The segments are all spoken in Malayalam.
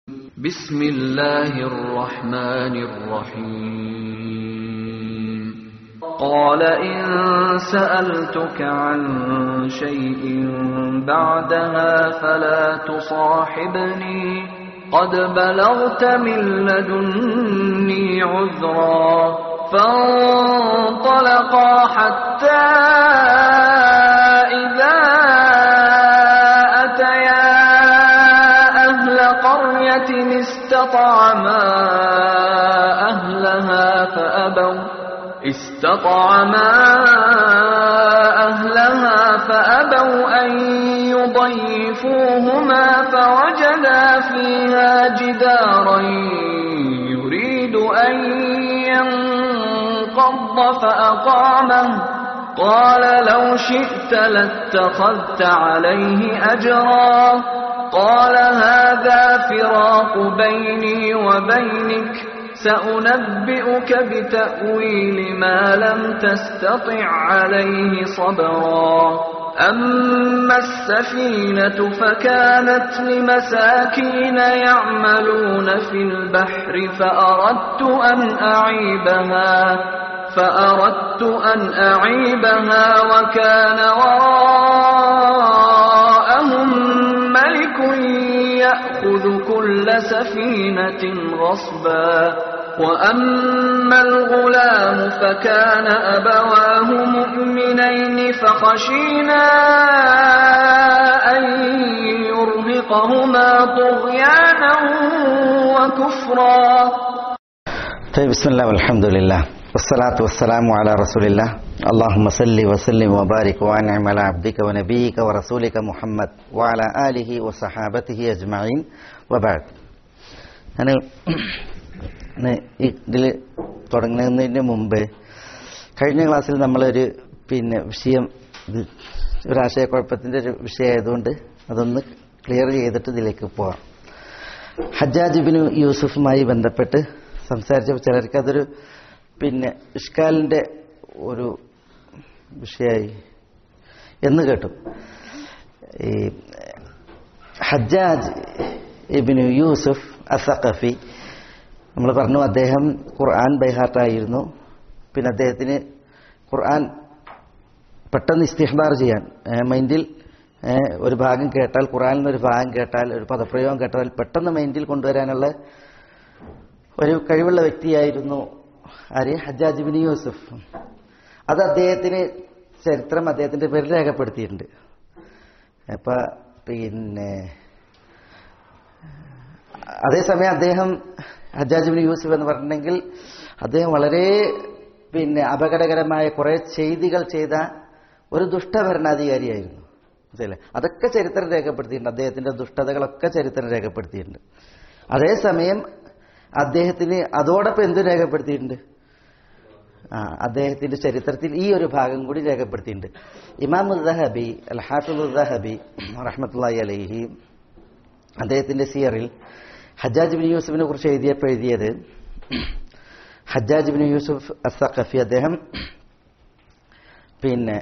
بسم الله الرحمن الرحيم قال إن سألتك عن شيء بعدها فلا تصاحبني قد بلغت من لدني عذرا فانطلقا حتى إذا أتيا أهل قرية استطعما أهلها فأبوا استطعما أهلها فأبوا أن يضيفوهما فوجدا فيها جدارا يريد أن ينقض فأقامه قال لو شئت لاتخذت عليه أجرا قال هذا فراق بيني وبينك سأنبئك بتأويل ما لم تستطع عليه صبرا أما السفينة فكانت لمساكين يعملون في البحر فأردت أن أعيبها فأردت أن أعيبها وكان وراءهم ملك يأخذ كل سفينة غصبا وأما الغلام فكان أبواه مؤمنين فخشينا أن يرهقهما طغيانا وكفرا طيب بسم الله والحمد لله والصلاة والسلام على رسول الله اللهم صل وسلم وبارك وانعم على عبدك ونبيك ورسولك محمد وعلى آله وصحابته أجمعين وبعد ഞാൻ ഇതിൽ തുടങ്ങുന്നതിന് മുമ്പ് കഴിഞ്ഞ ക്ലാസ്സിൽ നമ്മളൊരു പിന്നെ വിഷയം ഇത് ഒരു ആശയക്കുഴപ്പത്തിൻ്റെ ഒരു വിഷയമായതുകൊണ്ട് അതൊന്ന് ക്ലിയർ ചെയ്തിട്ട് ഇതിലേക്ക് പോവാം ഹജ്ജാജ് ബിൻ യൂസുഫുമായി ബന്ധപ്പെട്ട് സംസാരിച്ച ചിലർക്ക് അതൊരു പിന്നെ ഇഷ്കാലിൻ്റെ ഒരു വിഷയമായി എന്ന് കേട്ടു ഈ ഹജ്ജാജ് ഇബിന് യൂസുഫ് അസഖഫി നമ്മൾ പറഞ്ഞു അദ്ദേഹം ഖുർആൻ ബൈഹാർട്ടായിരുന്നു പിന്നെ അദ്ദേഹത്തിന് ഖുർആൻ പെട്ടെന്ന് ഇസ്തിഹ്ബാർ ചെയ്യാൻ മൈൻഡിൽ ഒരു ഭാഗം കേട്ടാൽ ഖുർആനിൽ നിന്ന് ഒരു ഭാഗം കേട്ടാൽ ഒരു പദപ്രയോഗം കേട്ടാൽ പെട്ടെന്ന് മൈൻഡിൽ കൊണ്ടുവരാനുള്ള ഒരു കഴിവുള്ള വ്യക്തിയായിരുന്നു ആര് ഹജ്ജാജ് ബിൻ യൂസുഫ് അത് അദ്ദേഹത്തിന് ചരിത്രം അദ്ദേഹത്തിന്റെ പേരിൽ രേഖപ്പെടുത്തിയിട്ടുണ്ട് അപ്പൊ പിന്നെ അതേസമയം അദ്ദേഹം ഹജ്ജാജ് ബിൻ യൂസുഫ് എന്ന് പറഞ്ഞിട്ടുണ്ടെങ്കിൽ അദ്ദേഹം വളരെ പിന്നെ അപകടകരമായ കുറെ ചെയ്തികൾ ചെയ്ത ഒരു ദുഷ്ടഭരണാധികാരിയായിരുന്നു മനസ്സിലെ അതൊക്കെ ചരിത്രം രേഖപ്പെടുത്തിയിട്ടുണ്ട് അദ്ദേഹത്തിന്റെ ദുഷ്ടതകളൊക്കെ ചരിത്രം രേഖപ്പെടുത്തിയിട്ടുണ്ട് അതേസമയം അദ്ദേഹത്തിന് അതോടൊപ്പം എന്ത് രേഖപ്പെടുത്തിയിട്ടുണ്ട് ആ അദ്ദേഹത്തിന്റെ ചരിത്രത്തിൽ ഈ ഒരു ഭാഗം കൂടി രേഖപ്പെടുത്തിയിട്ടുണ്ട് ഇമാം ഉദ്ദഹബി അൽ ഹാഫിദ് ഉദ്ദഹബി റഹ്മത്തുള്ളി അലൈഹി അദ്ദേഹത്തിന്റെ സിയറിൽ ഹജ്ജാജ് ബിൻ യൂസുഫിനെ കുറിച്ച് എഴുതിയപ്പോൾ എഴുതിയത് ഹജ്ജാജ് ബിൻ യൂസുഫ് അസഖഫി അദ്ദേഹം പിന്നെ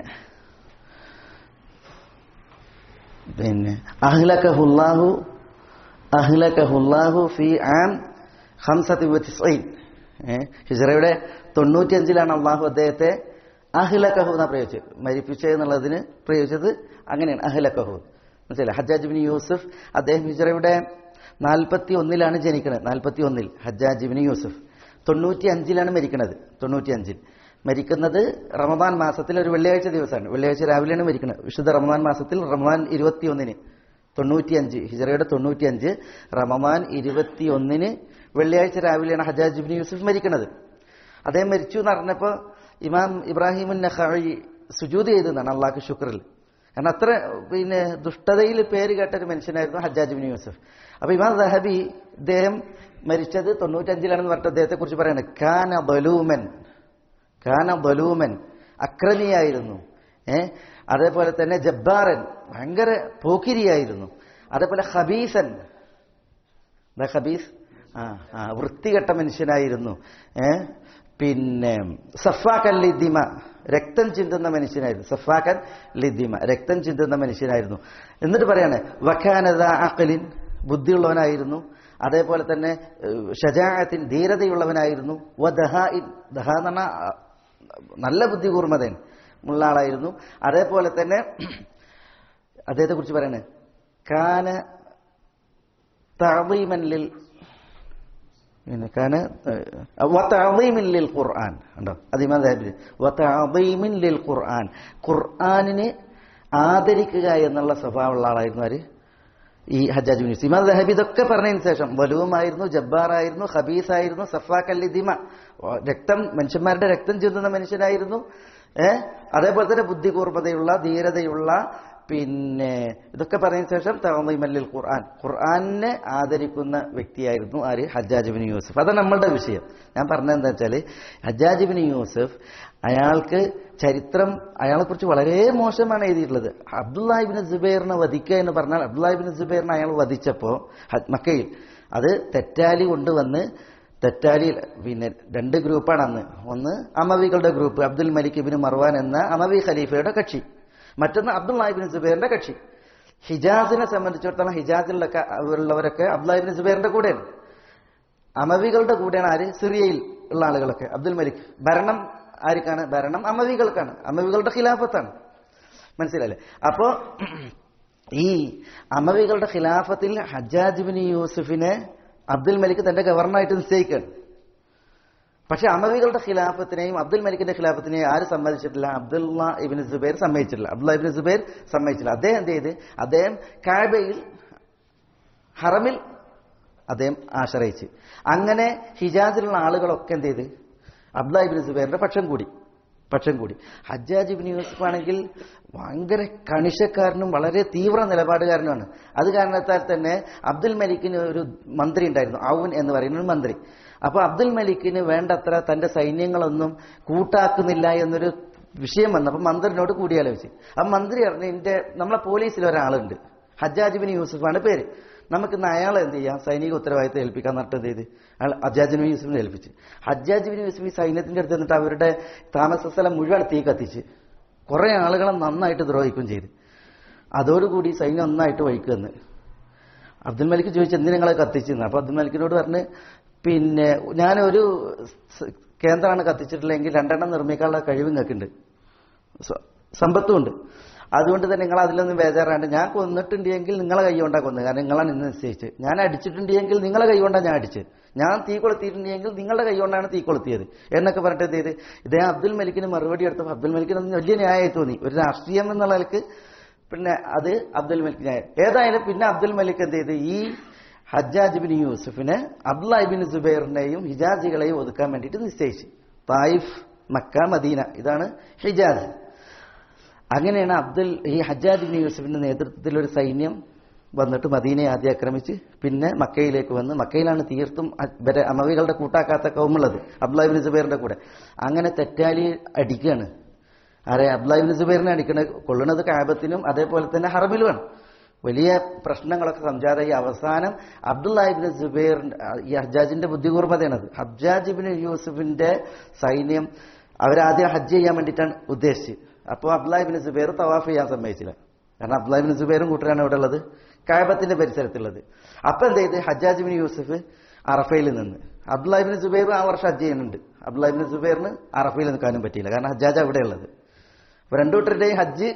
പിന്നെ അഹ്ലക്കഹുല്ലാഹു അഹ്ലക്കഹുല്ലാഹു ഫി ആം ഹംസത്തി വത്തിസൈൻ ഹിജറയുടെ തൊണ്ണൂറ്റിയഞ്ചിലാണ് അള്ളാഹു അദ്ദേഹത്തെ അഹ്ലക്കഹു എന്നാ പ്രയോഗിച്ചത് മരിപ്പിച്ചത് എന്നുള്ളതിന് പ്രയോഗിച്ചത് അങ്ങനെയാണ് അഹ്ലക്കഹു മനസ്സിലായി ഹജ്ജാജ് ബിൻ യൂസുഫ് അദ്ദേഹം ഹിജറയുടെ നാൽപ്പത്തി ഒന്നിലാണ് ജനിക്കുന്നത് നാൽപ്പത്തി ഒന്നിൽ ഹജ്ജാജ് ബിൻ യൂസുഫ് തൊണ്ണൂറ്റി അഞ്ചിലാണ് മരിക്കുന്നത് തൊണ്ണൂറ്റി അഞ്ചിൽ മരിക്കുന്നത് റമദാൻ മാസത്തിൽ ഒരു വെള്ളിയാഴ്ച ദിവസമാണ് വെള്ളിയാഴ്ച രാവിലെയാണ് മരിക്കുന്നത് വിശുദ്ധ റമദാൻ മാസത്തിൽ റമദാൻ ഇരുപത്തിയൊന്നിന് തൊണ്ണൂറ്റിയഞ്ച് ഹിജറയുടെ തൊണ്ണൂറ്റിയഞ്ച് റമദാൻ ഇരുപത്തിയൊന്നിന് വെള്ളിയാഴ്ച രാവിലെയാണ് ഹജാജ് ബിൻ യൂസുഫ് മരിക്കുന്നത് അദ്ദേഹം മരിച്ചു എന്ന് പറഞ്ഞപ്പോൾ ഇമാം ഇബ്രാഹിമുൻ നഖായി സുജൂത് ചെയ്തെന്നാണ് അള്ളാഹ് ശുക്രിൽ കാരണം അത്ര പിന്നെ ദുഷ്ടതയിൽ പേര് കേട്ട ഒരു മനുഷ്യനായിരുന്നു ഹജ്ജാജ് ബിൻ യൂസുഫ് അപ്പൊ ഇമാം ദഹബി ഇദ്ദേഹം മരിച്ചത് തൊണ്ണൂറ്റഞ്ചിലാണെന്ന് പറഞ്ഞിട്ട് അദ്ദേഹത്തെ കുറിച്ച് പറയുന്നത് കാന ബലൂമൻ കാന ബലൂമൻ അക്രമിയായിരുന്നു ഏ അതേപോലെ തന്നെ ജബ്ബാറൻ ഭയങ്കര പോക്കിരിയായിരുന്നു അതേപോലെ ഹബീസൻ ഹബീസ് ആ ആ വൃത്തികെട്ട മനുഷ്യനായിരുന്നു ഏ പിന്നെ സഫാക്കൻ ലിദ്ദിമ രക്തം ചിന്തുന്ന മനുഷ്യനായിരുന്നു സഫാക്കൻ ലിദ്ദിമ രക്തം ചിന്തുന്ന മനുഷ്യനായിരുന്നു എന്നിട്ട് പറയാണ് വഖാനദ അഖലിൻ ബുദ്ധിയുള്ളവനായിരുന്നു അതേപോലെ തന്നെ ഷജായത്തിൻ ധീരതയുള്ളവനായിരുന്നു വ ദഹാഇൻ ദഹ എന്ന് പറഞ്ഞാൽ ആ, നല്ല ബുദ്ധി കൂർമ്മതൻ ഉള്ള ആളായിരുന്നു അതേപോലെ തന്നെ അദ്ദേഹത്തെ കുറിച്ച് പറയണേ കാന തഅദീമൻ ലിൽ പിന്നെ കാന വതഅദീമിൻ ലിൽ ഖുർആൻ ഉണ്ടോ അതിമാ വതഅദീമിൻ ലിൽ ഖുർആൻ ഖുർആനിനെ ആദരിക്കുക എന്നുള്ള സ്വഭാവമുള്ള ആളായിരുന്നു ആര് ഈ ഹജ്ജാജ് ബിൻ യൂസുഫ് ഇമാം ദഹബി ഇതൊക്കെ പറഞ്ഞതിന് ശേഷം വലുവുമായിരുന്നു ജബ്ബാറായിരുന്നു ഖബീസായിരുന്നു സഫാഖല്ലി ദിമ രക്തം മനുഷ്യന്മാരുടെ രക്തം ചിന്തുന്ന മനുഷ്യനായിരുന്നു ഏഹ് അതേപോലെ തന്നെ ബുദ്ധി കൂർമ്മതയുള്ള ധീരതയുള്ള പിന്നെ ഇതൊക്കെ പറഞ്ഞതിന് ശേഷം തവമല്ലിൽ ഖുർആൻ ഖുർആനെ ആദരിക്കുന്ന വ്യക്തിയായിരുന്നു ആര് ഹജ്ജാജ് ബിൻ യൂസുഫ് അതാണ് നമ്മളുടെ വിഷയം ഞാൻ പറഞ്ഞത് എന്താ വെച്ചാൽ ഹജ്ജാജ് ബിൻ യൂസുഫ് അയാൾക്ക് ചരിത്രം അയാളെ കുറിച്ച് വളരെ മോശമാണ് എഴുതിയിട്ടുള്ളത് അബ്ദുല്ലാഹിബിൻ ജുബൈറിനെ വധിക്കുക എന്ന് പറഞ്ഞാൽ അബ്ദുല്ലാഹിബിൻ ജുബൈറിനെ അയാൾ വധിച്ചപ്പോൾ ഹ- മക്കയിൽ അത് തെറ്റാലി കൊണ്ടുവന്ന് തെറ്റാലി പിന്നെ രണ്ട് ഗ്രൂപ്പാണ് അന്ന് ഒന്ന് അമവികളുടെ group Abdul Malik ibn Marwan എന്ന അമവി ഖലീഫയുടെ കക്ഷി മറ്റൊന്ന് അബ്ദുല്ലാഹിബിൻ ജുബൈറിന്റെ കക്ഷി ഹിജാസിനെ സംബന്ധിച്ചിടത്തോളം ഹിജാസിലൊക്കെ ഉള്ളവരൊക്കെ അബ്ദുല്ലാഹിബിൻ ജുബൈറിന്റെ കൂടെയാണ് അമവികളുടെ കൂടെയാണ് ആര് സിറിയയിൽ ഉള്ള ആളുകളൊക്കെ അബ്ദുൽ മലിക് ഭരണം ആർക്കാണ് ഭരണം അമവികൾക്കാണ് അമവികളുടെ ഖിലാഫത്താണ് മനസ്സിലല്ലേ അപ്പോ ഈ അമവികളുടെ ഖിലാഫത്തിൽ ഹജ്ജാജ് ബിൻ യൂസുഫിനെ അബ്ദുൽ മലിക് തന്റെ ഗവർണറായിട്ട് നിശ്ചയിക്കുകയാണ് പക്ഷെ അമവികളുടെ ഖിലാഫത്തിനെയും അബ്ദുൽ മലിക്കിന്റെ ഖിലാഫത്തിനെയും ആര് സമ്മതിച്ചിട്ടില്ല അബ്ദുല്ല ഇബിൻ സുബൈർ സമ്മതിച്ചിട്ടില്ല അബ്ദുല്ല ഇബിൻ സുബൈർ സമ്മതിച്ചില്ല അദ്ദേഹം എന്ത് ചെയ്ത് അദ്ദേഹം കാബയിൽ ഹറമിൽ അദ്ദേഹം ആശ്രയിച്ച് അങ്ങനെ ഹിജാസിലുള്ള ആളുകളൊക്കെ എന്ത് ചെയ്ത് അബ്ദുല്ലാഹിബിൻ സുബൈറിന്റെ പക്ഷം കൂടി പക്ഷം കൂടി ഹജ്ജാജ് ഇബിൻ യൂസുഫ് ആണെങ്കിൽ ഭയങ്കര കണിശക്കാരനും വളരെ തീവ്ര നിലപാടുകാരനുമാണ് അത് കാരണത്താൽ തന്നെ അബ്ദുൽ മലിക്കിന് ഒരു മന്ത്രി ഉണ്ടായിരുന്നു ഔൻ എന്ന് പറയുന്ന ഒരു മന്ത്രി അപ്പൊ അബ്ദുൽ മലിക്കിന് വേണ്ടത്ര തന്റെ സൈന്യങ്ങളൊന്നും കൂട്ടാക്കുന്നില്ല എന്നൊരു വിഷയം വന്നപ്പോൾ മന്ത്രിനോട് കൂടിയാലോചിച്ച് ആ മന്ത്രി പറഞ്ഞു എന്റെ നമ്മളെ പോലീസിൽ ഒരാളുണ്ട് ഹജ്ജാജ് ബിൻ യൂസുഫാണ് പേര് നമുക്ക് ഇന്ന് അയാളെ എന്ത് ചെയ്യാം സൈനിക ഉത്തരവാദിത്തം ഏൽപ്പിക്കാൻ നട്ട് എന്ത് ചെയ്ത് അയാൾ ഹജ്ജാജ് ബിൻ യൂസുഫിനെ ഏൽപ്പിച്ച് ഹജ്ജാജ് ബിൻ യൂസുഫ് ഈ സൈന്യത്തിന്റെ അടുത്ത് നിന്നിട്ട് അവരുടെ താമസ സ്ഥലം മുഴുവൻ തീ കത്തിച്ച് കുറെ ആളുകളെ നന്നായിട്ട് ദ്രോഹിക്കുകയും ചെയ്ത് അതോടുകൂടി സൈന്യം ഒന്നായിട്ട് വഴിക്ക് വന്ന് അബ്ദുൽ മലിക് ചോദിച്ചു എന്തിനാ നിങ്ങളെ കത്തിച്ചെന്ന് അപ്പൊ അബ്ദുൽ മലിക്കിനോട് പറഞ്ഞ് പിന്നെ ഞാനൊരു സ് കേന്ദ്രമാണ് കത്തിച്ചിട്ടില്ലെങ്കിൽ രണ്ടെണ്ണം നിർമ്മിക്കാനുള്ള കഴിവ് നിങ്ങൾക്കുണ്ട് സ- സമ്പത്തുമുണ്ട് അതുകൊണ്ട് തന്നെ നിങ്ങൾ അതിലൊന്നും ബേജാറാണ്ട് ഞാൻ കൊന്നിട്ടുണ്ടെങ്കിൽ നിങ്ങളെ കൈ കൊണ്ടാ കൊന്നത് കാരണം നിങ്ങളാണ് ഇന്ന് നിശ്ചയിച്ച് ഞാൻ അടിച്ചിട്ടുണ്ടെങ്കിൽ നിങ്ങളെ കൈ കൊണ്ടാണ് ഞാൻ അടിച്ചത് ഞാൻ തീ കൊളുത്തിയിട്ടുണ്ടെങ്കിൽ നിങ്ങളുടെ കൈ കൊണ്ടാണ് തീ കൊളുത്തിയത് എന്നൊക്കെ പറഞ്ഞിട്ട് എന്ത് ചെയ്ത് ഇദ്ദേഹം അബ്ദുൽ മലിക്കിന് മറുപടി എടുത്തപ്പോൾ അബ്ദുൽ മലിക്കിന് അന്ന് വലിയ ന്യായമായി തോന്നി ഒരു രാഷ്ട്രീയം എന്നുള്ള നിലക്ക് പിന്നെ അത് അബ്ദുൽ മലിക് ന്യായം ഏതായാലും പിന്നെ അബ്ദുൽ മലിക് എന്ത് ചെയ്ത് ഈ ഹജ്ജാജ് ബിൻ യൂസുഫിനെ അബ്ദുല്ലാഹിബിൻ സുബൈറിനെയും ഹിജാസികളെയും ഒതുക്കാൻ വേണ്ടിയിട്ട് നിശ്ചയിച്ചു തായിഫ് മക്ക മദീന ഇതാണ് ഹിജാസ് അങ്ങനെയാണ് അബ്ദുൽ ഈ ഹജ്ജാജ് ബിൻ യൂസുഫിന്റെ നേതൃത്വത്തിൽ ഒരു സൈന്യം വന്നിട്ട് മദീനയെ ആദ്യം ആക്രമിച്ച് പിന്നെ മക്കയിലേക്ക് വന്ന് മക്കയിലാണ് തീർത്തും അ- ഇവരെ അമവികളുടെ കൂട്ടാക്കാത്ത കൗമുള്ളത് അബ്ദുല്ലാഹിബിൻ സുബൈറിന്റെ കൂടെ അങ്ങനെ തെറ്റാലി അടിക്കുകയാണ് ആരെ അബ്ദുല്ലാഹിബിൻ സുബൈറിനെ അടിക്കണത് കൊള്ളുന്നത് കാബത്തിനും അതേപോലെ തന്നെ ഹറമിലുമാണ് വലിയ പ്രശ്നങ്ങളൊക്കെ സംജാതമായി അവസാനം അബ്ദുല്ലാഹിബിൻ സുബൈർ ഈ ഹജ്ജാജിന്റെ ബുദ്ധികൂർമ്മതയാണത് ഹജ്ജാജിബിൻ യൂസുഫിന്റെ സൈന്യം അവരാദ്യം ഹജ്ജ് ചെയ്യാൻ വേണ്ടിയിട്ടാണ് ഉദ്ദേശിച്ചത് അപ്പോൾ അബ്ദുല്ലാഹിബിൻ സുബൈർ തവാഫ് ചെയ്യാൻ സമ്മതിച്ചില്ല കാരണം അബ്ദുല്ലാഹിബിൻ സുബൈറും കൂട്ടരാണ് ഇവിടെ ഉള്ളത് കായബത്തിന്റെ പരിസരത്തുള്ളത് അപ്പൊ എന്ത് ചെയ്ത് ഹജ്ജാജിബിൻ യൂസുഫ് അറഫയിൽ നിന്ന് അബ്ദുല്ലാഹിബിൻ സുബൈർ ആ വർഷം ഹജ്ജ് ചെയ്യുന്നുണ്ട് അബ്ദുല്ലാഹിബിൻ സുബൈറിന് അറഫയിൽ നിൽക്കാനും പറ്റിയില്ല കാരണം ഹജ്ജാജ് അവിടെ ഉള്ളത് അപ്പൊ രണ്ടു കൂട്ടരുടെയും ഹജ്ജ്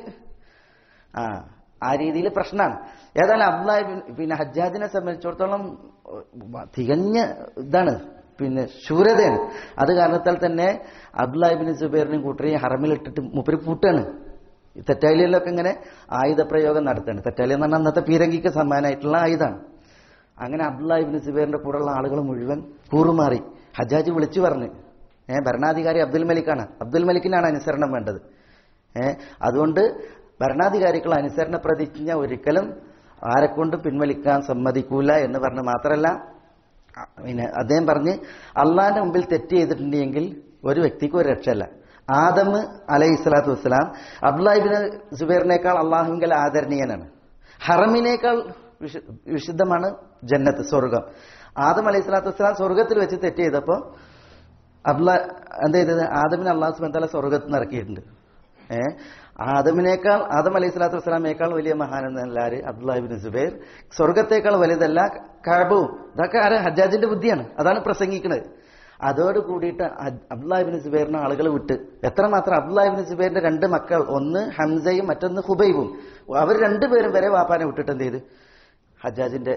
ആ ആ രീതിയിൽ പ്രശ്നമാണ് ഏതായാലും അബ്ദുല്ലാഹി ബിൻ- പിന്നെ ഹജ്ജാജിനെ സംബന്ധിച്ചിടത്തോളം ഉം, തികഞ്ഞ ഇതാണ് പിന്നെ ശൂരതയാണ് അത് കാരണത്താൽ തന്നെ അബ്ദുല്ലാഹിബിൻ സുബൈറിനെയും കൂട്ടരെയും ഹറമിലിട്ടിട്ട് മുപ്പര് പൂട്ടാണ് ഈ തെറ്റാലിയിലൊക്കെ ഇങ്ങനെ ആയുധ പ്രയോഗം നടത്താണ് തെറ്റാലി എന്ന് പറഞ്ഞാൽ അന്നത്തെ പീരങ്കിക്ക് സമ്മാനമായിട്ടുള്ള ആയുധമാണ് അങ്ങനെ അബ്ദുല്ലാഹിബിൻ സുബൈറിന്റെ കൂടെയുള്ള ആളുകൾ മുഴുവൻ കൂറുമാറി ഹജ്ജാജ് വിളിച്ചു പറഞ്ഞ് ഏഹ് ഭരണാധികാരി അബ്ദുൽ മലിക്കാണ് അബ്ദുൽ മലിക്കിനാണ് അനുസരണം വേണ്ടത് ഏഹ് അതുകൊണ്ട് ഭരണാധികാരികൾ അനുസരണ പ്രതിജ്ഞ ഒരിക്കലും ആരെക്കൊണ്ടും പിൻവലിക്കാൻ സമ്മതിക്കൂല എന്ന് പറഞ്ഞ് മാത്രമല്ല അ, പിന്നെ അദ്ദേഹം പറഞ്ഞ് അള്ളാന്റെ മുമ്പിൽ തെറ്റ് ചെയ്തിട്ടുണ്ടെങ്കിൽ ഒരു വ്യക്തിക്ക് ഒരു രക്ഷയല്ല ആദം അലൈഹി സ്വലാത്തു വസ്സലാം അബ്ദുല്ലാഹിബിൻ സുബൈറിനേക്കാൾ അള്ളാഹുവിങ്കൽ ആദരണീയനാണ് ഹറമിനേക്കാൾ വിശു- വിശുദ്ധമാണ് ജന്നത്ത് സ്വർഗം ആദം അലൈഹി സ്വലാത്തു വസ്സലാം സ്വർഗത്തിൽ വെച്ച് തെറ്റ് ചെയ്തപ്പോൾ അബ്ദുള്ള എന്താ ചെയ്തത് ആദമിന് അള്ളാഹു സുബാൻ തല സ്വർഗത്തിൽ നിന്ന് ഇറക്കിയിട്ടുണ്ട് ഏ ആദമിനേക്കാൾ ആദം അലൈഹി സ്വലാത്തു വസ്സലാമേക്കാൾ വലിയ മഹാനെന്നല്ലാര് അബ്ദുല്ലാഹിബിൻ സുബൈർ സ്വർഗത്തേക്കാൾ വലുതല്ല കഴബവും ഇതൊക്കെ ആര് ഹജ്ജാജിന്റെ ബുദ്ധിയാണ് അതാണ് പ്രസംഗിക്കുന്നത് അതോട് കൂടിയിട്ട് അബ്ദുല്ലാഹിബിൻ സുബൈറിനെ ആളുകൾ വിട്ട് എത്രമാത്രം അബ്ദുല്ലാഹിബിൻ സുബൈറിന്റെ രണ്ട് മക്കൾ ഒന്ന് ഹംസയും മറ്റൊന്ന് ഹുബൈബും അവർ രണ്ടുപേരും വരെ വാപ്പാനെ വിട്ടിട്ട് എന്ത് ചെയ്ത് ഹജ്ജാജിന്റെ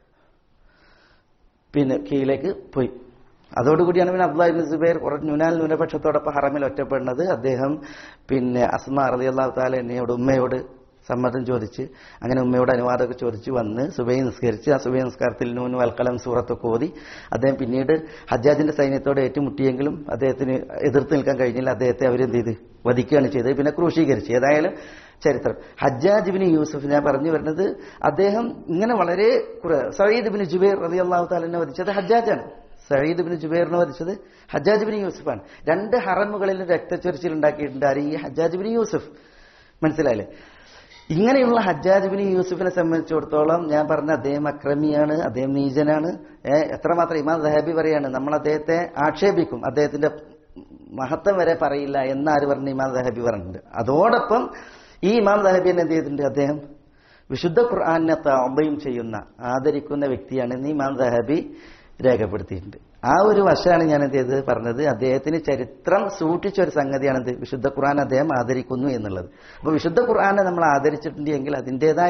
പിന്നെ കീഴിലേക്ക് പോയി അതോടുകൂടിയാണ് പിന്നെ അബ്ദുല്ലാഹിബിൻ സുബൈർ കുറച്ച് ന്യൂനാൽ ന്യൂനപക്ഷത്തോടൊപ്പം ഹറമിൽ ഒറ്റപ്പെടുന്നത് അദ്ദേഹം പിന്നെ അസ്മ റതി അള്ളാഹു താല എന്നയോട് ഉമ്മയോട് സമ്മതം ചോദിച്ച് അങ്ങനെ ഉമ്മയോട് അനുവാദമൊക്കെ ചോദിച്ച് വന്ന് സുബൈ നിസ്കരിച്ച് ആ സുബൈ നിസ്കാരത്തിൽ നൂൻ വൽക്കലം സൂറത്തൊക്കെ ഓതി അദ്ദേഹം പിന്നീട് ഹജ്ജാജിന്റെ സൈന്യത്തോട് ഏറ്റുമുട്ടിയെങ്കിലും അദ്ദേഹത്തിന് എതിർത്ത് നിൽക്കാൻ കഴിഞ്ഞില്ല അദ്ദേഹത്തെ അവരെന്ത് ചെയ്ത് വധിക്കുകയാണ് ചെയ്തത് പിന്നെ ക്രൂശീകരിച്ചു ഏതായാലും ചരിത്രം ഹജ്ജാജ് ബിൻ യൂസുഫ് ഞാൻ പറഞ്ഞു വരുന്നത് അദ്ദേഹം ഇങ്ങനെ വളരെ കുറെ സയ്യിദ് ബിൻ ജുബൈർ റതി അള്ളാഹു താലിനെ വധിച്ചത് ഹജ്ജാജാണ് സയ്യിദ് ബിൻ ജുബൈറിനെ വധിച്ചത് ഹജ്ജാജ് ബിൻ യൂസുഫാണ് രണ്ട് ഹറമുകളിലും രക്തച്ചൊരിച്ചിൽ ഉണ്ടാക്കിയിട്ടുണ്ട് ആര് ഈ ഹജ്ജാജ് ബിൻ യൂസുഫ് മനസ്സിലായില്ലേ ഇങ്ങനെയുള്ള ഹജ്ജാജ് ബിൻ യൂസുഫിനെ സംബന്ധിച്ചിടത്തോളം ഞാൻ പറഞ്ഞ അദ്ദേഹം അക്രമിയാണ് അദ്ദേഹം നീചനാണ് ഏഹ് എത്രമാത്രം ഇമാം ദഹാബി പറയാണ് നമ്മൾ അദ്ദേഹത്തെ ആക്ഷേപിക്കും അദ്ദേഹത്തിന്റെ മഹത്വം വരെ പറയില്ല എന്നാര് പറഞ്ഞ ഇമാം ദഹാബി പറഞ്ഞിട്ടുണ്ട് അതോടൊപ്പം ഈ ഇമാം ദഹാബി എന്ത് ചെയ്തിട്ടുണ്ട് അദ്ദേഹം വിശുദ്ധ ഖുർആാനെ താമ്പയും ചെയ്യുന്ന ആദരിക്കുന്ന വ്യക്തിയാണ് എന്ന് ഇമാം ദഹാബി രേഖപ്പെടുത്തിയിട്ടുണ്ട് ആ ഒരു വശമാണ് ഞാൻ എന്ത് ചെയ്തത് പറഞ്ഞത് അദ്ദേഹത്തിന് ചരിത്രം സൂക്ഷിച്ച ഒരു സംഗതിയാണ് എന്ത് വിശുദ്ധ ഖുർആൻ അദ്ദേഹം ആദരിക്കുന്നു എന്നുള്ളത് അപ്പൊ വിശുദ്ധ ഖുർആനെ നമ്മൾ ആദരിച്ചിട്ടുണ്ടെങ്കിൽ അതിൻ്റെതായ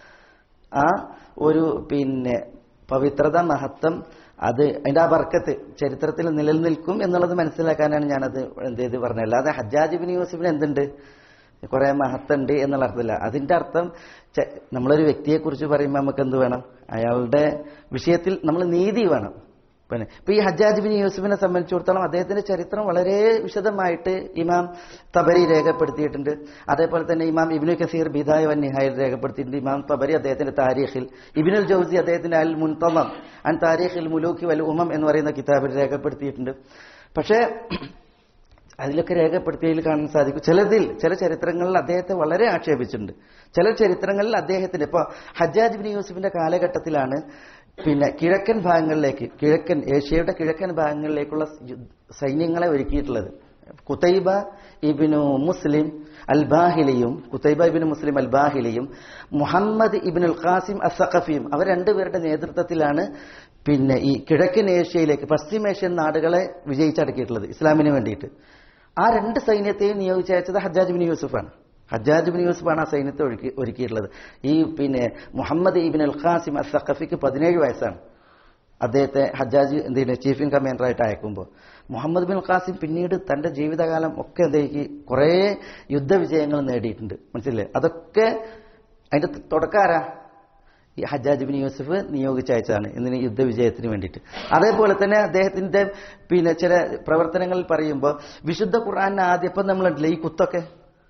ആ ഒരു പിന്നെ പവിത്രത മഹത്വം അത് അതിന്റെ ആ വർക്കത്ത് ചരിത്രത്തിൽ നിലനിൽക്കും എന്നുള്ളത് മനസ്സിലാക്കാനാണ് ഞാനത് എന്ത് ചെയ്ത് പറഞ്ഞത് അല്ലാതെ ഹജ്ജാജ് ബിൻ യൂസുഫിന് എന്തുണ്ട് കുറെ മഹത്തുണ്ട് എന്നുള്ള അർത്ഥമില്ല അതിന്റെ അർത്ഥം ച- നമ്മളൊരു വ്യക്തിയെ കുറിച്ച് പറയുമ്പോൾ നമുക്ക് എന്ത് വേണം അയാളുടെ വിഷയത്തിൽ നമ്മൾ നീതി വേണം പിന്നെ ഇപ്പൊ ഈ ഹജ്ജാജ് ബിൻ യൂസുഫിനെ സംബന്ധിച്ചിടത്തോളം അദ്ദേഹത്തിന്റെ ചരിത്രം വളരെ വിശദമായിട്ട് ഇമാം തബരി രേഖപ്പെടുത്തിയിട്ടുണ്ട് അതേപോലെ തന്നെ ഇമാം ഇബിനു കസീർ ബിദായ വൻ നിഹായിൽ രേഖപ്പെടുത്തിയിട്ടുണ്ട് ഇമാം തബരി അദ്ദേഹത്തിന്റെ താരീഖിൽ ഇബിനുൽ ജൗസി അദ്ദേഹത്തിന്റെ അൽ മുൻതമം അൻ താരീഖിൽ മുലൂക്കി വൽ ഉമം എന്ന് പറയുന്ന കിതാബിൽ രേഖപ്പെടുത്തിയിട്ടുണ്ട് പക്ഷേ അതിലൊക്കെ രേഖപ്പെടുത്തിയതിൽ കാണാൻ സാധിക്കും ചിലതിൽ ചില ചരിത്രങ്ങളിൽ അദ്ദേഹത്തെ വളരെ ആക്ഷേപിച്ചിട്ടുണ്ട് ചില ചരിത്രങ്ങളിൽ അദ്ദേഹത്തിന് ഇപ്പൊ ഹജ്ജാജ് ബിൻ യൂസുഫിന്റെ കാലഘട്ടത്തിലാണ് പിന്നെ കിഴക്കൻ ഭാഗങ്ങളിലേക്ക് കിഴക്കൻ ഏഷ്യയുടെ കിഴക്കൻ ഭാഗങ്ങളിലേക്കുള്ള യു- സൈന്യങ്ങളെ ഒരുക്കിയിട്ടുള്ളത് കുത്തൈബ ഇബിനു മുസ്ലിം അൽബാഹിലിയും കുത്തൈബ ഇബിനു മുസ്ലിം അൽബാഹിലിയും മുഹമ്മദ് ഇബിനുൽ ഖാസിം അസഖഫിയും അവർ രണ്ടുപേരുടെ നേതൃത്വത്തിലാണ് പിന്നെ ഈ കിഴക്കൻ ഏഷ്യയിലേക്ക് പശ്ചിമേഷ്യൻ നാടുകളെ വിജയിച്ചടക്കിയിട്ടുള്ളത് ഇസ്ലാമിന് വേണ്ടിയിട്ട് ആ രണ്ട് സൈന്യത്തെയും നിയോഗിച്ചയച്ചത് ഹജ്ജാജ് ബിൻ യൂസുഫാണ് ഹജ്ജാജ് ബിൻ യൂസുഫാണ് ആ സൈന്യത്തെ ഒരുക്കി ഒരുക്കിയിട്ടുള്ളത് ഈ പിന്നെ മുഹമ്മദ് ഇബിൻ അൽ ഖാസിം അസഖഫിക്ക് പതിനേഴ് വയസ്സാണ് അദ്ദേഹത്തെ ഹജ്ജാജ് എന്തിന് ചീഫ് ഇൻ കമാൻഡറായിട്ട് അയക്കുമ്പോൾ മുഹമ്മദ് ബിൻ ഖാസിം പിന്നീട് തന്റെ ജീവിതകാലം ഒക്കെ എന്തെയ്ക്ക് കുറേ യുദ്ധവിജയങ്ങൾ നേടിയിട്ടുണ്ട് മനസ്സിലെ അതൊക്കെ അതിന്റെ തുടക്കാരാ ഈ ഹജ്ജാജ് ബിൻ യൂസഫ് നിയോഗിച്ചയച്ചതാണ് ഇതിന് യുദ്ധവിജയത്തിന് വേണ്ടിയിട്ട് അതേപോലെ തന്നെ അദ്ദേഹത്തിന്റെ പിന്നെ ചില പ്രവർത്തനങ്ങളിൽ പറയുമ്പോൾ വിശുദ്ധ ഖുർആാനിന് ആദ്യം ഇപ്പം നമ്മളുണ്ടല്ലേ ഈ കുത്തൊക്കെ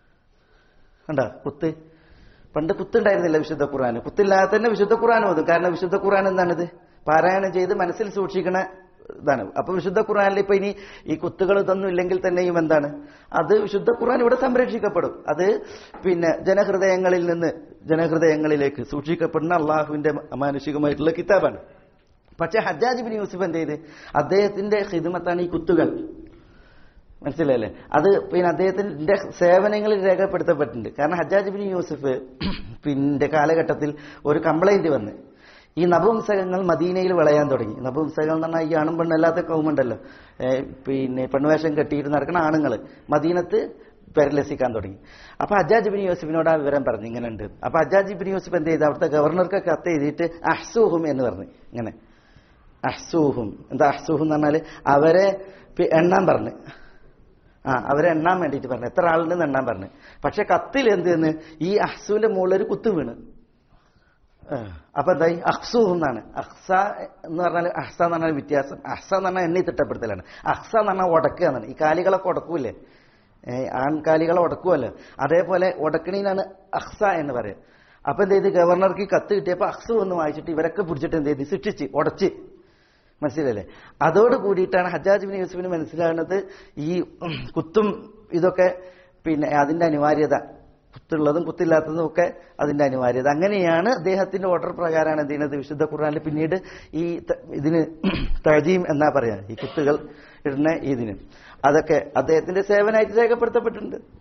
കണ്ട കുത്ത് പണ്ട് കുത്തുണ്ടായിരുന്നില്ല വിശുദ്ധ ഖുർആൻ കുത്തില്ലാതെ തന്നെ വിശുദ്ധ ഖുർആൻ ഓതും കാരണം വിശുദ്ധ ഖുർആൻ എന്താണിത് പാരായണം ചെയ്ത് മനസ്സിൽ സൂക്ഷിക്കണ ഇതാണ് അപ്പൊ വിശുദ്ധ ഖുർആനിൽ ഇപ്പൊ ഇനി ഈ കുത്തുകൾ ഇതൊന്നും ഇല്ലെങ്കിൽ തന്നെയും എന്താണ് അത് വിശുദ്ധ ഖുർആൻ ഇവിടെ സംരക്ഷിക്കപ്പെടും അത് പിന്നെ ജനഹൃദയങ്ങളിൽ നിന്ന് ജനഹൃദയങ്ങളിലേക്ക് സൂക്ഷിക്കപ്പെടുന്ന അള്ളാഹുവിന്റെ അമാനുഷികമായിട്ടുള്ള കിതാബാണ് പക്ഷെ ഹജ്ജാജ് ബിൻ യൂസുഫ് എന്ത് ചെയ്ത് അദ്ദേഹത്തിന്റെ ഹിദ്മത്താണ് ഈ കുത്തുകൾ മനസ്സിലായല്ലേ അത് പിന്നെ അദ്ദേഹത്തിന്റെ സേവനങ്ങളിൽ രേഖപ്പെടുത്തപ്പെട്ടിട്ടുണ്ട് കാരണം ഹജ്ജാജ് ബിൻ യൂസുഫ് പിന്നെ കാലഘട്ടത്തിൽ ഒരു കംപ്ലൈന്റ് വന്ന് ഈ നപുംസകങ്ങൾ മദീനയിൽ വിളയാൻ തുടങ്ങി നപുംസകങ്ങൾ എന്ന് പറഞ്ഞാൽ ഈ ആണും പെണ്ണല്ലാത്ത കൗമുണ്ടല്ലോ ഏ, പിന്നെ പെൺവേഷം കെട്ടിയിട്ട് നടക്കുന്ന ആണുങ്ങൾ മദീനത്ത് പെരലസിക്കാൻ തുടങ്ങി അപ്പൊ ഹജ്ജാജ് ബിൻ യൂസുഫിനോട് ആ വിവരം പറഞ്ഞു ഇങ്ങനെ ഉണ്ട് അപ്പൊ ഹജ്ജാജ് ബിൻ യൂസുഫ് എന്ത് ചെയ്തു അവിടുത്തെ ഗവർണർക്ക് കത്ത് എഴുതിയിട്ട് അഹ്സൂഹും എന്ന് പറഞ്ഞു ഇങ്ങനെ അഹ്സൂഹും എന്താ അഹ്സൂഹും എന്ന് പറഞ്ഞാല് അവരെ പി- എണ്ണാൻ പറഞ്ഞു ആ അവരെ എണ്ണാൻ വേണ്ടിയിട്ട് പറഞ്ഞു എത്ര ആളുണ്ടെന്ന് എണ്ണാൻ പറഞ്ഞു പക്ഷെ കത്തിൽ എന്ത് ചെയ്യുന്നു ഈ അഹ്സുവിന്റെ മുകളിൽ ഒരു കുത്ത് വീണ് ആ, അപ്പൊ എന്തായി അഹ്സു എന്നാണ് അഹ്സ എന്ന് പറഞ്ഞാൽ അഹ്സ എന്ന് പറഞ്ഞാൽ വ്യത്യാസം അഹ്സ എന്ന് പറഞ്ഞാൽ എണ്ണി തിട്ടപ്പെടുത്തലാണ് അഹ്സ എന്ന് പറഞ്ഞാൽ ഉടക്കുക എന്നാണ് ഈ കാലികളൊക്കെ ഉടക്കൂലേ ഏ, ആൺകാലികളെ ഉടക്കുമല്ലോ അതേപോലെ ഉടക്കണീനാണ് അഹ്സ എന്ന് പറയുക അപ്പൊ എന്ത് ചെയ്ത് ഗവർണർക്ക് ഈ കത്ത് കിട്ടിയപ്പോ അഹ്സു എന്ന് വായിച്ചിട്ട് ഇവരൊക്കെ പിടിച്ചിട്ട് എന്ത് ചെയ്ത് ശിക്ഷിച്ച് ഉടച്ച് മനസ്സിലല്ലേ അതോട് കൂടിയിട്ടാണ് ഹജ്ജാജ് ബിൻ യൂസുഫിന് മനസ്സിലാകുന്നത് ഈ ഉം, കുത്തും ഇതൊക്കെ പിന്നെ അതിന്റെ അനിവാര്യത കുത്തുള്ളതും കുത്തില്ലാത്തതും ഒക്കെ അതിന്റെ അനിവാര്യത അങ്ങനെയാണ് അദ്ദേഹത്തിന്റെ ഓർഡർ പ്രകാരമാണ് എന്ത് ചെയ്യുന്നത് വിശുദ്ധ ഖുർആനിൽ പിന്നീട് ഈ ത- ഇതിന് തഴീം എന്നാ പറയാ ഈ കുത്തുകൾ ഇടുന്ന ഇതിന് അതൊക്കെ അദ്ദേഹത്തിന്റെ സേവനമായിട്ട് രേഖപ്പെടുത്തപ്പെട്ടിട്ടുണ്ട്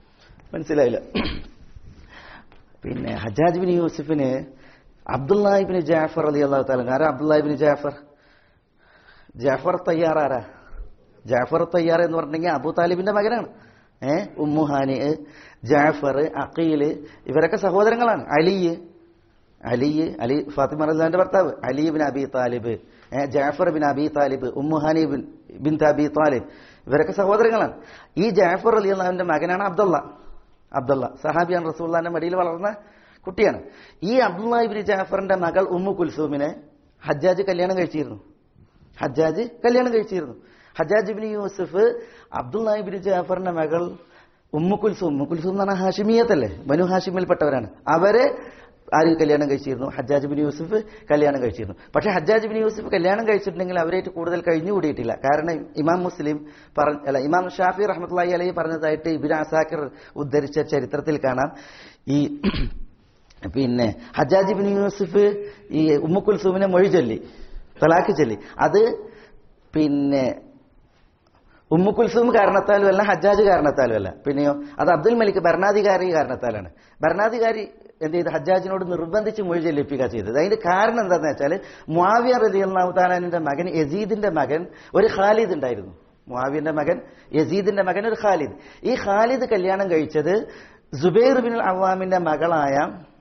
മനസ്സിലായില്ല പിന്നെ ഹജാജ് ബിൻ യൂസുഫിന് അബ്ദുല്ലാഹിബിന് ജാഫർ അലി അള്ളാഹു താല ആരാ അബ്ദുല്ലാഹിബിന് ജാഫർ ജാഫർ തയ്യാർ ആരാ ജാഫർ തയ്യാർ എന്ന് പറഞ്ഞിട്ടുണ്ടെങ്കിൽ അബു താലിബിന്റെ മകനാണ് ഏ ഉമ്മുഹാനി ജാഫർ അഖീല് ഇവരൊക്കെ സഹോദരങ്ങളാണ് അലി അലി അലി ഫാത്തിമ റഹ്ലാന്റെ ഭർത്താവ് അലി ബിൻ അബി താലിബ് ഏ, Jafar bin Abi Talib Ummuhani bin bin Abi Talib ഇവരൊക്കെ സഹോദരങ്ങളാണ് ഈ ജാഫർ അലി അള്ളാഹുവിന്റെ മകനാണ് അബ്ദുള്ള അബ്ദുള്ള സഹാബിയാണ് റസൂള്ളാന്റെ മടിയിൽ വളർന്ന കുട്ടിയാണ് ഈ അബ്ദുള്ള ഇബിൻ ജാഫറിന്റെ മകൾ ഉമ്മു കുൽസൂമിനെ ഹജ്ജാജ് കല്യാണം കഴിച്ചിരുന്നു ഹജ്ജാജ് കല്യാണം കഴിച്ചിരുന്നു ഹജ്ജാജ് ഇബിൻ യൂസുഫ് അബ്ദുള്ള ഇബിൻ ജാഫറിന്റെ മകൾ ഉമ്മു കുൽസൂം ഉമ്മു കുൽസൂം എന്ന് പറഞ്ഞാൽ ഹാഷിമിയത്തല്ലേ ബനു ഹാഷിമിൽപ്പെട്ടവരാണ് അവരെ ആര് കല്യാണം കഴിച്ചിരുന്നു ഹജ്ജാജ് ബിൻ യൂസുഫ് കല്യാണം കഴിച്ചിരുന്നു പക്ഷെ ഹജ്ജാജ് ബിൻ യൂസുഫ് കല്യാണം കഴിച്ചിട്ടുണ്ടെങ്കിൽ അവരായിട്ട് കൂടുതൽ കഴിഞ്ഞുകൂടിയിട്ടില്ല കാരണം ഇമാം മുസ്ലിം പറഞ്ഞ അല്ല ഇമാം ഷാഫി റഹ്മത്തുള്ളി അലൈഹി പറഞ്ഞതായിട്ട് ഇബിൻ അസാക്കിർ ഉദ്ധരിച്ച ചരിത്രത്തിൽ കാണാം ഈ പിന്നെ ഹജ്ജാജ് ബിൻ യൂസുഫ് ഈ ഉമ്മു കുൽസൂമിനെ മൊഴി ചൊല്ലി തലാഖ് ചൊല്ലി അത് പിന്നെ ഉമ്മു കുൽസൂം കാരണത്താലും അല്ല ഹജ്ജാജ് കാരണത്താലും അല്ല പിന്നെയോ അത് അബ്ദുൽ മലിക് ഭരണാധികാരി കാരണത്താലാണ് ഭരണാധികാരി എന്ത് ചെയ്ത് ഹജ്ജാജിനോട് നിർബന്ധിച്ച് മൊഴി ചെല്ലിപ്പിക്കുക ചെയ്തത് അതിന്റെ കാരണം എന്താണെന്ന് വെച്ചാൽ മുാവിയ റലി അള്ളാഹു താലാനിന്റെ മകൻ യസീദിന്റെ മകൻ ഒരു ഖാലിദ് ഉണ്ടായിരുന്നു മുാവിയന്റെ മകൻ യസീദിന്റെ മകൻ ഒരു ഖാലിദ് ഈ ഖാലിദ് കല്യാണം കഴിച്ചത് സുബൈർ ബിൻ അവാമിന്റെ മകളായ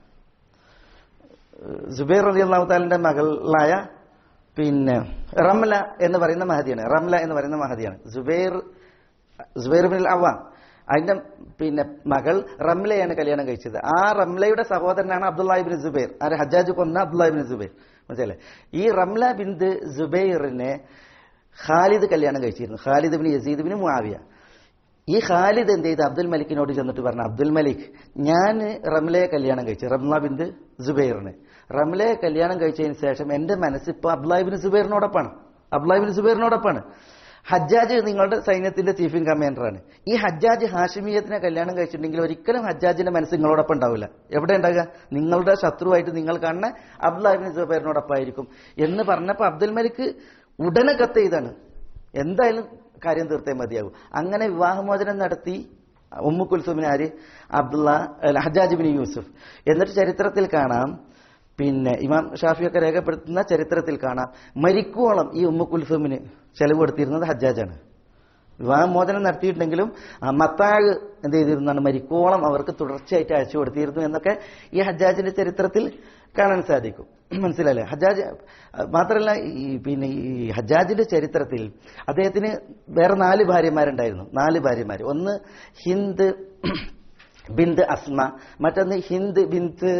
സുബൈർ റലി അള്ളാഹു താലിന്റെ മകളായ പിന്നെ റംല എന്ന് പറയുന്ന മഹദിയാണ് റംല എന്ന് പറയുന്ന മഹദിയാണ് സുബൈർ സുബൈർ ബിൻ അവാം അതിന്റെ പിന്നെ മകൾ റംലയാണ് കല്യാണം കഴിച്ചത് ആ റംലയുടെ സഹോദരനാണ് അബ്ദുല്ലാഹിബിൻ സുബൈർ ആര് ഹജ്ജാജ് കൊന്ന അബ്ദുല്ലാഹിബിൻ സുബൈർ മനസ്സിലല്ലേ ഈ റംല ബിന്ദ് സുബൈറിനെ ഖാലിദ് കല്യാണം കഴിച്ചിരുന്നു Khalid bin Yazid bin Muawiya ഈ ഖാലിദ് എന്ത് ചെയ്ത് അബ്ദുൽ മലിക്കിനോട് ചെന്നിട്ട് പറഞ്ഞു അബ്ദുൽ മലിക് ഞാൻ റംലയെ കല്യാണം കഴിച്ചു റംല ബിന്ദ് സുബൈറിന് റംലയെ കല്യാണം കഴിച്ചതിന് ശേഷം എന്റെ മനസ്സ് ഇപ്പൊ അബ്ദുല്ലാഹിബിൻ സുബൈറിനോടൊപ്പാണ് അബ്ദുല്ലാഹിബിൻ സുബൈറിനോടൊപ്പാണ് ഹജ്ജാജ് നിങ്ങളുടെ സൈന്യത്തിന്റെ ചീഫ് ഇൻ കമാൻഡറാണ് ഈ ഹജ്ജാജ് ഹാഷിമിയത്തിനെ കല്യാണം കഴിച്ചിട്ടുണ്ടെങ്കിൽ ഒരിക്കലും ഹജ്ജാജിന്റെ മനസ്സ് നിങ്ങളോടൊപ്പം ഉണ്ടാവില്ല എവിടെ ഉണ്ടാകുക നിങ്ങളുടെ ശത്രുവായിട്ട് നിങ്ങൾ കാണുന്ന അബ്ദുല്ലാഹിബിൻ സുബൈറിനോടൊപ്പമായിരിക്കും എന്ന് പറഞ്ഞപ്പോൾ അബ്ദുൽ മലിക് ഉടനെ കത്ത് ചെയ്താണ് എന്തായാലും കാര്യം തീർത്തേ മതിയാകും അങ്ങനെ വിവാഹമോചനം നടത്തി ഉമ്മു കുൽസുമിന് ആര് അബ്ദുള്ള അല്ല, ഹജ്ജാജ് ബിൻ യൂസുഫ് എന്നിട്ട് ചരിത്രത്തിൽ കാണാം പിന്നെ ഇമാം ഷാഫിയൊക്കെ രേഖപ്പെടുത്തുന്ന ചരിത്രത്തിൽ കാണാം മരിക്കുവോളം ഈ ഉമ്മു കുൽസുമിന് ചെലവ് കൊടുത്തിരുന്നത് ഹജ്ജാജാണ് വിവാഹമോചനം നടത്തിയിട്ടുണ്ടെങ്കിലും ആ മത്താഴ് എന്ത് ചെയ്തിരുന്നാണ് മരിക്കോളം അവർക്ക് തുടർച്ചയായിട്ട് അയച്ചു കൊടുത്തിരുന്നു എന്നൊക്കെ ഈ ഹജ്ജാജിന്റെ ചരിത്രത്തിൽ കാണാൻ സാധിക്കും മനസ്സിലല്ലേ ഹജ്ജാജ് മാത്രമല്ല ഈ പിന്നെ ഈ ഹജ്ജാജിന്റെ ചരിത്രത്തിൽ അദ്ദേഹത്തിന് വേറെ നാല് ഭാര്യമാരുണ്ടായിരുന്നു നാല് ഭാര്യമാർ ഒന്ന് ഹിന്ദ് ബിന്ദ് അസ്മ മറ്റൊന്ന് ഹിന്ദ് ബിന്ദ്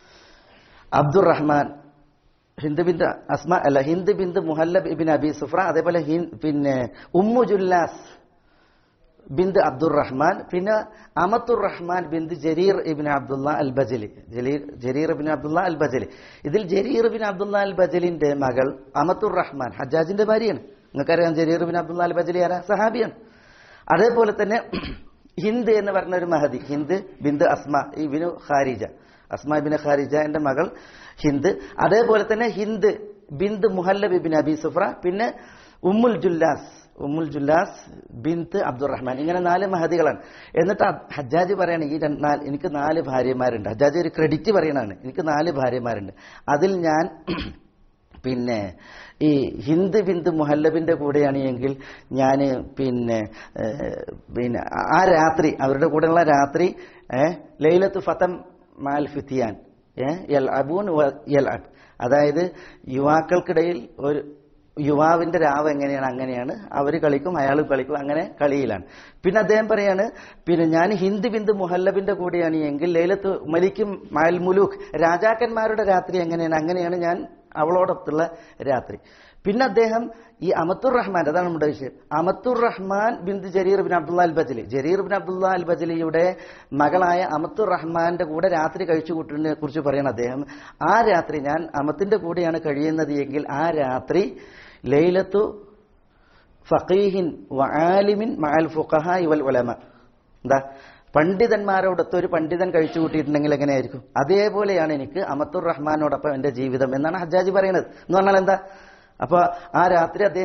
അബ്ദുറഹ്മാൻ ഹിന്ദ് ബിന്ദ് അസ്മ അല്ല ഹിന്ദ് ബിന്ദ് മുഹല്ലബ് ഇബിൻ അബി സുഫ്ര അതേപോലെ ഹിൻ- പിന്നെ ഉമ്മു ജുല്ലാസ് ബിന്ദ് അബ്ദുറഹ്മാൻ പിന്നെ അമത്തുർ റഹ്മാൻ ബിന്ദ് ജരീർ ഇബിൻ അബ്ദുള്ള അൽ ബജലി ജലീർ ജരീർ ഇബിൻ അബ്ദുള്ള അൽ ബജലി ഇതിൽ ജരീർ ബിൻ അബ്ദുള്ള അൽ ബജലിന്റെ മകൾ അമത്തുർ റഹ്മാൻ ഹജ്ജാജിന്റെ ഭാര്യയാണ് നിങ്ങൾക്കറിയാം Jarir bin Abdullah al Bajali ആരാ സഹാബിയാണ് അതേപോലെ തന്നെ ഹിന്ദ് എന്ന് പറഞ്ഞ ഒരു മഹദി Hind bint Asma ibn Kharija Asma ibn ഖാരിജന്റെ മകൾ ഹിന്ദ് അതേപോലെ തന്നെ ഹിന്ദ് ബിന്ദ് മുഹല്ലബ് ഇബിൻ അബി സുഫ്ര പിന്നെ ഉമ്മുൽ ജുല്ലാസ് ഉമ്മുൽ ജുല്ലാസ് ബിന്ത് അബ്ദുറഹ്മാൻ ഇങ്ങനെ നാല് മഹദികളാണ് എന്നിട്ട് അബ്- ഹജ്ജാജ് പറയാണ് ഈ രണ്ട് നാല് എനിക്ക് നാല് ഭാര്യമാരുണ്ട് ഹജ്ജാജ് ഒരു ക്രെഡിറ്റ് പറയണാണ് എനിക്ക് നാല് ഭാര്യമാരുണ്ട് അതിൽ ഞാൻ പിന്നെ ഈ ഹിന്ദ് ബിന്ദ് മുഹല്ലബിന്റെ കൂടെയാണ് എങ്കിൽ ഞാൻ പിന്നെ ഏഹ്, പിന്നെ ആ രാത്രി അവരുടെ കൂടെയുള്ള രാത്രി ഏഹ്, ലൈലത്ത് ഫതം മാൽ ഫിത്തിയാൻ ഏഹ്, യൽ അബൂൻ വ- യൽ അബ് അതായത് യുവാക്കൾക്കിടയിൽ ഒരു യുവാവിന്റെ രാവ് എങ്ങനെയാണ് അങ്ങനെയാണ് അവർ കളിക്കും അയാൾ കളിക്കും അങ്ങനെ കളിയിലാണ് പിന്നെ അദ്ദേഹം പറയാണ് പിന്നെ ഞാൻ ഹിന്ദ് ബിന്ദ് മുഹല്ലബിന്റെ കൂടെയാണ് എങ്കിൽ ലൈലത്ത് മലിക്കും മാൽ മുലൂക്ക് രാജാക്കന്മാരുടെ രാത്രി എങ്ങനെയാണ് അങ്ങനെയാണ് ഞാൻ അവളോടൊത്തുള്ള രാത്രി പിന്നെ അദ്ദേഹം ഈ അമത്തുർ റഹ്മാൻ അതാണ് നമ്മുടെ വിഷയം Amatur Rahman bint Jarir bin Abdullah al Bajali Jarir bin Abdullah al ബജലിയുടെ മകളായ അമത്തുർ റഹ്മാന്റെ കൂടെ രാത്രി കഴിച്ചു കൂട്ടുന്നതിനെ കുറിച്ച് പറയണം അദ്ദേഹം ആ രാത്രി ഞാൻ അമത്തിന്റെ കൂടെയാണ് കഴിയുന്നത് എങ്കിൽ ആ രാത്രി ലൈലത്തു ഫഖീഹിൻ വആലിമിൻ മഅൽ ഫുഖഹ വൽ ഉലമ എന്താ പണ്ഡിതന്മാരോടൊത്ത് ഒരു പണ്ഡിതൻ കഴിച്ചു കൂട്ടിയിട്ടുണ്ടെങ്കിൽ എങ്ങനെയായിരിക്കും അതേപോലെയാണ് എനിക്ക് അമത്തുർ റഹ്മാനോടൊപ്പം എന്റെ ജീവിതം എന്നാണ് ഹജ്ജാജി പറയുന്നത് എന്ന് പറഞ്ഞാൽ എന്താ അപ്പൊ ആ രാത്രി അദ്ദേഹം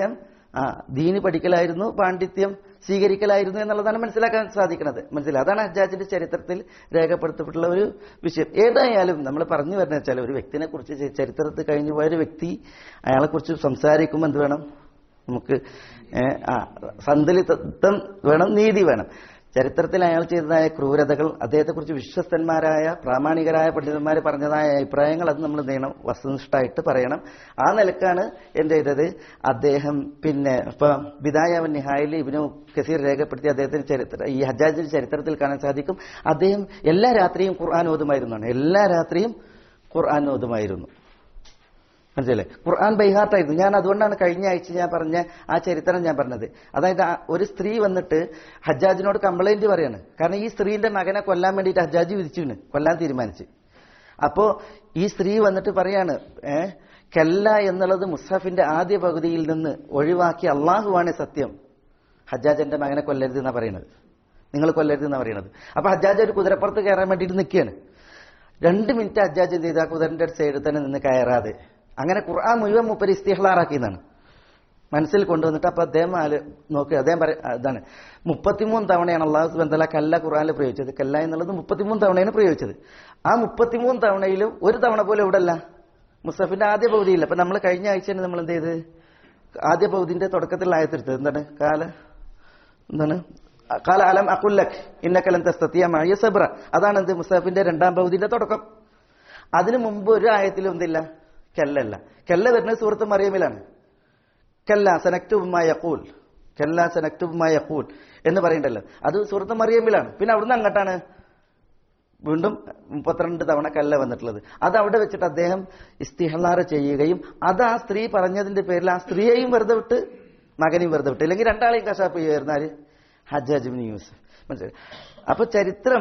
ആ ദീന് പഠിക്കലായിരുന്നു പാണ്ഡിത്യം സ്വീകരിക്കലായിരുന്നു എന്നുള്ളതാണ് മനസ്സിലാക്കാൻ സാധിക്കുന്നത് മനസ്സിലായി അതാണ് ഹജ്ജാജിന്റെ ചരിത്രത്തിൽ രേഖപ്പെടുത്തപ്പെട്ടുള്ള ഒരു വിഷയം ഏതായാലും നമ്മൾ പറഞ്ഞു വരുന്ന വെച്ചാൽ ഒരു വ്യക്തിനെ കുറിച്ച് ചരിത്രത്തിൽ കഴിഞ്ഞു പോയ ഒരു വ്യക്തി അയാളെ കുറിച്ച് സംസാരിക്കുമ്പോൾ എന്ത് വേണം നമുക്ക് ഏഹ്, ആ സന്തുലിതത്വം വേണം നീതി വേണം ചരിത്രത്തിൽ അയാൾ ചെയ്തതായ ക്രൂരതകൾ അദ്ദേഹത്തെക്കുറിച്ച് വിശ്വസ്തന്മാരായ പ്രാമാണികരായ പണ്ഡിതന്മാർ പറഞ്ഞതായ അഭിപ്രായങ്ങൾ അത് നമ്മൾ എന്ത് ചെയ്യണം വസ്തുനിഷ്ഠമായിട്ട് പറയണം ആ നിലക്കാണ് എന്ത് ചെയ്തത് അദ്ദേഹം പിന്നെ ഇപ്പൊ ബിദായവൻ നിഹായിൽ ഇബിനു കസീർ രേഖപ്പെടുത്തിയ അദ്ദേഹത്തിന്റെ ചരിത്ര ഈ ഹജ്ജാജിന്റെ ചരിത്രത്തിൽ കാണാൻ സാധിക്കും അദ്ദേഹം എല്ലാ രാത്രിയും ഖുർആൻ ഓതുമായിരുന്നാണ് എല്ലാ രാത്രിയും ഖുർആൻ ഓതുമായിരുന്നു മനസ്സിലല്ലേ ഖുർആൻ ബൈഹാർട്ടായിരുന്നു ഞാൻ അതുകൊണ്ടാണ് കഴിഞ്ഞ ആഴ്ച ഞാൻ പറഞ്ഞ ആ ചരിത്രം ഞാൻ പറഞ്ഞത് അതായത് ആ ഒരു സ്ത്രീ വന്നിട്ട് ഹജ്ജാജിനോട് കംപ്ലൈന്റ് പറയാണ് കാരണം ഈ സ്ത്രീന്റെ മകനെ കൊല്ലാൻ വേണ്ടിയിട്ട് ഹജ്ജാജി വിധിച്ചു കൊല്ലാൻ തീരുമാനിച്ചു അപ്പോ ഈ സ്ത്രീ വന്നിട്ട് പറയാണ് ഏ കല്ല എന്നുള്ളത് മുസ്ഹഫിന്റെ ആദ്യ പകുതിയിൽ നിന്ന് ഒഴിവാക്കി അള്ളാഹുവാണ് സത്യം ഹജ്ജാജ് എന്റെ മകനെ കൊല്ലരുത് എന്നാ പറയുന്നത് നിങ്ങൾ കൊല്ലരുത് എന്നാ പറയുന്നത് അപ്പൊ ഹജ്ജാജ് ഒരു കുതിരപ്പുറത്ത് കയറാൻ വേണ്ടിയിട്ട് നിൽക്കുകയാണ് രണ്ട് മിനിറ്റ് ഹജ്ജാജ് എന്ത് ചെയ്ത് ആ കുതിരന്റെ സൈഡിൽ തന്നെ നിന്ന് കയറാതെ അങ്ങനെ ഖുർആൻ മുഴുവൻ മുപ്പര് ഇസ്തിഹ്ലാറാക്കിയതാണ് മനസ്സിൽ കൊണ്ടുവന്നിട്ട് അപ്പൊ അദ്ദേഹം ആല് നോക്കി അദ്ദേഹം പറ ഇതാണ് മുപ്പത്തിമൂന്ന് തവണയാണ് അള്ളാഹു ബന്ധല കല്ല ഖുർആനിൽ പ്രയോഗിച്ചത് കല്ല എന്നുള്ളത് മുപ്പത്തിമൂന്ന് തവണയാണ് പ്രയോഗിച്ചത് ആ മുപ്പത്തിമൂന്ന് തവണയിലും ഒരു തവണ പോലും ഇവിടെ അല്ല മുസ്തഫിന്റെ ആദ്യ പകുതിയില്ല അപ്പൊ നമ്മൾ കഴിഞ്ഞ ആഴ്ചയാണ് നമ്മൾ എന്ത് ചെയ്ത് ആദ്യ പകുതിന്റെ തുടക്കത്തിൽ ആയത്തെടുത്തത് എന്താണ് കാല എന്താണ് കാല അലം അക്കുല്ലക് ഇന്നക്കലം തസ്തത്തിയ മഴയ സബ്ര അതാണ് എന്ത് മുസ്തഫിന്റെ രണ്ടാം പകുതിന്റെ തുടക്കം അതിനു മുമ്പ് ഒരു ആയത്തിലും എന്തില്ല കെല്ലല്ല കെല്ല വരുന്നത് സുഹൃത്ത് മറിയമിലാണ് കല്ല സനക്തുബുമായ യക്കൂൽ കല്ല സനക്തുബുമായ യക്കൂൽ എന്ന് പറയണ്ടല്ലോ അത് സുഹൃത്ത് മറിയമ്മിലാണ് പിന്നെ അവിടുന്ന് അങ്ങോട്ടാണ് വീണ്ടും മുപ്പത്തിരണ്ട് തവണ കല്ല വന്നിട്ടുള്ളത് അത് അവിടെ വെച്ചിട്ട് അദ്ദേഹം ഇസ്തിഹലാറ് ചെയ്യുകയും അത് ആ സ്ത്രീ പറഞ്ഞതിന്റെ പേരിൽ ആ സ്ത്രീയെയും വെറുതെ വിട്ട് മകനെയും വെറുതെ വിട്ട് അല്ലെങ്കിൽ രണ്ടാളെയും കശാപ്പ് ചെയ്യുമായിരുന്നു ആര് ഹജ്ജാജിബിൻ യൂസഫ് മനസ്സിലായി അപ്പൊ ചരിത്രം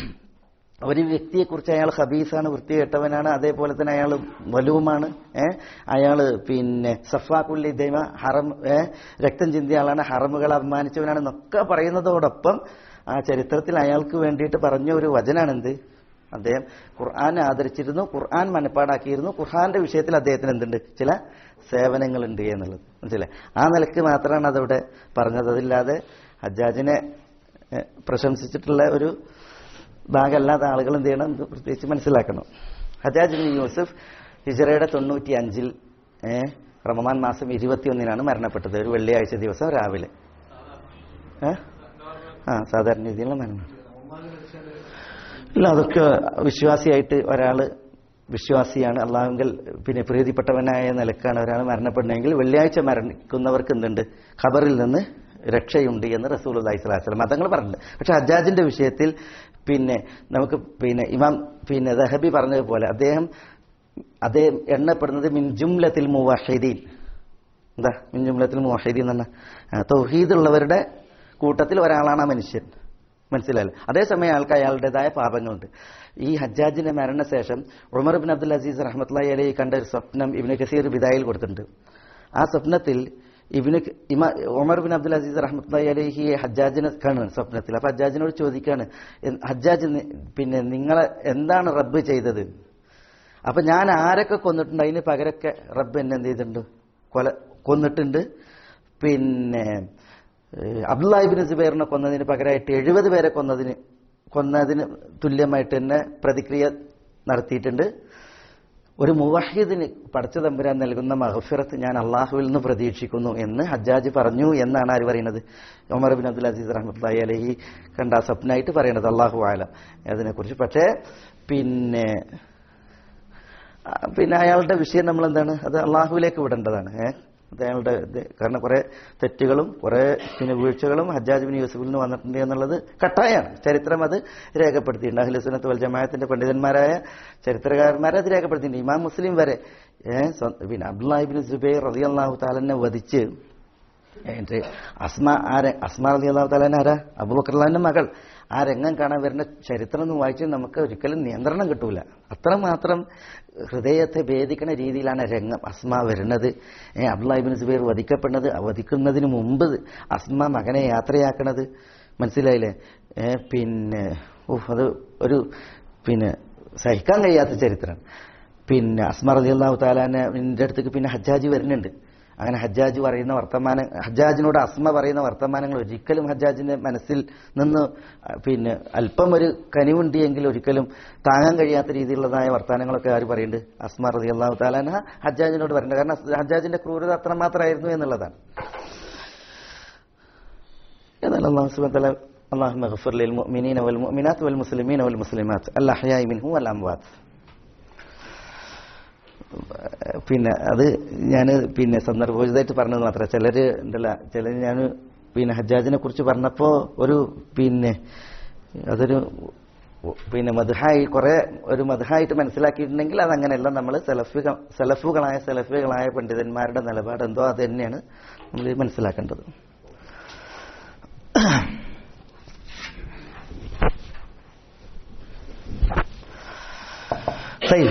ഒരു വ്യക്തിയെക്കുറിച്ച് അയാൾ ഹബീസാണ് വൃത്തികെട്ടവനാണ് അതേപോലെ തന്നെ അയാൾ വലുവുമാണ് ഏഹ് അയാള് പിന്നെ സഫാക്കുല്ലി ദൈവ ഹറം ഏഹ് രക്തം ചിന്തിയ ആളാണ് ഹറമുകൾ അപമാനിച്ചവനാണെന്നൊക്കെ പറയുന്നതോടൊപ്പം ആ ചരിത്രത്തിൽ അയാൾക്ക് വേണ്ടിയിട്ട് പറഞ്ഞ ഒരു വചനാണെന്ത് അദ്ദേഹം ഖുർആൻ ആദരിച്ചിരുന്നു ഖുർആൻ മനപ്പാടാക്കിയിരുന്നു ഖുർആന്റെ വിഷയത്തിൽ അദ്ദേഹത്തിന് എന്തുണ്ട് ചില സേവനങ്ങളുണ്ട് എന്നുള്ളത് മനസ്സിലായി ആ നിലക്ക് മാത്രമാണ് അതവിടെ പറഞ്ഞത് അതില്ലാതെ ഹജ്ജാജിനെ ഏഹ്, പ്രശംസിച്ചിട്ടുള്ള ഒരു ഭാഗമല്ലാത്ത ആളുകൾ എന്ത് ചെയ്യണം ഇത് പ്രത്യേകിച്ച് മനസ്സിലാക്കണം ഹജാജ് ബിൻ യൂസഫ് ഹിജറയുടെ തൊണ്ണൂറ്റി അഞ്ചിൽ ഏഹ് റമദാൻ മാസം ഇരുപത്തിയൊന്നിനാണ് മരണപ്പെട്ടത് ഒരു വെള്ളിയാഴ്ച ദിവസം രാവിലെ ഏഹ് ആ സാധാരണ രീതിയിലുള്ള മരണം ഇല്ല അതൊക്കെ വിശ്വാസിയായിട്ട് ഒരാള് വിശ്വാസിയാണ് അള്ളാഹുങ്കൽ പിന്നെ പ്രീതിപ്പെട്ടവനായ നിലക്കാണ് ഒരാൾ മരണപ്പെടുന്നതെങ്കിൽ വെള്ളിയാഴ്ച മരണിക്കുന്നവർക്ക് എന്തുണ്ട് ഖബറിൽ നിന്ന് രക്ഷയുണ്ട് എന്ന് റസൂൽ അള്ളഹി സ്വലാസ്ലം മതങ്ങൾ പറഞ്ഞിട്ടുണ്ട് പക്ഷെ ഹജ്ജാജിന്റെ വിഷയത്തിൽ പിന്നെ നമുക്ക് പിന്നെ ഇമാം പിന്നെ ദഹബി പറഞ്ഞതുപോലെ അദ്ദേഹം അദ്ദേഹം എണ്ണപ്പെടുന്നത് മിൻ ജുംലത്തിൽ മുവാഹിദീൻ എന്താ മിൻ ജുംലത്തിൽ മുവാഹിദീൻ എന്ന് പറഞ്ഞാൽ തൗഹീദ് ഉള്ളവരുടെ കൂട്ടത്തിൽ ഒരാളാണ് ആ മനുഷ്യൻ മനസ്സിലായല്ലോ അതേസമയം അയാൾക്ക് അയാളുടേതായ പാപങ്ങളുണ്ട് ഈ ഹജ്ജാജിന്റെ മരണശേഷം ഉമർ ബിൻ അബ്ദുൽ അസീസ് റഹ്മത്തുള്ളി അലി കണ്ട ഒരു സ്വപ്നം ഇബിന് കസീർ ബിദായിൽ കൊടുത്തിട്ടുണ്ട് ആ സ്വപ്നത്തിൽ ഇബിന് ഇമ ഉമർ ബിൻ അബ്ദുൽ അസീസ് റഹ്മത്തുള്ളി അലഹി ഹജ്ജാജിനെ കാണുന്നു സ്വപ്നത്തിൽ അപ്പൊ ഹജ്ജാജിനോട് ചോദിക്കാണ് "എൻ- ഹജ്ജാജ് നി- പിന്നെ നിങ്ങളെ എന്താണ് റബ്ബ് ചെയ്തത് അപ്പൊ ഞാൻ ആരൊക്കെ കൊന്നിട്ടുണ്ട് അതിന് പകരമൊക്കെ റബ്ബ് എന്നെ എന്ത് ചെയ്തിട്ടുണ്ട് കൊല കൊന്നിട്ടുണ്ട് പിന്നെ ഏഹ്, അബ്ദുല്ലാഹിബിൻ സുബൈറിനെ കൊന്നതിന് പകരമായിട്ട് എഴുപത് പേരെ കൊന്നതിന് കൊന്നതിന് തുല്യമായിട്ട് തന്നെ പ്രതിക്രിയ നടത്തിയിട്ടുണ്ട് ഒരു മുവഹിദിന് പടച്ച തമ്പുരാൻ നൽകുന്ന മഹഫിറത്ത് ഞാൻ അള്ളാഹുവിൽ നിന്ന് പ്രതീക്ഷിക്കുന്നു എന്ന് ഹജ്ജാജ് പറഞ്ഞു എന്നാണ് ആര് പറയുന്നത് ഒമർ ബിൻ അബ്ദുൽ അസീസ് റഹ്മത്തുള്ളി അലഹി കണ്ട ആ സ്വപ്നമായിട്ട് പറയുന്നത് അള്ളാഹു ആല അതിനെക്കുറിച്ച് പക്ഷേ പിന്നെ ആ, പിന്നെ അയാളുടെ വിഷയം നമ്മൾ എന്താണ് അത് അള്ളാഹുവിലേക്ക് വിടേണ്ടതാണ് ഏഹ് അത് അയാളുടെ ഇത് കാരണം കുറെ തെറ്റുകളും കുറെ പിന്നെ വീഴ്ചകളും ഹജ്ജാജ് ബിൻ യൂസഫിൽ നിന്ന് വന്നിട്ടുണ്ട് എന്നുള്ളത് കട്ടായാണ് ചരിത്രം അത് രേഖപ്പെടുത്തിയിട്ടുണ്ട് അഖിലുസുനത്ത് വൽ ജമാഅത്തിന്റെ പണ്ഡിതന്മാരായ ചരിത്രകാരന്മാരെ അത് രേഖപ്പെടുത്തിയിട്ടുണ്ട് ഇമാം മുസ്ലിം വരെ ഏഹ് സ്വ- പിന്നെ അബ്ദുല്ലാഹിബിൻ സുബൈർ റതി അള്ളാഹു താലനെ വധിച്ച് എന്നിട്ട് അസ്മ ആരെ അസ്മ റതി അള്ളാഹു താലാൻ ആരാ അബുബക്കർലാന്റെ മകൾ ആ രംഗം കാണാൻ വരുന്ന ചരിത്രം ഒന്ന് വായിച്ച് നമുക്ക് ഒരിക്കലും നിയന്ത്രണം കിട്ടൂല അത്രമാത്രം ഹൃദയത്തെ ഭേദിക്കുന്ന രീതിയിലാണ് രംഗം അസ്മ വരുന്നത് ഏ അബ്ദുല്ലാഹിബിൻ സുബൈർ വധിക്കപ്പെടുന്നത് ആ വധിക്കുന്നതിന് മുമ്പ് അസ്മ മകനെ യാത്രയാക്കണത് മനസ്സിലായില്ലേ ഏ പിന്നെ ഉഫ്, അത് ഒരു പിന്നെ സഹിക്കാൻ കഴിയാത്ത ചരിത്രമാണ് പിന്നെ അസ്മ റതി അള്ളാഹു താലാന്റെ അടുത്തേക്ക് പിന്നെ ഹജ്ജാജി വരുന്നുണ്ട് അങ്ങനെ ഹജ്ജാജ് പറയുന്ന വർത്തമാനം ഹജ്ജാജിനോട് അസ്മ പറയുന്ന വർത്തമാനങ്ങൾ ഒരിക്കലും ഹജ്ജാജിന്റെ മനസ്സിൽ നിന്ന് അഹ് പിന്നെ അല്പം ഒരു കനിവുണ്ടിയെങ്കിൽ ഒരിക്കലും താങ്ങാൻ കഴിയാത്ത രീതിയിലുള്ളതായ വർത്തമാനങ്ങളൊക്കെ ആര് പറയുന്നുണ്ട് അസ്മ റതി അള്ളാഹു താലാന ഹജ്ജാജിനോട് പറയുന്നത് കാരണം ഹജ്ജാജിന്റെ ക്രൂരത അത്രമാത്രമായിരുന്നു എന്നുള്ളതാണ് എന്നാൽ അള്ളാഹു സുബ്ഹാനഹു വതആല اللهم اغفر للمؤمنين والمؤمنات والمسلمين والمسلمات الأحياء منهم والأموات പിന്നെ അത് ഞാൻ പിന്നെ സന്ദർഭോചിതമായിട്ട് പറഞ്ഞത് മാത്രമേ ചിലര് ഉണ്ടല്ല ചിലർ ഞാൻ പിന്നെ ഹജ്ജാജിനെ കുറിച്ച് പറഞ്ഞപ്പോ ഒരു പിന്നെ അതൊരു പിന്നെ മധുഹായി കുറെ ഒരു മധുഹായിട്ട് മനസ്സിലാക്കിയിട്ടുണ്ടെങ്കിൽ അതങ്ങനെയല്ല നമ്മൾ സെലഫിക സെലഫുകളായ സെലഫികളായ പണ്ഡിതന്മാരുടെ നിലപാട് എന്തോ അത് തന്നെയാണ് നമ്മൾ മനസ്സിലാക്കേണ്ടത് طيب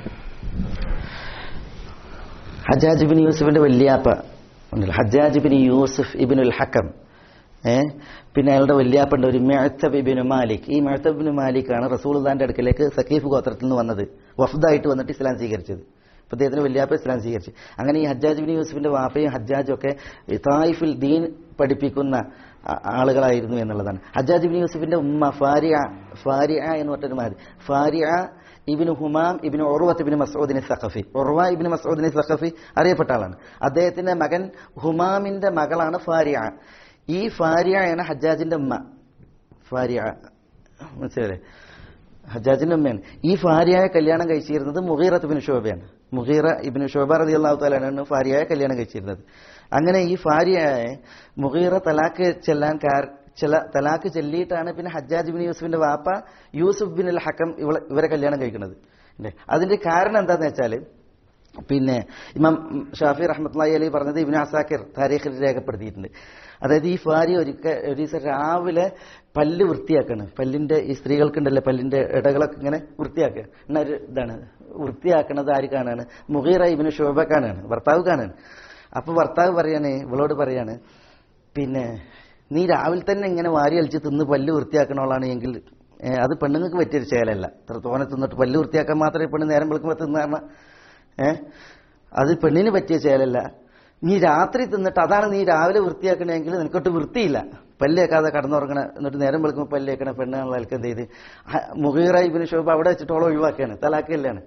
ഹജ്ജാജ് ബിൻ യൂസുഫിന്റെ വല്യാപ്പ ഉണ്ടല്ലോ ഹജ്ജാജ് ബിൻ യൂസുഫ് ഇബിനുൽ ഹക്കം ഏ പിന്നെ അയാളുടെ വല്യാപ്പുണ്ട് ഒരു മെഴത്തബ് ഇബിന് മാലിക് ഈ മെഴത്തബ് ഇബിന് മാലിക്കാണ് റസൂൽദാന്റെ അടുക്കലേക്ക് സക്കീഫ് ഗോത്രത്തിൽ നിന്ന് വന്നത് വഫ്ദായിട്ട് വന്നിട്ട് ഇസ്ലാം സ്വീകരിച്ചത് അപ്പൊ അദ്ദേഹത്തിന് വല്യാപ്പ ഇസ്ലാം സ്വീകരിച്ചു അങ്ങനെ ഈ ഹജ്ജാജ് ബിൻ യൂസുഫിന്റെ വാപ്പയും ഹജ്ജാജും ഒക്കെ ഈ തായിഫിൽ ദീൻ പഠിപ്പിക്കുന്ന ആ- ആളുകളായിരുന്നു എന്നുള്ളതാണ് ഹജ്ജാജ് ബിൻ യൂസുഫിന്റെ ഉമ്മ ഫാരിയ ഫാരിയ എന്ന് പറഞ്ഞൊരു മാതി ഫാരിയ ഇബിന് ഹുമാം ഇബിന് ഉർവത്ത് ഇബിന് മസൂദിന് സഖഫി ഉർവ ഇബിന് മസൂദിന് സഖഫി അറിയപ്പെട്ട ആളാണ് അദ്ദേഹത്തിന്റെ മകൻ ഹുമാമിന്റെ മകളാണ് ഫാരിയ ഈ ഫാരിയയാണ് ഹജ്ജാജിന്റെ ഉമ്മ ഫാരിയ മനസ്സിലല്ലേ ഹജ്ജാജിന്റെ ഉമ്മയാണ് ഈ ഫാരിയായ കല്യാണം കഴിച്ചിരുന്നത് മുഗീറത്ത് ഇബിന് ഷോബയാണ് മുഗീറ ഇബിന് ഷോബ റതി അള്ളാഹു താലാണ് ഫാരിയായ കല്യാണം കഴിച്ചിരുന്നത് അങ്ങനെ ഈ ഫാരിയായ മുഗീറ തലാക്ക് ചെല്ലാൻ കാർ ചില തലാക്ക് ചെല്ലിയിട്ടാണ് പിന്നെ ഹജ്ജാജ് ബിൻ യൂസുഫിന്റെ വാപ്പ യൂസുഫ് ബിൻ അൽ ഹക്കം ഇവളെ ഇവരെ കല്യാണം കഴിക്കുന്നത് അല്ലേ അതിന്റെ കാരണം എന്താന്ന് വെച്ചാല് പിന്നെ ഇമാം ഷാഫി റഹ്മത്തുള്ളി അലി പറഞ്ഞത് ഇബിൻ അസാക്കിർ താരീഖിൽ രേഖപ്പെടുത്തിയിട്ടുണ്ട് അതായത് ഈ ഫാരി ഒരിക്കൽ ഒരു ദിവസം രാവിലെ പല്ല് വൃത്തിയാക്കാണ് പല്ലിന്റെ ഈ സ്ത്രീകൾക്കുണ്ടല്ലോ പല്ലിന്റെ ഇടകളൊക്കെ ഇങ്ങനെ വൃത്തിയാക്കുക എന്നാ ഒരു ഇതാണ് വൃത്തിയാക്കണത് ആര് കാണാണ് മുഗീറ ഇബിന് ശോഭ കാണാണ് ഭർത്താവ് കാണാണ് അപ്പൊ ഭർത്താവ് പറയാണ് ഇവളോട് പറയാണ് പിന്നെ നീ രാവിലെ തന്നെ ഇങ്ങനെ വാരി അലിച്ച് തിന്ന് പല്ല് വൃത്തിയാക്കണോളാണ് എങ്കിൽ ഏ, അത് പെണ്ണുങ്ങൾക്ക് പറ്റിയൊരു ചേലല്ല ഇത്ര തോനെ തിന്നിട്ട് പല്ല് വൃത്തിയാക്കാൻ മാത്രമേ പെണ്ണ് നേരം വിളിക്കുമ്പോൾ തിന്നാണ് ഏ അത് പെണ്ണിന് പറ്റിയ ചേലല്ല നീ രാത്രി തിന്നിട്ട് അതാണ് നീ രാവിലെ വൃത്തിയാക്കണമെങ്കിൽ നിനക്കൊട്ട് വൃത്തിയില്ല പല്ലേക്കാതെ കടന്നുറങ്ങണ എന്നിട്ട് നേരം വെളുക്കുമ്പോൾ പല്ലേക്കണ പെണ്ണാണുള്ള ആൾക്ക് എന്ത് ചെയ്ത് മുഖീറ ഇബിന് ഷോബ് അവിടെ വെച്ചിട്ടോളം ഒഴിവാക്കുകയാണ് തലാക്കല്ലാണ്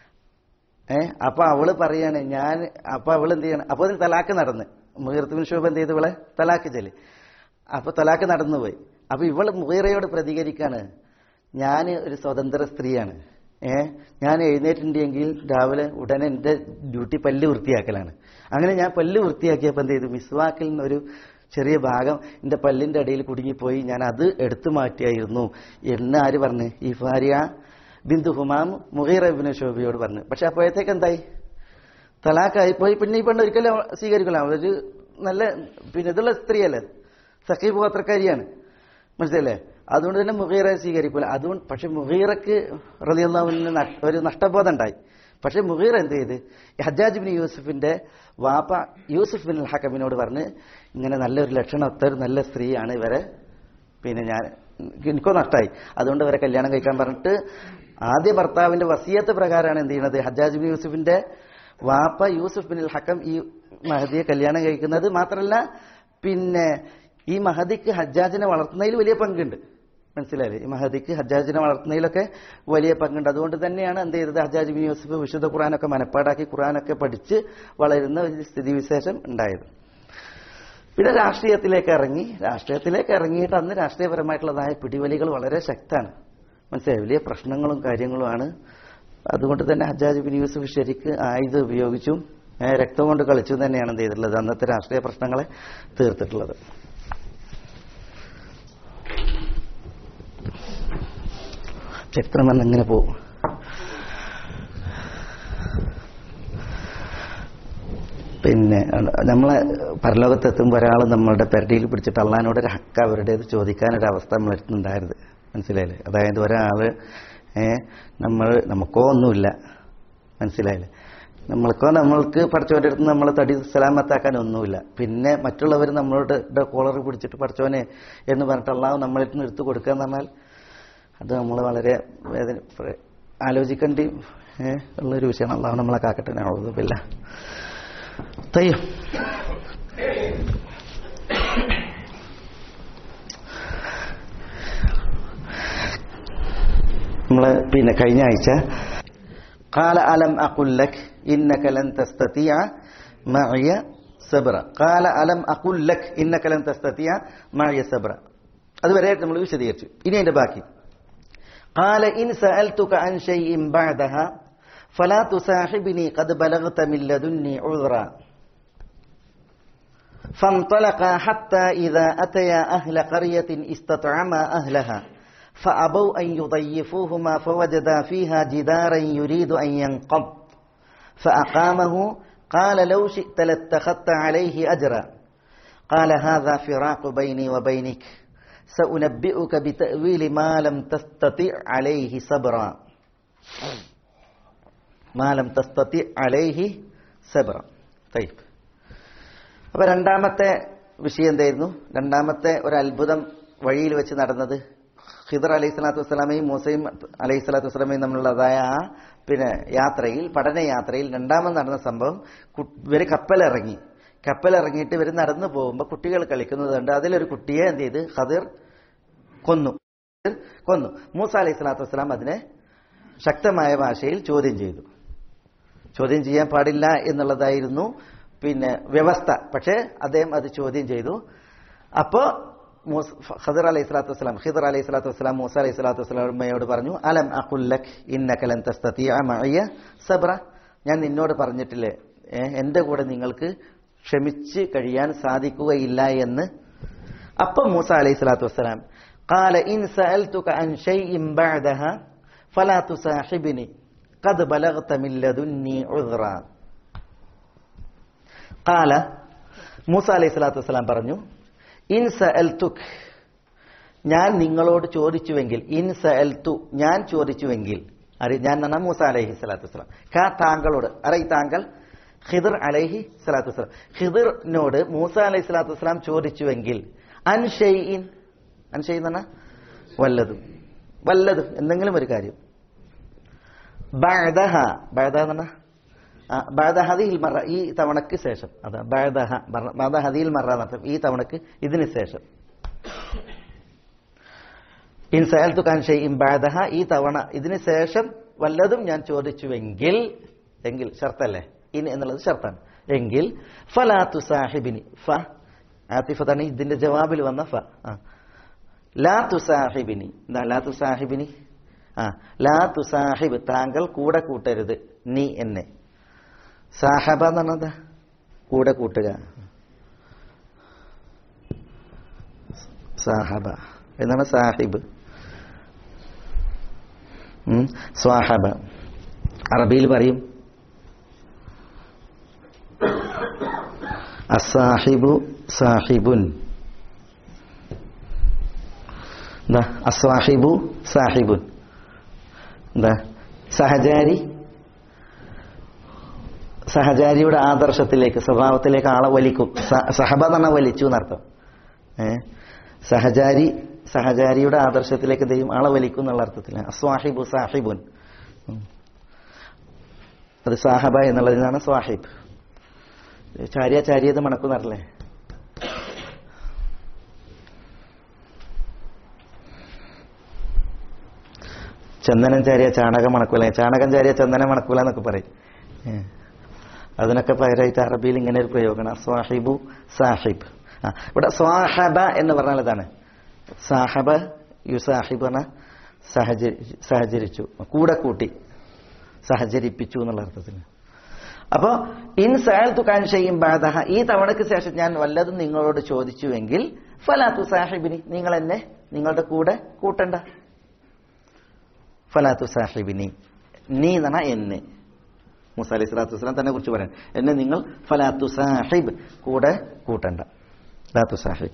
ഏ അപ്പൊ അവള് പറയാണ് ഞാൻ അപ്പൊ അവൾ എന്ത് ചെയ്യണം അപ്പൊ അതിന് തലാക്ക് നടന്ന് മുഹീർത്തുബിൻ ഷോബ് എന്ത് ചെയ്തു ഇവളെ തലാക്ക് ചെല് അപ്പൊ തലാക്ക് നടന്നുപോയി അപ്പൊ ഇവള് മുഹീറയോട് പ്രതികരിക്കാണ് ഞാൻ ഒരു സ്വതന്ത്ര സ്ത്രീയാണ് ഏ ഞാൻ എഴുന്നേറ്റുണ്ടെങ്കിൽ രാവിലെ ഉടനെ എന്റെ ഡ്യൂട്ടി പല്ല് വൃത്തിയാക്കലാണ് അങ്ങനെ ഞാൻ പല്ല് വൃത്തിയാക്കിയപ്പോൾ എന്ത് ചെയ്തു മിസ്വാക്കിൽ നിന്നൊരു ചെറിയ ഭാഗം എന്റെ പല്ലിന്റെ അടിയിൽ കുടുങ്ങിപ്പോയി ഞാൻ അത് എടുത്തു മാറ്റിയായിരുന്നു എന്ന് ആര് പറഞ്ഞു ഈ ഭാര്യ ബിന്ദു ഹുമാം മുഹീറ ഇബ്നു ഷോബിയോട് പറഞ്ഞു പക്ഷെ അപ്പോഴത്തേക്ക് എന്തായി തലാക്കായി പോയി പിന്നെ ഈ പെണ്ണ് ഒരിക്കലും സ്വീകരിക്കില്ല ഒരു നല്ല പിന്നെ ഇതുള്ള സ്ത്രീയല്ലേ സഖീബ് ഗോത്രക്കാരിയാണ് മനസ്സിലല്ലേ അതുകൊണ്ട് തന്നെ മുഹീറയെ സ്വീകരിക്കില്ല അതുകൊണ്ട് പക്ഷെ മുഹീറക്ക് റലിയുള്ളവന് ഒരു നഷ്ടബോധം ഉണ്ടായി പക്ഷെ മുഹീർ എന്ത് ചെയ്ത് ഈ ഹജ്ജാജ് ബിൻ യൂസുഫിന്റെ വാപ്പ യൂസുഫ് ബിൻ ഹക്കമിനോട് പറഞ്ഞ് ഇങ്ങനെ നല്ലൊരു ലക്ഷണത്തെ ഒരു നല്ല സ്ത്രീയാണ് ഇവരെ പിന്നെ ഞാൻ എനിക്കോ നഷ്ടമായി അതുകൊണ്ട് ഇവരെ കല്യാണം കഴിക്കാൻ പറഞ്ഞിട്ട് ആദ്യ ഭർത്താവിന്റെ വസീയത്ത് പ്രകാരമാണ് എന്ത് ചെയ്യുന്നത് ഹജ്ജാജ് ബിൻ യൂസുഫിന്റെ വാപ്പ യൂസുഫ് ബിൻ ഹക്കം ഈ മഹദിയെ കല്യാണം കഴിക്കുന്നത് മാത്രമല്ല പിന്നെ ഈ മഹദിക്ക് ഹജ്ജാജിനെ വളർത്തുന്നതിൽ വലിയ പങ്കുണ്ട് മനസ്സിലായില്ലേ ഈ മഹദിക്ക് ഹജ്ജാജിനെ വളർത്തുന്നതിലൊക്കെ വലിയ പങ്കുണ്ട് അതുകൊണ്ട് തന്നെയാണ് എന്ത് ചെയ്തത് ഹജ്ജാജ് ബിൻ യൂസുഫ് വിശുദ്ധ ഖുറാനൊക്കെ മനപ്പാടാക്കി ഖുറാനൊക്കെ പഠിച്ച് വളരുന്ന ഒരു സ്ഥിതിവിശേഷം ഉണ്ടായത് പിന്നെ രാഷ്ട്രീയത്തിലേക്ക് ഇറങ്ങി രാഷ്ട്രീയത്തിലേക്ക് ഇറങ്ങിയിട്ട് അന്ന് രാഷ്ട്രീയപരമായിട്ടുള്ളതായ പിടിവലികൾ വളരെ ശക്തമാണ് മനസ്സിലായി വലിയ പ്രശ്നങ്ങളും കാര്യങ്ങളുമാണ് അതുകൊണ്ട് തന്നെ ഹജ്ജാജ് ബിൻ യൂസുഫ് ശരിക്ക് ആയുധം ഉപയോഗിച്ചും ഏ, രക്തം കൊണ്ട് കളിച്ചു തന്നെയാണ് എന്ത് ചെയ്തിട്ടുള്ളത് അന്നത്തെ രാഷ്ട്രീയ പ്രശ്നങ്ങളെ തീർത്തിട്ടുള്ളത് ചരിത്രം വന്നിങ്ങനെ പോകും പിന്നെ നമ്മളെ പരലോകത്ത് എത്തുമ്പോൾ ഒരാൾ നമ്മളുടെ പെരടിയിൽ പിടിച്ചിട്ട് അള്ളഹാനോട് ഒരു ഹക്ക അവരുടേത് ചോദിക്കാനൊരവസ്ഥ നമ്മളെടുത്തുണ്ടായിരുന്നു മനസ്സിലായില്ലേ അതായത് ഒരാള് ഏ, നമ്മൾ നമുക്കോ ഒന്നുമില്ല മനസ്സിലായില്ലേ നമ്മൾക്കോ നമ്മൾക്ക് പഠിച്ചവൻ്റെ അടുത്ത് നമ്മൾ തടി സലാമത്താക്കാൻ ഒന്നുമില്ല പിന്നെ മറ്റുള്ളവർ നമ്മളോട് കോളർ പിടിച്ചിട്ട് പഠിച്ചവനെ എന്ന് പറഞ്ഞിട്ട് അള്ളാഹു നമ്മളിൽ നിന്ന് എടുത്തു കൊടുക്കുക എന്ന് പറഞ്ഞാൽ അത് നമ്മൾ വളരെ വേദന ആലോചിക്കേണ്ടി ഏ, ഉള്ളൊരു വിഷയമാണ് അള്ളാഹു നമ്മളെ കാക്കട്ടെ ഞാൻ തയ്യോ നമ്മള് പിന്നെ കഴിഞ്ഞ ആഴ്ച قال ألم أقل لك إنك لن تستطيع معي صبرا قال ألم أقل لك إنك لن تستطيع معي صبرا അതുവരെ നമ്മൾ വിശദീകരിച്ചു ഇനി അതിന്റെ ബാക്കി قال إن سألتك عن شيء بعدها فلا تصاحبني قد بلغت من لدني عذرا فانطلقا حتى إذا أتيا أهل قرية استطعما أهلها فأبوا أن يضيفوهما فوجدا فيها جدارا يريد أن ينقض فأقامه قال لو شئت لاتخذت عليه أجرا قال هذا فراق بيني وبينك سأنبئك بتأويل ما لم تستطع عليه صبرا ما لم تستطع عليه صبرا طيب അപ്പൊ രണ്ടാമത്തെ വിഷയം എന്തായിരുന്നു രണ്ടാമത്തെ ഒരു അത്ഭുതം വഴിയിൽ വെച്ച് നടന്നത് ഖിദർ അലൈഹി സ്വലാത്തു വസ്സലാമയും മൂസയും അലൈഹി സ്വലാത്തു വസ്സലാമയും തമ്മിലുള്ളതായ ആ പിന്നെ യാത്രയിൽ പഠനയാത്രയിൽ രണ്ടാമത് നടന്ന സംഭവം കു- ഇവര് കപ്പലിറങ്ങി കപ്പലിറങ്ങിയിട്ട് ഇവർ നടന്നു പോകുമ്പോൾ കുട്ടികൾ കളിക്കുന്നത് കണ്ട് അതിലൊരു കുട്ടിയെ എന്ത് ചെയ്ത് ഖദിർ കൊന്നു കൊന്നു മൂസ അലൈഹി സ്വലാത്തു വസ്സലാം അതിനെ ശക്തമായ ഭാഷയിൽ ചോദ്യം ചെയ്തു ചോദ്യം ചെയ്യാൻ പാടില്ല എന്നുള്ളതായിരുന്നു പിന്നെ വ്യവസ്ഥ പക്ഷേ അദ്ദേഹം അത് ചോദ്യം ചെയ്തു അപ്പോ മൂസ്- ഖദർ അലൈഹി സ്വലാത്തു വസ്സലാം ഖിദർ അലൈഹി സ്വലാത്തു വസ്സലാം മൂസ അലൈഹി സ്വലാത്തു വസ്സലാമയോട് പറഞ്ഞു അലം അഖുല്ലക് ഇന്നക ലൻ തസ്തതിഅ മഅയ സബ്ര ഞാൻ നിന്നോട് പറഞ്ഞിട്ടില്ലേ ഏ, എന്റെ കൂടെ നിങ്ങൾക്ക് ക്ഷമിച്ച് കഴിയാൻ സാധിക്കുകയില്ല എന്ന് അപ്പം മൂസ അലൈഹി സ്വലാത്തു വസ്സലാം قال إن سألتك عن شيء بعدها فلا تصاحبني قد بلغت من لدني عذرا قال മൂസ അലൈഹി സ്വലാത്തു വസ്സലാം പറഞ്ഞു ഇൻ സഅൽതുക് ഞാൻ നിങ്ങളോട് ചോദിച്ചുവെങ്കിൽ ഇൻ സഅൽതു ഞാൻ ചോദിച്ചുവെങ്കിൽ അറി ഞാൻ എന്നാ മൂസ അലൈഹി സ്വലാത്തു വസ്സലാം കാ താങ്കളോട് അറി താങ്കൾ ഖിദർ അലൈഹി സ്വലാത്തു വസ്സലാം ഖിദറിനോട് മൂസ അലൈഹി സ്വലാത്തു വസ്സലാം ചോദിച്ചുവെങ്കിൽ അൻ ഷെയ്ഇൻ അൻ ഷെയ്ൻ എന്ന് പറഞ്ഞാൽ വല്ലതും വല്ലതും എന്തെങ്കിലും ഒരു കാര്യം ബഅദഹ ബഅദ എന്ന് പറഞ്ഞാൽ ആ, ബഅദ ഹദിഹിൽ മറ ഈ തവണക്ക് ശേഷം അതാ ബഅദഹ മറ- ബഅദ ഹദിഹിൽ മറ എന്നർത്ഥം ഈ തവണക്ക് ഇതിന് ശേഷം ഇൻ സഅൽതു കാൻ ഷൈഇൻ ബഅദഹ ഈ തവണ ഇതിന് ശേഷം വല്ലതും ഞാൻ ചോദിച്ചുവെങ്കിൽ എങ്കിൽ ഷർത്തല്ലേ ഇൻ എന്നുള്ളത് ഷർത്താണ് എങ്കിൽ ഫലാ തുസാഹിബിനി ഫ ആത്തിഫത്താണ് ഇതിന്റെ ജവാബിൽ വന്ന ഫ ആ ലാ തുസാഹിബിനി എന്താ ലാ തുസാഹിബിനി ആ ലാ തുസാഹിബ് താങ്കൾ കൂടെ കൂട്ടരുത് നീ എന്നെ സാഹബ എന്ന് പറഞ്ഞത് കൂടെ കൂട്ടുക സാഹബ എന്നാണ് സാഹിബ് ഉം, സ്വാഹബ അറബിയിൽ പറയും അസാഹിബു സാഹിബുൻ എന്താ അസ്വാഹിബു സാഹിബുൻ എന്താ സഹചാരി സഹചാരിയുടെ ആദർശത്തിലേക്ക് സ്വഭാവത്തിലേക്ക് ആളെ വലിക്കും സ- സഹബ എന്ന് പറഞ്ഞാൽ വലിച്ചു എന്നർത്ഥം ഏ സഹചാരി സഹചാരിയുടെ ആദർശത്തിലേക്ക് ദൈവം ആളെ വലിക്കും എന്നുള്ള അർത്ഥത്തിൽ അസ്വാഹിബു സാഹിബുൻ ഉം. അത് സാഹബ എന്നുള്ളതിനാണ് സ്വാഹിബ് ചാരിയ ചാരിയത് മണക്കുന്നറില്ലേ ചന്ദനം ചാരിയ ചാണകം മണക്കൂല ചാണകം ചാരിയ ചന്ദനം മണക്കൂല എന്നൊക്കെ പറയും ഏ. അതിനൊക്കെ പകരമായിട്ട് അറബിയിൽ ഇങ്ങനെ ഒരു പ്രയോഗമാണ് സ്വാഹിബു സാഹിബ് ആ ഇവിടെ സ്വാഹബ എന്ന് പറഞ്ഞാൽ ഇതാണ് സാഹബ യുസാഹിബ് എന്ന സഹചരി സഹചരിച്ചു കൂടെ കൂട്ടി സഹചരിപ്പിച്ചു എന്നുള്ള അർത്ഥത്തിൽ അപ്പോ ഇൻ സഅൽതു കാൻ ഷൈഇൻ ബഅദഹ ഈ തവണക്ക് ശേഷം ഞാൻ വല്ലതും നിങ്ങളോട് ചോദിച്ചുവെങ്കിൽ ഫലാത്തു സാഹിബിനി നിങ്ങൾ എന്നെ നിങ്ങളുടെ കൂടെ കൂട്ടണ്ട ഫലാത്തു സാഹിബിനി നീ എന്ന് പറഞ്ഞാൽ എന്നെ മൂസ അലൈഹി സ്വലാത്തു വസ്സലാം തന്നെ കുറിച്ച് പറയാൻ എന്നെ നിങ്ങൾ ഫലാത്തു സാഹിബ് കൂടെ കൂട്ടണ്ട ലാത്തു സാഹിബ്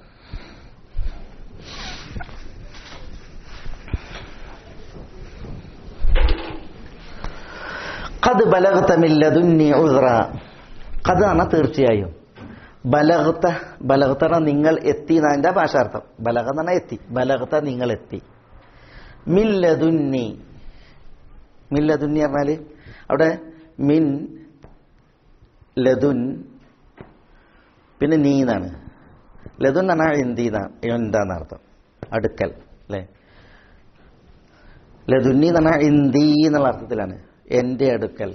ഖദ് ബലഗ്ത മിൻ ലദുന്നി ഉസ്റ ഖദ് ആണ് തീർച്ചയായും ബലഗ്ത ബലഗ്ത പറഞ്ഞാൽ നിങ്ങൾ എത്തി എന്നതിന്റെ ഭാഷാർത്ഥം ബലഗ എന്ന് പറഞ്ഞാൽ എത്തി ബലഗ്ത നിങ്ങൾ എത്തി മില്ലതുന്നി മില്ലതുന്നി പറഞ്ഞാല് അവിടെ മിൻ ലതുൻ പിന്നെ നീ എന്നാണ് ലതുൻ എന്ന് പറഞ്ഞാൽ എന്തി എന്താന്ന് അർത്ഥം അടുക്കൽ അല്ലേ ലതുന്നി എന്ന് പറഞ്ഞാൽ ഇന്തി എന്നുള്ള അർത്ഥത്തിലാണ് എന്റെ അടുക്കൽ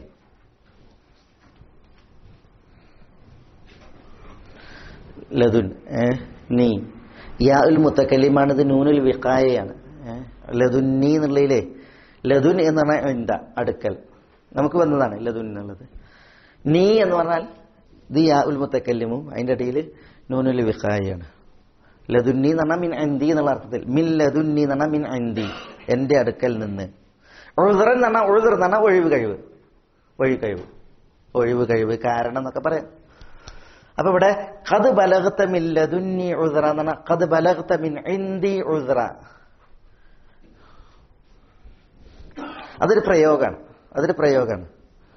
ലതുൻ ഏ നീ യാ ഉൽ മുത്തക്കല്ലിമാണിത് നൂനുൽ വിക്കായയാണ് ഏ ലതുന്നി എന്നുള്ളതിലേ ലതുൻ എന്ന് പറഞ്ഞാൽ എന്താ അടുക്കൽ നമുക്ക് വന്നതാണ് ലതുൻ എന്നുള്ളത് നീ എന്ന് പറഞ്ഞാൽ ഇത് യാ ഉൽ മുത്തക്കല്ലിമും അതിന്റെ ഇടയിൽ നൂനുൽ വിക്കായയാണ് ലതുന്നി എന്ന് പറഞ്ഞാൽ മിൻ അന്തി എന്നുള്ള അർത്ഥത്തിൽ മിൻ ലതുന്നി എന്ന് പറഞ്ഞാൽ മിൻ അന്തി എന്റെ അടുക്കൽ നിന്ന് ഉഴുതറൻ എന്ന് പറഞ്ഞാൽ ഉഴുതർ എന്ന് പറഞ്ഞാൽ ഒഴിവ് കഴിവ് ഒഴിവ് കഴിവ് ഒഴിവ് കഴിവ് കാരണം എന്നൊക്കെ പറയാം അപ്പൊ ഇവിടെ കത് ബലഗത്ത മിൻ ലതുന്നി ഉഴുതറ എന്ന് പറഞ്ഞാൽ കത് ബലഗത്ത മിൻ ഇന്തി ഉഴുതറ അതൊരു പ്രയോഗമാണ് അതൊരു പ്രയോഗമാണ്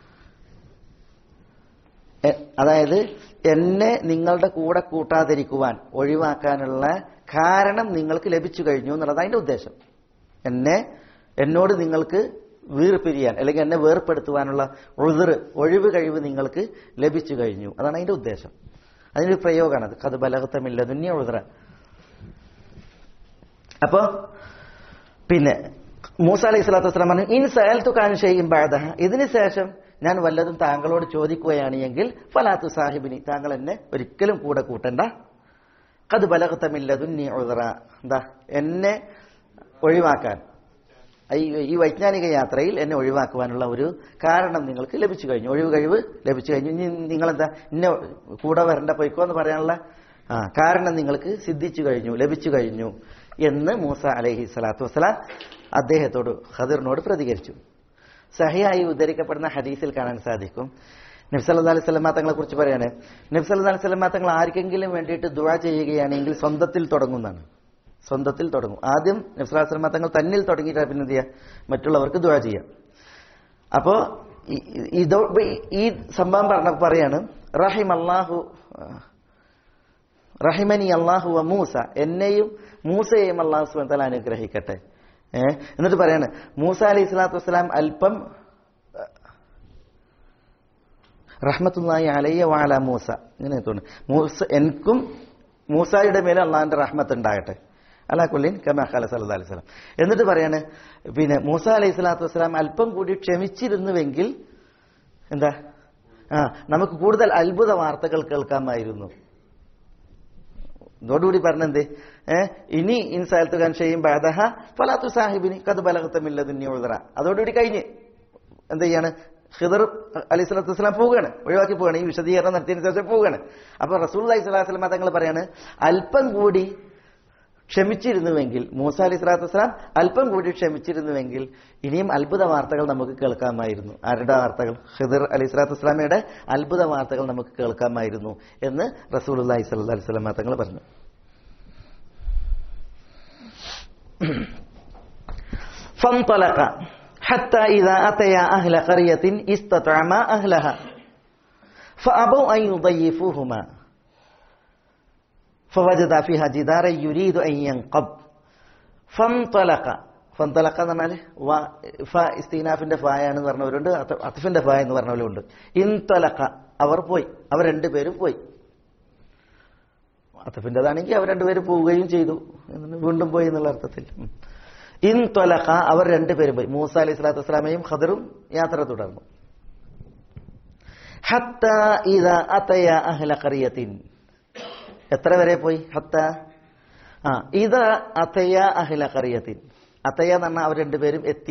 എ- അതായത് എന്നെ നിങ്ങളുടെ കൂടെ കൂട്ടാതിരിക്കുവാൻ ഒഴിവാക്കാനുള്ള കാരണം നിങ്ങൾക്ക് ലഭിച്ചു കഴിഞ്ഞു എന്നുള്ളത് അതിന്റെ ഉദ്ദേശം എന്നെ എന്നോട് നിങ്ങൾക്ക് വീർപിരിയാൻ അല്ലെങ്കിൽ എന്നെ വേർപ്പെടുത്തുവാനുള്ള ഉതിർ ഒഴിവ് കഴിവ് നിങ്ങൾക്ക് ലഭിച്ചു കഴിഞ്ഞു അതാണ് അതിന്റെ ഉദ്ദേശം അതിന്റെ പ്രയോഗമാണ് അത് കത് ബലഹത്തമില്ല ദുന്യ ഉതിര അപ്പോ പിന്നെ മൂസ അലൈഹി സ്വലാത്തു വസ്സലാം പറഞ്ഞു ഇൻ സയൽത്തു കാൻ ഷെയ്യും ബാദഹ ഇതിന് ശേഷം ഞാൻ വല്ലതും താങ്കളോട് ചോദിക്കുകയാണ് എങ്കിൽ ഫലാത്തു സാഹിബിനി താങ്കൾ എന്നെ ഒരിക്കലും കൂടെ കൂട്ടണ്ട കത് ബലഹത്തമില്ലതുന്നി ഉദറ എന്താ എന്നെ ഒഴിവാക്കാൻ ഈ ഈ വൈജ്ഞാനിക യാത്രയിൽ എന്നെ ഒഴിവാക്കുവാനുള്ള ഒരു കാരണം നിങ്ങൾക്ക് ലഭിച്ചു കഴിഞ്ഞു ഒഴിവ് കഴിവ് ലഭിച്ചു കഴിഞ്ഞു ഇനി നിങ്ങളെന്താ ഇന്നെ കൂടെ വരണ്ട പൊയ്ക്കോ എന്ന് പറയാനുള്ള ആ കാരണം നിങ്ങൾക്ക് സിദ്ധിച്ചു കഴിഞ്ഞു ലഭിച്ചു കഴിഞ്ഞു എന്ന് മൂസ അലൈഹി സ്വലാത്തു വസ്സലാം അദ്ദേഹത്തോട് ഖദിറിനോട് പ്രതികരിച്ചു സഹിയായി ഉദ്ധരിക്കപ്പെടുന്ന ഹദീസിൽ കാണാൻ സാധിക്കും നബ്സല്ലാ അലൈഹി സ്വലമ തങ്ങളെ കുറിച്ച് പറയാണ് നബ്സല്ലാ അലൈഹി സ്വലമ തങ്ങൾ ആർക്കെങ്കിലും വേണ്ടിയിട്ട് ദുആ ചെയ്യുകയാണെങ്കിൽ സ്വന്തത്തിൽ തുടങ്ങുന്നതാണ് സ്വന്തത്തിൽ തുടങ്ങും ആദ്യം നബ്സല്ലാ സ്വലമ തങ്ങൾ തന്നിൽ തുടങ്ങിയിട്ട് പിന്നെ എന്ത് ചെയ്യുക മറ്റുള്ളവർക്ക് ദുആ ചെയ്യാം അപ്പോ ഈ- ഇതോ ഈ സംഭവം പറഞ്ഞ പറയാണ് റഹിം അള്ളാഹു റഹിമനി അള്ളാഹു വ മൂസ എന്നെയും മൂസയെയും അള്ളാഹു സുബ്ഹാനഹു വ തആല അനുഗ്രഹിക്കട്ടെ ഏ എന്നിട്ട് പറയാണ് മൂസ അലൈഹി സ്വലാത്തു വസ്സലാം അല്പം റഹ്മത്തുല്ലാഹി അലയ്യ വാല മൂസ ഇങ്ങനെ തോന്നുന്നു മൂസ എനിക്കും മൂസായുടെ മേലെ അള്ളാഹിന്റെ റഹ്മത്ത് ഉണ്ടാകട്ടെ അലാ കുല്ലിൻ കമാഖാല സല്ലല്ലാഹു അലൈഹി വസല്ലം എന്നിട്ട് പറയാണ് പിന്നെ മൂസ അലൈഹി സ്വലാത്തു വസ്സലാം അല്പം കൂടി ക്ഷമിച്ചിരുന്നുവെങ്കിൽ എന്താ ആ നമുക്ക് കൂടുതൽ അത്ഭുത വാർത്തകൾ കേൾക്കാമായിരുന്നു ഇതോടുകൂടി പറഞ്ഞെന്ത് ഏ ഇനി ഇൻസാൽത്തുകാൻ ചെയ്യും ബാദഹ ഫലാത്തു സാഹിബിനി കത് ബലകത്തമില്ല ദുന്യോദറ അതോടുകൂടി കഴിഞ്ഞ് എന്ത് ചെയ്യാണ് ഖിദർ അലി സ്വലാത്തു വസ്സലാം പോവുകയാണ് ഒഴിവാക്കി പോവുകയാണ് ഈ വിശദീകരണം നടത്തിയതിനു ശേഷം പോവുകയാണ് അപ്പൊ റസൂൽ അലൈഹി സ്വലാഹു വസ്ലാം തങ്ങൾ പറയാണ് അല്പം കൂടി ക്ഷമിച്ചിരുന്നുവെങ്കിൽ മൂസ അലി സ്വലാത്തു വസ്സലാം അല്പം കൂടി ക്ഷമിച്ചിരുന്നുവെങ്കിൽ ഇനിയും അത്ഭുത വാർത്തകൾ നമുക്ക് കേൾക്കാമായിരുന്നു ആരുടെ വാർത്തകൾ ഖിദർ അലി സ്വലാത്തു വസ്സലാമയുടെ അത്ഭുത വാർത്തകൾ നമുക്ക് കേൾക്കാമായിരുന്നു എന്ന് റസൂൽ അലൈഹി സ്വലാഹു വസ്ലാം തങ്ങൾ പറഞ്ഞു فانطلق حتى إذا أتيا أهل قرية استطعما أهلها فأبوا أن يضيفوهما فوجد فيها جدارا يريد أن ينقض فانطلق ഫന്തലക്ക എന്ന് പറഞ്ഞാൽ ഫ ഇസ്തീനാഫിന്റെ ഫായ എന്ന് പറഞ്ഞവരുണ്ട് അത- അത്ഫിന്റെ ഫായ എന്ന് പറഞ്ഞവരുണ്ട് ഇൻതലക്ക അവർ പോയി അവർ രണ്ടുപേരും പോയി അത്തഫിൻ്റെതാണെങ്കിൽ അവർ രണ്ടുപേരും പോവുകയും ചെയ്തു എന്നിട്ട് വീണ്ടും പോയി എന്നുള്ള അർത്ഥത്തിൽ ഉം. ഇൻ തൊലഖ അവർ രണ്ടുപേരും പോയി മൂസ അലൈഹി സ്വലാത്തു വസ്സലാമയും ഖദറും യാത്ര തുടർന്നു ഹത്ത ഇത അതയ അഹ്ല ഖറിയത്തിൻ എത്ര വരെ പോയി ഹത്ത ആ ഇത അതയ അഹ്ല ഖറിയത്തിൻ അതയ എന്ന് പറഞ്ഞാൽ അവർ രണ്ടുപേരും എത്തി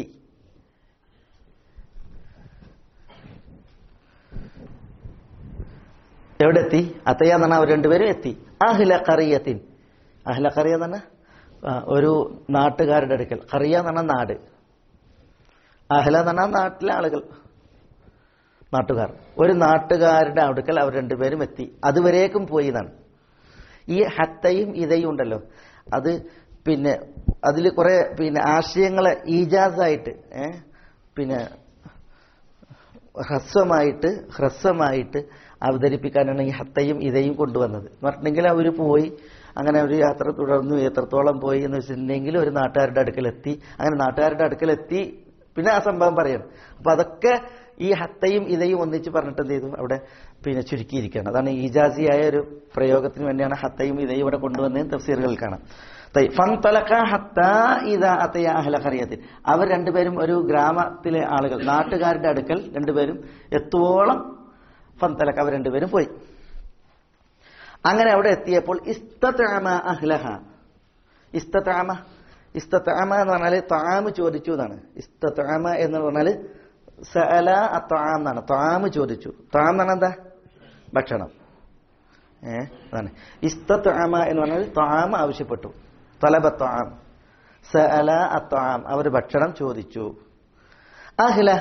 എവിടെ എത്തി അത്തയ്യ എന്ന് പറഞ്ഞാൽ അവർ രണ്ടുപേരും എത്തി അഹ്ല കറിയത്തിൻ അഹ്ല കറിയ എന്ന് പറഞ്ഞാൽ ആ, ഒരു നാട്ടുകാരുടെ അടുക്കൽ കറിയ എന്ന് പറഞ്ഞാൽ നാട് അഹ്ല എന്ന് പറഞ്ഞാൽ നാട്ടിലെ ആളുകൾ നാട്ടുകാർ ഒരു നാട്ടുകാരുടെ അടുക്കൽ അവർ രണ്ടുപേരും എത്തി അതുവരേക്കും പോയി എന്നാണ് ഈ ഹത്തയും ഇതയും ഉണ്ടല്ലോ അത് പിന്നെ അതിൽ കുറെ പിന്നെ ആശയങ്ങളെ ഈജാസായിട്ട് ഏ പിന്നെ ഹ്രസ്വമായിട്ട് ഹ്രസ്വമായിട്ട് അവതരിപ്പിക്കാനാണ് ഈ ഹത്തയും ഇതയും കൊണ്ടുവന്നത് എന്ന് പറഞ്ഞിട്ടുണ്ടെങ്കിൽ അവർ പോയി അങ്ങനെ ഒരു യാത്ര തുടർന്നു എത്രത്തോളം പോയി എന്ന് വെച്ചിട്ടുണ്ടെങ്കിൽ ഒരു നാട്ടുകാരുടെ അടുക്കലെത്തി അങ്ങനെ നാട്ടുകാരുടെ അടുക്കലെത്തി പിന്നെ ആ സംഭവം പറയണം അപ്പൊ അതൊക്കെ ഈ ഹത്തയും ഇതയും ഒന്നിച്ച് പറഞ്ഞിട്ട് എന്ത് ചെയ്തു അവിടെ പിന്നെ ചുരുക്കിയിരിക്കുകയാണ് അതാണ് ഈജാസിയായ ഒരു പ്രയോഗത്തിന് വേണ്ടിയാണ് ഹത്തയും ഇതയും ഇവിടെ കൊണ്ടുവന്നതെന്ന് തഫ്സീറുകളിൽ കാണാം തയ് ഫൻതലക ഹത്താ ഇദാ അതയ അഹ്ല ഖറിയത്തിൻ അവർ രണ്ടുപേരും ഒരു ഗ്രാമത്തിലെ ആളുകൾ നാട്ടുകാരുടെ അടുക്കൽ രണ്ടുപേരും എത്തുവോളം ഫൻതലക അവർ രണ്ടുപേരും പോയി അങ്ങനെ അവിടെ എത്തിയപ്പോൾ ഇസ്തതഅമ അഹ്ലഹ ഇസ്തതഅമ ഇസ്തതഅമ എന്ന് പറഞ്ഞാൽ താമ് ചോദിച്ചു എന്നാണ് ഇസ്തതഅമ എന്ന് പറഞ്ഞാൽ സഅല അത്താം എന്നാണ് താമ് ചോദിച്ചു താം എന്ന് പറഞ്ഞാൽ എന്താ ഭക്ഷണം ഏ അതാണ് ഇസ്തതഅമ എന്ന് പറഞ്ഞാൽ താം ആവശ്യപ്പെട്ടു തലബത്താം സഅല അത്താം അവർ ഭക്ഷണം ചോദിച്ചു അഹ്ലഹ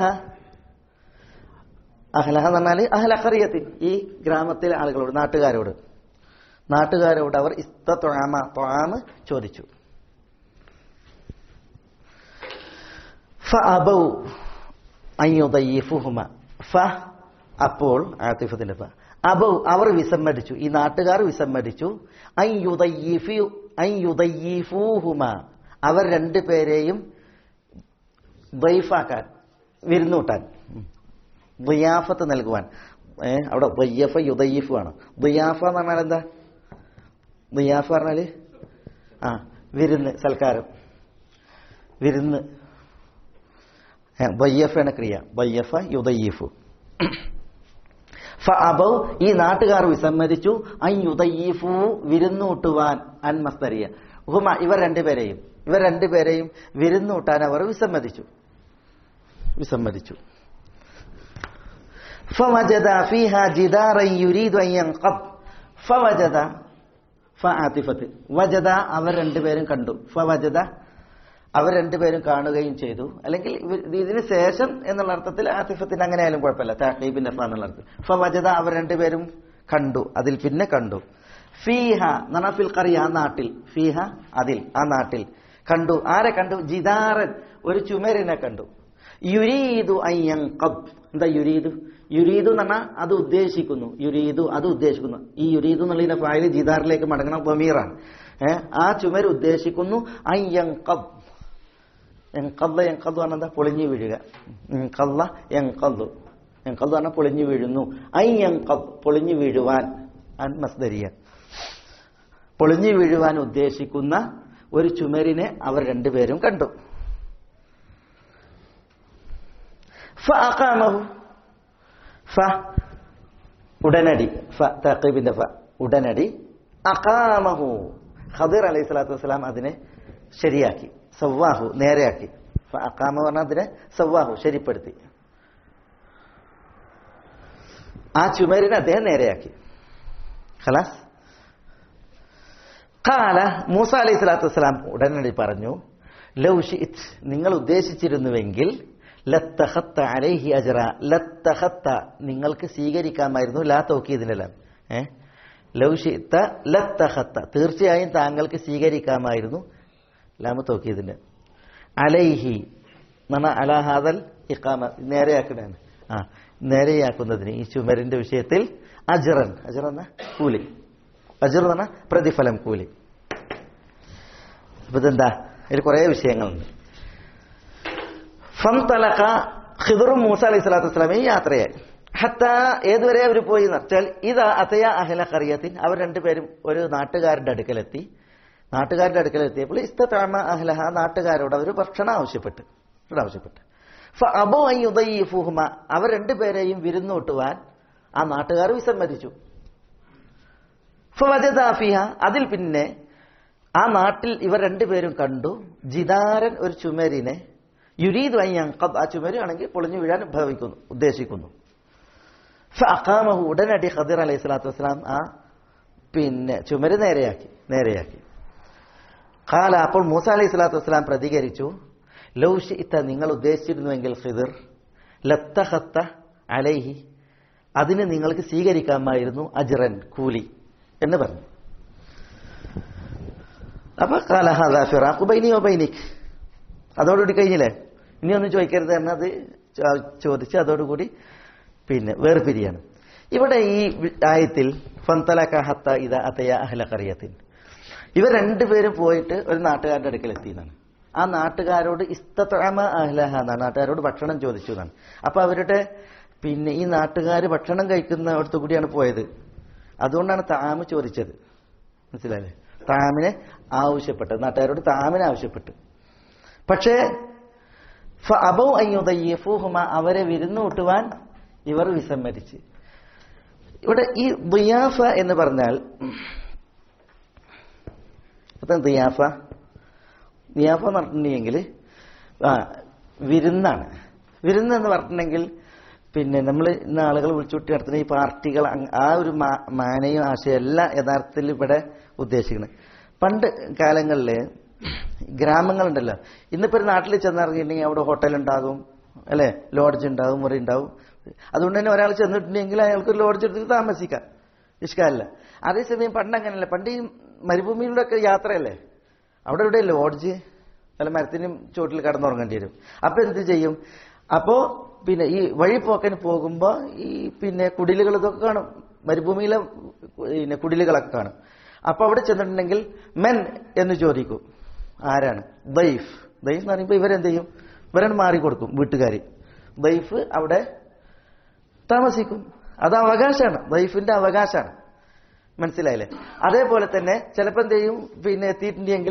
അഹ്ലഹ എന്ന് പറഞ്ഞാൽ അഹ്ല ഖറിയത്തിൽ ഈ ഗ്രാമത്തിലെ ആളുകളോട് നാട്ടുകാരോട് നാട്ടുകാരോട് അവർ ഇസ്തത്വാമ ത്വാമ് ചോദിച്ചു ഫ അബൗ അയ്യുദയ്യിഫുഹുമ ഫ അപ്പോൾ ആത്തിഫത്തിന്റെ ഫ അബൗ അവർ വിസമ്മതിച്ചു ഈ നാട്ടുകാർ വിസമ്മതിച്ചു അയ്യുദയ്യിഫു അയ്യുദയ്യിഫൂഹുമ അവർ രണ്ടുപേരെയും ദൈഫാക്കാൻ വിരുന്നൂട്ടാൻ ദുയാഫത്ത് നൽകുവാൻ ഏ അവിടെ ദയ്യഫ യുദയ്യിഫു ആണ് ദുയാഫ എന്ന് പറഞ്ഞാൽ എന്താ ദുയാഫ പറഞ്ഞാല് ആ വിരുന്ന് സൽക്കാരം വിരുന്ന് ബയ്യഫാണ് ക്രിയ ബയ്യഫ യുദയ്യിഫു ഫ അബൗ ഈ നാട്ടുകാർ വിസമ്മതിച്ചു അൻ യുദയ്യിഫു വിരുന്നൂട്ടുവാൻ അൻ മസ്തരിയ ഹുമ ഇവർ രണ്ടുപേരെയും ഇവർ രണ്ടുപേരെയും വിരുന്നൂട്ടാൻ അവർ വിസമ്മതിച്ചു വിസമ്മതിച്ചു فوجد فيها جدارا يريد أن ينقض فوجد ഫാത്തിഫത്ത് വജദ അവർ രണ്ടുപേരും കണ്ടു ഫവജദ അവർ രണ്ടുപേരും കാണുകയും ചെയ്തു അല്ലെങ്കിൽ ഇവ- ഇതിന് ശേഷം എന്നുള്ള അർത്ഥത്തിൽ ആത്തിഫത്തിന് അങ്ങനെ ആയാലും കുഴപ്പമില്ല താഖീബിന്റെ ഫ എന്നുള്ള അർത്ഥത്തിൽ ഫവജദ അവർ രണ്ടുപേരും കണ്ടു അതിൽ പിന്നെ കണ്ടു ഫീഹ എന്നാ ഫിൽ കറിയ ആ നാട്ടിൽ ഫീഹ അതിൽ ആ നാട്ടിൽ കണ്ടു ആരെ കണ്ടു ജിദാറൻ ഒരു ചുമരിനെ കണ്ടു യുരീദു അയ്യൻ കബ് എന്താ യുരീദു യുരീദു എന്ന് പറഞ്ഞാൽ അത് ഉദ്ദേശിക്കുന്നു യുരീദു അത് ഉദ്ദേശിക്കുന്നു ഈ യുരീദു എന്നുള്ളതിന്റെ ഫയല് ജിദാറിലേക്ക് മടങ്ങണം ബമീറാണ് ഏഹ് ആ ചുമര് ഉദ്ദേശിക്കുന്നു അയ്യൻ കബ് എങ്കല്ല എങ്കല്ല് പറഞ്ഞാൽ എന്താ പൊളിഞ്ഞു വീഴുക എങ്കല്ല എങ്കല്ലു എങ്കല്ല് പറഞ്ഞാൽ പൊളിഞ്ഞു വീഴുന്നു ഐ എങ്കബ് പൊളിഞ്ഞു വീഴുവാൻ അൻ മസ്ദരിയ പൊളിഞ്ഞു വീഴുവാൻ ഉദ്ദേശിക്കുന്ന ഒരു ചുമരിനെ അവർ രണ്ടുപേരും കണ്ടു ഫ അഖാമഹു ഫ ഉടനടി ഫ തഖീബിന്റെ ഫ ഉടനടി അഖാമഹു ഖദിർ അലൈഹി സ്വലാത്തു വസ്സലാം അതിനെ ശരിയാക്കി സവ്വാഹു നേരെയാക്കി ഫ അഖാമ പറഞ്ഞാൽ അതിനെ സവ്വാഹു ശരിപ്പെടുത്തി ആ ചുമരിനെ അദ്ദേഹം നേരെയാക്കി ഖലാസ് കാല മൂസ അലൈഹി സ്വലാത്തു വസ്സലാം ഉടനടി പറഞ്ഞു ലൗ ഷിഇത് നിങ്ങൾ ഉദ്ദേശിച്ചിരുന്നുവെങ്കിൽ ലത്തഹത്ത അലൈഹി അജറ ലത്തഹത്ത നിങ്ങൾക്ക് സ്വീകരിക്കാമായിരുന്നു ലാ തോക്കിയതിനെല്ലാം ഏ ലൗ ഷിഇത്ത ലത്തഹത്ത തീർച്ചയായും താങ്കൾക്ക് സ്വീകരിക്കാമായിരുന്നു ലാമ തോക്കിയതിന്റെ അലൈഹി എന്നാണ് അലാഹാദൽ ഇഖാമ നേരെയാക്കണേന്ന് ആ നേരെയാക്കുന്നതിന് ഈ ചുമരിന്റെ വിഷയത്തിൽ അജറൻ അജർ എന്ന കൂലി അജർ എന്ന് പറഞ്ഞാൽ പ്രതിഫലം കൂലി അപ്പൊ ഇതെന്താ ഇതിൽ കുറെ വിഷയങ്ങളുണ്ട് ഫംതലഖ ഖിദറും മൂസ അലൈഹി സ്വലാത്തു വസ്സലാമെ യാത്രയായി ഹത്ത ഏതുവരെ അവർ പോയി എന്ന് വെച്ചാൽ ഇതാ അതയ അഹല കറിയത്തിൻ അവർ രണ്ടുപേരും ഒരു നാട്ടുകാരുടെ അടുക്കലെത്തി നാട്ടുകാരുടെ അടുക്കലെത്തിയപ്പോൾ ഇസ്തത്താമ അഹ്ലഹ നാട്ടുകാരോട് അവർ ഭക്ഷണം ആവശ്യപ്പെട്ടു ഭക്ഷണം ആവശ്യപ്പെട്ടു ഫ അബോ അയ്യുദയ്യിഫുഹുമ അവർ രണ്ടുപേരെയും വിരുന്നൂട്ടുവാൻ ആ നാട്ടുകാർ വിസമ്മതിച്ചു ഫവജദ ഫിഹ അതിൽ പിന്നെ ആ നാട്ടിൽ ഇവർ രണ്ടുപേരും കണ്ടു ജിദാരൻ ഒരു ചുമരിനെ യുരീദ് അയ്യങ്കബ് ആ ചുമര് ആണെങ്കിൽ പൊളിഞ്ഞു വീഴാൻ ഭാവിക്കുന്നു ഉദ്ദേശിക്കുന്നു ഫഅഖാമഹു ഉടനടി ഖദിർ അലൈഹി സ്വലാത്തു വസ്സലാം ആ പിന്നെ ചുമര് നേരെയാക്കി നേരെയാക്കി കാല അപ്പോൾ മൂസ അലൈഹി സ്വലാത്തു വസ്സലാം പ്രതികരിച്ചു ലൗഷിത്ത നിങ്ങൾ ഉദ്ദേശിച്ചിരുന്നുവെങ്കിൽ ഖിദിർ ലത്തഹത്ത അലൈഹി അതിന് നിങ്ങൾക്ക് സ്വീകരിക്കാമായിരുന്നു അജ്റൻ കൂലി എന്ന് പറഞ്ഞു അപ്പൊ കാല ഹാദാ ഫിറാഖു ബൈനി വ ബൈനിക് അതോടുകൂടി കഴിഞ്ഞില്ലേ ഇനി ഒന്നും ചോദിക്കരുത് എന്നത് ചോ- ചോദിച്ച് അതോടുകൂടി പിന്നെ വേർപിരിയാണ് ഇവിടെ ഈ വി- ആയത്തിൽ ഫന്തലക ഹത്ത ഇത അതയ അഹ്ല കറിയത്തിൻ ഇവർ രണ്ടുപേരും പോയിട്ട് ഒരു നാട്ടുകാരുടെ അടുക്കൽ എത്തിയെന്നാണ് ആ നാട്ടുകാരോട് ഇസ്തത്തമ അഹ്ലഹ എന്നാണ് നാട്ടുകാരോട് ഭക്ഷണം ചോദിച്ചു എന്നാണ് അപ്പൊ അവരുടെ പിന്നെ ഈ നാട്ടുകാർ ഭക്ഷണം കഴിക്കുന്ന അടുത്തു കൂടിയാണ് പോയത് അതുകൊണ്ടാണ് താമ് ചോദിച്ചത് മനസ്സിലായില്ലേ താമിനെ ആവശ്യപ്പെട്ടത് നാട്ടുകാരോട് താമിനെ ആവശ്യപ്പെട്ടു പക്ഷേ അബൗ അയ്യുദയ്യഫൂഹുമ അവരെ വിരുന്നു കൂട്ടുവാൻ ഇവർ വിസമ്മതിച്ച് ഇവിടെ ഈ ദിയാഫ എന്ന് പറഞ്ഞാൽ അപ്പൊ ദിയാഫ ദിയാഫ എന്ന് പറഞ്ഞിട്ടുണ്ടെങ്കിൽ ആ വിരുന്നാണ് വിരുന്ന് എന്ന് പറഞ്ഞിട്ടുണ്ടെങ്കിൽ പിന്നെ നമ്മൾ ഇന്ന് ആളുകൾ വിളിച്ചുകൂട്ടി നടത്തുന്ന ഈ പാർട്ടികൾ അങ് ആ ഒരു മാ- മാനയും ആശയം അല്ല യഥാർത്ഥത്തിൽ ഇവിടെ ഉദ്ദേശിക്കുന്നത് പണ്ട് കാലങ്ങളിൽ ഗ്രാമങ്ങളുണ്ടല്ലോ ഇന്നിപ്പോ ഒരു നാട്ടിൽ ചെന്നിറങ്ങിയിട്ടുണ്ടെങ്കിൽ അവിടെ ഹോട്ടൽ ഉണ്ടാകും അല്ലെ ലോഡ്ജ് ഉണ്ടാകും മുറി ഉണ്ടാവും അതുകൊണ്ട് തന്നെ ഒരാൾ ചെന്നിട്ടുണ്ടെങ്കിൽ അയാൾക്ക് ഒരു ലോഡ്ജ് എടുത്തിട്ട് താമസിക്കാം ഇഷ്കമല്ല അതേസമയം പണ്ട് അങ്ങനെയല്ല പണ്ട് ഈ മരുഭൂമിയിലൂടെ ഒക്കെ യാത്രയല്ലേ അവിടെ ഇവിടെ ലോഡ്ജ് വല്ല മരത്തിനും ചോട്ടിൽ കടന്നുറങ്ങേണ്ടി വരും അപ്പൊ എന്ത് ചെയ്യും അപ്പോ പിന്നെ ഈ വഴിപോക്കന് പോകുമ്പോ ഈ പിന്നെ കുടിലുകൾ ഇതൊക്കെ കാണും മരുഭൂമിയിലെ പിന്നെ കുടിലുകളൊക്കെ കാണും അപ്പൊ അവിടെ ചെന്നിട്ടുണ്ടെങ്കിൽ മെൻ എന്ന് ചോദിക്കും ആരാണ് ദൈഫ് ദൈഫ് എന്ന് പറയുമ്പോൾ ഇവരെന്ത് ചെയ്യും ഇവരാണ് മാറിക്കൊടുക്കും വീട്ടുകാർ ദൈഫ് അവിടെ താമസിക്കും അത് അവകാശമാണ് ദൈഫിന്റെ അവകാശമാണ് മനസ്സിലായില്ലേ അതേപോലെ തന്നെ ചിലപ്പോൾ എന്ത് ചെയ്യും പിന്നെ എത്തിയിട്ടുണ്ടെങ്കിൽ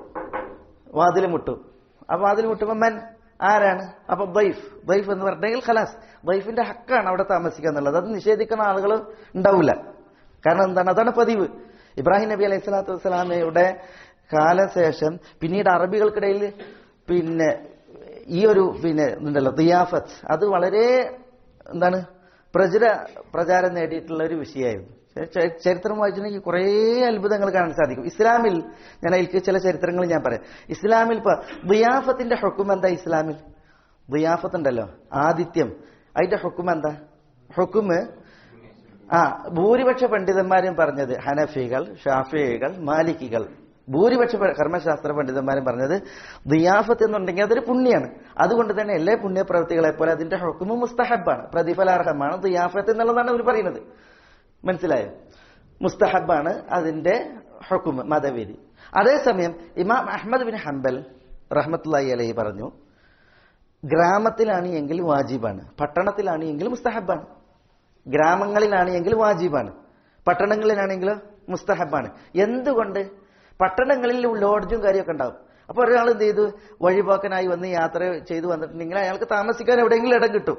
വാതിൽ മുട്ടും ആ വാതിൽ മുട്ടുമ്പോൾ മൻ ആരാണ് അപ്പൊ ദൈഫ് ദൈഫ് എന്ന് പറഞ്ഞെങ്കിൽ ഖലാസ് ദൈഫിന്റെ ഹക്കാണ് അവിടെ താമസിക്കുക എന്നുള്ളത് അത് നിഷേധിക്കുന്ന ആളുകൾ ഉണ്ടാവില്ല കാരണം എന്താണ് അതാണ് പതിവ് ഇബ്രാഹിം നബി അലൈഹി സ്വലാത്തു വസ്സലാമയുടെ കാലശേഷം പിന്നീട് അറബികൾക്കിടയിൽ പിന്നെ ഈ ഒരു പിന്നെ ഉണ്ടല്ലോ ദിയാഫത്ത് അത് വളരെ എന്താണ് പ്രചര പ്രചാരം നേടിയിട്ടുള്ള ഒരു വിഷയമായിരുന്നു ച- ചരിത്രം വായിച്ചിട്ടുണ്ടെങ്കിൽ കുറേ അത്ഭുതങ്ങൾ കാണാൻ സാധിക്കും ഇസ്ലാമിൽ ഞാൻ അതിൽക്ക് ചില ചരിത്രങ്ങൾ ഞാൻ പറയാം ഇസ്ലാമിൽ ഇപ്പൊ ദിയാഫത്തിന്റെ ഹുക്കും എന്താ ഇസ്ലാമിൽ ദിയാഫത്ത് ഉണ്ടല്ലോ ആദിത്യം അതിന്റെ ഹുക്കും എന്താ ഹുക്കുമ് ആ ഭൂരിപക്ഷ പണ്ഡിതന്മാരും പറഞ്ഞത് ഹനഫികൾ ഷാഫികൾ മാലിക്കികൾ ഭൂരിപക്ഷ പ- കർമ്മശാസ്ത്ര പണ്ഡിതന്മാരും പറഞ്ഞത് ദിയാഫത്ത് എന്നുണ്ടെങ്കിൽ അതൊരു പുണ്യാണ് അതുകൊണ്ട് തന്നെ എല്ലാ പുണ്യപ്രവൃത്തികളെ പോലെ അതിന്റെ ഹുക്കുമ് മുസ്തഹബാണ് പ്രതിഫലാർഹമാണ് ദിയാഫത്ത് എന്നുള്ളതാണ് അവർ പറയുന്നത് മനസ്സിലായോ മുസ്തഹബാണ് അതിന്റെ ഹുക്കുമ് മതവിധി അതേസമയം ഇമാം അഹമ്മദ് ബിൻ ഹംബൽ റഹ്മത്തുള്ളി അലൈഹി പറഞ്ഞു ഗ്രാമത്തിലാണ് എങ്കിൽ വാജിബാണ് പട്ടണത്തിലാണ് എങ്കിൽ മുസ്തഹബാണ് ഗ്രാമങ്ങളിലാണ് എങ്കിൽ വാജിബാണ് പട്ടണങ്ങളിലാണെങ്കിലോ മുസ്തഹബാണ് എന്തുകൊണ്ട് പട്ടണങ്ങളിൽ ലോഡ്ജും കാര്യമൊക്കെ ഉണ്ടാവും അപ്പൊ ഒരാൾ എന്ത് ചെയ്തു വഴിപോക്കനായി വന്ന് യാത്ര ചെയ്തു വന്നിട്ടുണ്ടെങ്കിൽ അയാൾക്ക് താമസിക്കാൻ എവിടെയെങ്കിലും ഇടം കിട്ടും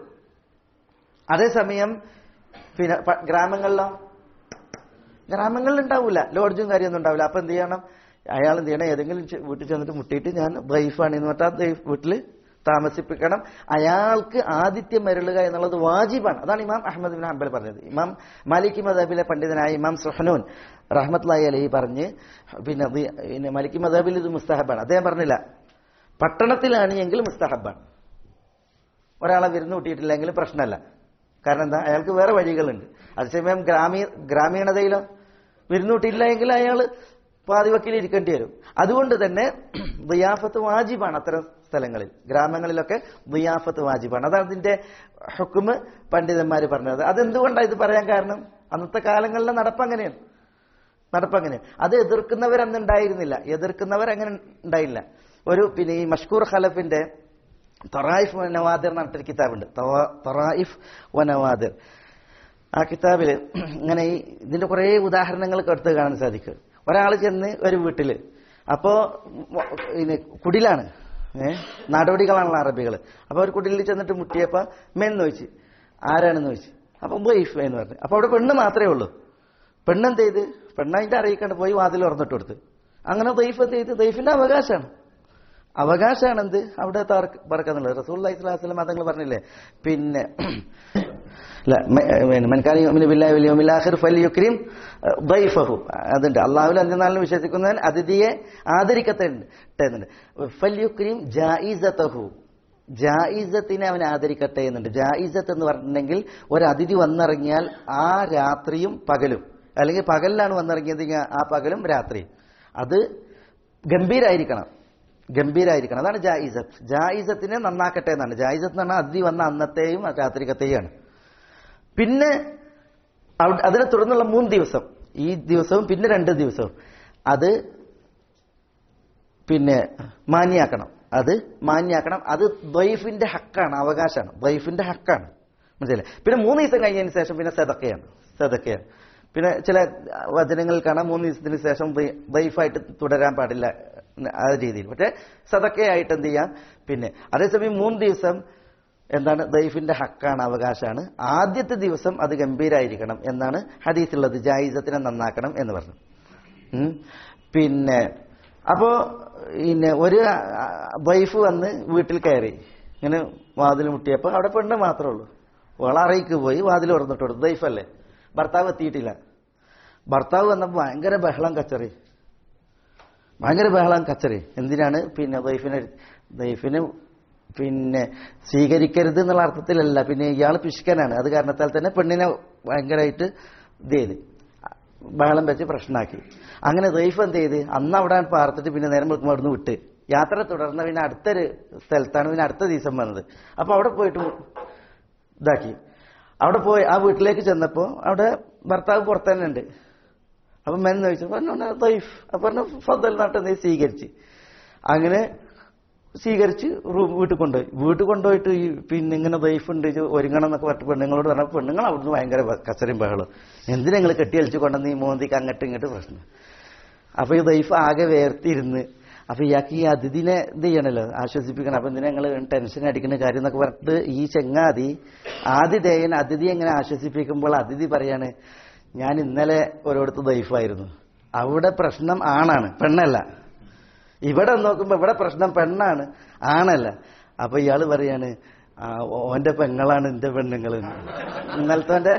അതേസമയം പിന്നെ പ- ഗ്രാമങ്ങളിലോ ഗ്രാമങ്ങളിൽ ഉണ്ടാവില്ല ലോഡ്ജും കാര്യമൊന്നും ഉണ്ടാവില്ല അപ്പൊ എന്ത് ചെയ്യണം അയാൾ എന്ത് ചെയ്യണം ഏതെങ്കിലും ചെ- വീട്ടിൽ ചെന്നിട്ട് മുട്ടിയിട്ട് ഞാൻ ദൈഫാണ് എന്ന് പറഞ്ഞാൽ ദൈഫ് വീട്ടിൽ താമസിപ്പിക്കണം അയാൾക്ക് ആദിത്യം മരുളുക എന്നുള്ളത് വാജിബാണ് അതാണ് ഇമാം അഹമ്മദ് ബിൻ ഹംബൽ പറഞ്ഞത് ഇമാം മാലിക് മദബിലെ പണ്ഡിതനായ ഇമാം സുഹനൂൻ റഹ്മത്ലായി അലഹി പറഞ്ഞ് പിന്നെ ദി- പിന്നെ മാലിക് മദബിൽ ഇത് മുസ്തഹബാണ് അദ്ദേഹം പറഞ്ഞില്ല പട്ടണത്തിലാണ് എങ്കിൽ മുസ്തഹബാണ് ഒരാളെ വിരുന്ന് കൂട്ടിയിട്ടില്ലെങ്കിൽ പ്രശ്നമല്ല കാരണം എന്താ അയാൾക്ക് വേറെ വഴികളുണ്ട് അതേസമയം ഗ്രാമീ ഗ്രാമീണതയിലോ വിരുന്ന് കൂട്ടിയില്ല എങ്കിൽ അയാൾ പാതിവക്കിൽ ഇരിക്കേണ്ടി വരും അതുകൊണ്ട് തന്നെ ദിയാഫത്ത് വാജിബാണ് അത്തരം സ്ഥലങ്ങളിൽ ഗ്രാമങ്ങളിലൊക്കെ ദിയാഫത്ത് വാജിബാണ് അതാണ് അതിന്റെ ഹുക്കുമ് പണ്ഡിതന്മാർ പറഞ്ഞത് അതെന്തുകൊണ്ടാണ് ഇത് പറയാൻ കാരണം അന്നത്തെ കാലങ്ങളിലെ നടപ്പ് അങ്ങനെയാണ് നടപ്പ് അങ്ങനെയാണ് അത് എതിർക്കുന്നവർ അന്ന് ഉണ്ടായിരുന്നില്ല എതിർക്കുന്നവർ അങ്ങനെ ഉണ്ടായില്ല ഒരു പിന്നെ ഈ മഷ്കൂർ ഖലഫിന്റെ തൊറായിഫ് വനവാദിർ എന്ന് പറഞ്ഞിട്ടൊരു കിതാബുണ്ട് തൊ- തൊറായിഫ് വനവാദിർ ആ കിതാബിൽ ഇങ്ങനെ ഈ ഇതിന്റെ കുറേ ഉദാഹരണങ്ങളൊക്കെ എടുത്ത് കാണാൻ സാധിക്കും ഒരാൾ ചെന്ന് ഒരു വീട്ടില് അപ്പോ മ- പിന്നെ കുടിലാണ് ഏഹ് നടപടികളാണല്ലോ അറബികൾ അപ്പൊ ഒരു കുടിലിൽ ചെന്നിട്ട് മുട്ടിയപ്പോ മെന്ന് ചോദിച്ചു ആരാണെന്ന് ചോദിച്ചു അപ്പൊ ബൈഫ് എന്ന് പറഞ്ഞു അപ്പൊ അവിടെ പെണ്ണ് മാത്രമേ ഉള്ളൂ പെണ്ണെന്ത് ചെയ്ത് പെണ്ണതിന്റെ അറിയിക്കാണ്ട് പോയി വാതിൽ തുറന്നിട്ട് കൊടുത്ത് അങ്ങനെ ദൈഫ് എന്ത് ചെയ്ത് ദൈഫിന്റെ അവകാശമാണ് അവകാശമാണ് എന്ത് അവിടെ പറക്കുന്നുള്ളത് റസൂൽ അലൈഹിസ്ലാം മതങ്ങൾ പറഞ്ഞില്ലേ പിന്നെ لا من كان يؤمن بالله واليوم الاخر فليكرم ضيفه അതുണ്ട് അള്ളാഹുൽ അന്ത്യനാളിൽ വിശ്വസിക്കുന്നവൻ അതിഥിയെ ആദരിക്കട്ടെ എന്നുണ്ട് ഫല്യുക്രീം ജായിസതഹു ജായിസത്തിനെ അവൻ ആദരിക്കട്ടെ എന്നുണ്ട് ജായിസത്ത് എന്ന് പറഞ്ഞിട്ടുണ്ടെങ്കിൽ ഒരു അതിഥി വന്നിറങ്ങിയാൽ ആ രാത്രിയും പകലും അല്ലെങ്കിൽ പകലിലാണ് വന്നിറങ്ങിയതെങ്കിൽ ആ പകലും രാത്രിയും അത് ഗംഭീരായിരിക്കണം ഗംഭീരായിരിക്കണം അതാണ് ജായിസത്ത് ജായിസത്തിനെ നന്നാക്കട്ടെ എന്നാണ് ജായിസത്ത് എന്ന് പറഞ്ഞാൽ അതിഥി വന്ന അന്നത്തെയും രാത്രികത്തെയുമാണ് പിന്നെ അവിടെ- അതിനെ തുടർന്നുള്ള മൂന്ന് ദിവസം ഈ ദിവസവും പിന്നെ രണ്ട് ദിവസവും അത് പിന്നെ മാന്യാക്കണം അത് മാന്യാക്കണം അത് ദ്വൈഫിന്റെ ഹക്കാണ് അവകാശമാണ് ദ്വൈഫിന്റെ ഹക്കാണ് മനസ്സിലായി പിന്നെ മൂന്ന് ദിവസം കഴിഞ്ഞതിന് ശേഷം പിന്നെ സദക്കയാണ് സദക്കയാണ് പിന്നെ ചില വചനങ്ങൾ കാണാം മൂന്ന് ദിവസത്തിന് ശേഷം വൈഫായിട്ട് തുടരാൻ പാടില്ല ആ രീതിയിൽ പക്ഷേ സദക്കയായിട്ട് എന്ത് ചെയ്യാം പിന്നെ അതേസമയം മൂന്ന് ദിവസം എന്താണ് ദൈഫിന്റെ ഹക്കാണ് അവകാശമാണ് ആദ്യത്തെ ദിവസം അത് ഗംഭീരായിരിക്കണം എന്നാണ് ഹദീസുള്ളത് ജായിസത്തിനെ നന്നാക്കണം എന്ന് പറഞ്ഞു ഉം. പിന്നെ അപ്പോ പിന്നെ ഒരു വൈഫ് വന്ന് വീട്ടിൽ കയറി ഇങ്ങനെ വാതിൽ മുട്ടിയപ്പോ അവിടെ പെണ്ണ് മാത്രമേ ഉള്ളൂ വളറയ്ക്ക് പോയി വാതിൽ തുറന്നിട്ട് കൊടുത്തു ദൈഫല്ലേ ഭർത്താവ് എത്തിയിട്ടില്ല ഭർത്താവ് വന്നപ്പോൾ ഭയങ്കര ബഹളം കച്ചറി ഭയങ്കര ബഹളം കച്ചറി എന്തിനാണ് പിന്നെ വൈഫിനെ വൈഫിന് പിന്നെ സ്വീകരിക്കരുത് എന്നുള്ള അർത്ഥത്തിലല്ല പിന്നെ ഇയാൾ പിശുക്കനാണ് അത് കാരണത്താൽ തന്നെ പെണ്ണിനെ ഭയങ്കരമായിട്ട് ഇത് ചെയ്ത് ബഹളം വെച്ച് പ്രശ്നമാക്കി അങ്ങനെ ദൈഫ് എന്ത് ചെയ്ത് അന്ന് അവിടെ പാർത്തിട്ട് പിന്നെ നേരം വെക്കുമ്പോൾ അവിടുന്ന് വിട്ട് യാത്ര തുടർന്ന് പിന്നെ അടുത്തൊരു സ്ഥലത്താണ് പിന്നെ അടുത്ത ദിവസം വന്നത് അപ്പൊ അവിടെ പോയിട്ട് ഇതാക്കി അവിടെ പോയി ആ വീട്ടിലേക്ക് ചെന്നപ്പോ അവിടെ ഭർത്താവ് പുറത്ത് തന്നെ ഉണ്ട് അപ്പൊ മെന്ന് ചോദിച്ചു പറഞ്ഞു ദൈഫ് അപ്പൊ പറഞ്ഞു ഫضൽ നാട്ടെ നീ സ്വീകരിച്ച് അങ്ങനെ സ്വീകരിച്ച് റൂം വീട്ടിൽ കൊണ്ടുപോയി വീട്ടിൽ കൊണ്ടുപോയിട്ട് ഈ പിന്നെ ഇങ്ങനെ ദൈഫ് ഉണ്ട് ഇത് ഒരുങ്ങണം എന്നൊക്കെ പറഞ്ഞ പെണ്ണുങ്ങളോട് പറഞ്ഞ പെണ്ണുങ്ങൾ അവിടുന്ന് ഭയങ്കര ബ- കച്ചറയും ബഹളം എന്തിനാ നിങ്ങൾ കെട്ടിയളിച്ച് കൊണ്ടുവന്ന് ഈ മോന്തിക്ക് അങ്ങോട്ടും ഇങ്ങോട്ട് പ്രശ്നം അപ്പൊ ഈ ദൈഫ് ആകെ വേർത്തിരുന്ന് അപ്പൊ ഇയാൾക്ക് ഈ അതിഥിനെ ഇത് ചെയ്യണല്ലോ ആശ്വസിപ്പിക്കണം അപ്പൊ എന്തിനാ നിങ്ങൾ ടെൻഷൻ അടിക്കുന്ന കാര്യം എന്നൊക്കെ പറഞ്ഞിട്ട് ഈ ചെങ്ങാതി ആതിഥേയൻ അതിഥി എങ്ങനെ ആശ്വസിപ്പിക്കുമ്പോൾ അതിഥി പറയാണ് ഞാൻ ഇന്നലെ ഒരിടത്ത് ദൈഫായിരുന്നു അവിടെ പ്രശ്നം ആണാണ് പെണ്ണല്ല ഇവിടെ നോക്കുമ്പോ ഇവിടെ പ്രശ്നം പെണ്ണാണ് ആണല്ല അപ്പൊ ഇയാള് പറയാണ് "ആ, ഓന്റെ പെങ്ങളാണ് എന്റെ പെണ്ണുങ്ങൾ ഇന്നലത്തെ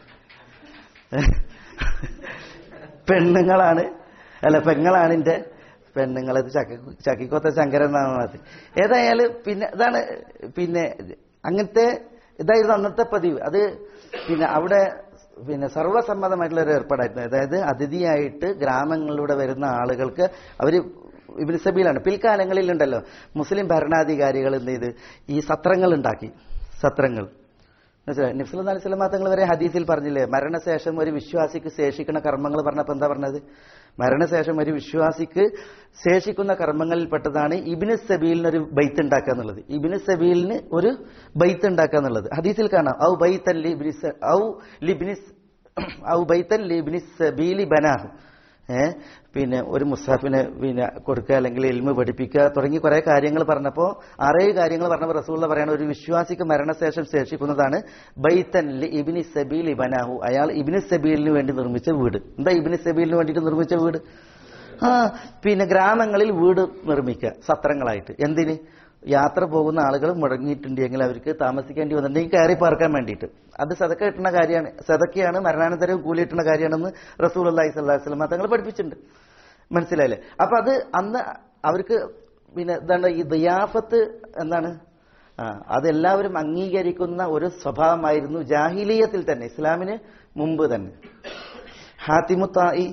പെണ്ണുങ്ങളാണ് അല്ല പെങ്ങളാണ് എന്റെ പെണ്ണുങ്ങൾ ഇത് ചക്കി ചക്കിക്കൊത്ത ശങ്കരൻ എന്നാണ് അത് ഏതായാലും പിന്നെ ഇതാണ് പിന്നെ അങ്ങനത്തെ ഇതായിരുന്നു അന്നത്തെ പതിവ് അത് പിന്നെ അവിടെ പിന്നെ സർവ്വസമ്മതമായിട്ടുള്ള ഒരു ഏർപ്പാടായിരുന്നു അതായത് അതിഥിയായിട്ട് ഗ്രാമങ്ങളിലൂടെ വരുന്ന ആളുകൾക്ക് അവര് ഇബിൻ സബീലാണ് പിൽക്കാലങ്ങളിൽ ഉണ്ടല്ലോ മുസ്ലിം ഭരണാധികാരികൾ എന്ത് ചെയ്ത് ഈ സത്രങ്ങൾ ഉണ്ടാക്കി സത്രങ്ങൾ നിഫ്സുൽ അലൈഹി സ്വലമാ തങ്ങൾ വരെ ഹദീസിൽ പറഞ്ഞില്ലേ മരണശേഷം ഒരു വിശ്വാസിക്ക് ശേഷിക്കുന്ന കർമ്മങ്ങൾ പറഞ്ഞപ്പോൾ എന്താ പറഞ്ഞത് മരണശേഷം ഒരു വിശ്വാസിക്ക് ശേഷിക്കുന്ന കർമ്മങ്ങളിൽ പെട്ടതാണ് ഇബിന് സബീലിന് ഒരു ബൈത്ത് ഉണ്ടാക്കുക എന്നുള്ളത് ഇബിന് സബീലിന് ഒരു ബൈത്ത് ഉണ്ടാക്കുക എന്നുള്ളത് ഹദീസിൽ കാണാം ഔ ബൈത്തൻ ലിബ്നി സ- ഔ ലിബ്നിസ് ഔ ബൈത്തൻ ലിബ്നിസ് സബീലി ബനാഹ് ഏ പിന്നെ ഒരു മുസാഫിന് പിന്നെ കൊടുക്കുക അല്ലെങ്കിൽ എൽമ് പഠിപ്പിക്കുക തുടങ്ങി കുറെ കാര്യങ്ങൾ പറഞ്ഞപ്പോൾ ആറേഴ് കാര്യങ്ങൾ പറഞ്ഞപ്പോൾ റസൂള്ള പറയണ ഒരു വിശ്വാസിക്ക് മരണശേഷം ശേഷിക്കുന്നതാണ് ബൈത്തൻ ലി ഇബിനി സബീൽ ഇബനാഹു അയാൾ ഇബിനി സബീലിന് വേണ്ടി നിർമ്മിച്ച വീട് എന്താ ഇബിനി സബീലിന് വേണ്ടിയിട്ട് നിർമ്മിച്ച വീട് ആ പിന്നെ ഗ്രാമങ്ങളിൽ വീട് നിർമ്മിക്കുക സത്രങ്ങളായിട്ട് എന്തിന് യാത്ര പോകുന്ന ആളുകൾ മുടങ്ങിയിട്ടുണ്ടെങ്കിൽ അവർക്ക് താമസിക്കേണ്ടി വന്നിട്ടുണ്ടെങ്കിൽ കയറി പാർക്കാൻ വേണ്ടിയിട്ട് അത് സതക്ക കിട്ടുന്ന കാര്യമാണ് സതക്കയാണ് മരണാനന്തരം കൂലി കിട്ടുന്ന കാര്യമാണെന്ന് റസൂൽ അള്ളഹി സ്വല്ലാഹു വസ്ലമ തങ്ങൾ പഠിപ്പിച്ചിട്ടുണ്ട് മനസ്സിലായില്ലേ അപ്പൊ അത് അന്ന് അവർക്ക് പിന്നെ എന്താണ് ഈ ദയാഫത്ത് എന്താണ് ആ അതെല്ലാവരും അംഗീകരിക്കുന്ന ഒരു സ്വഭാവമായിരുന്നു ജാഹിലീയത്തിൽ തന്നെ ഇസ്ലാമിന് മുമ്പ് തന്നെ ഹാത്തിമുത്തായി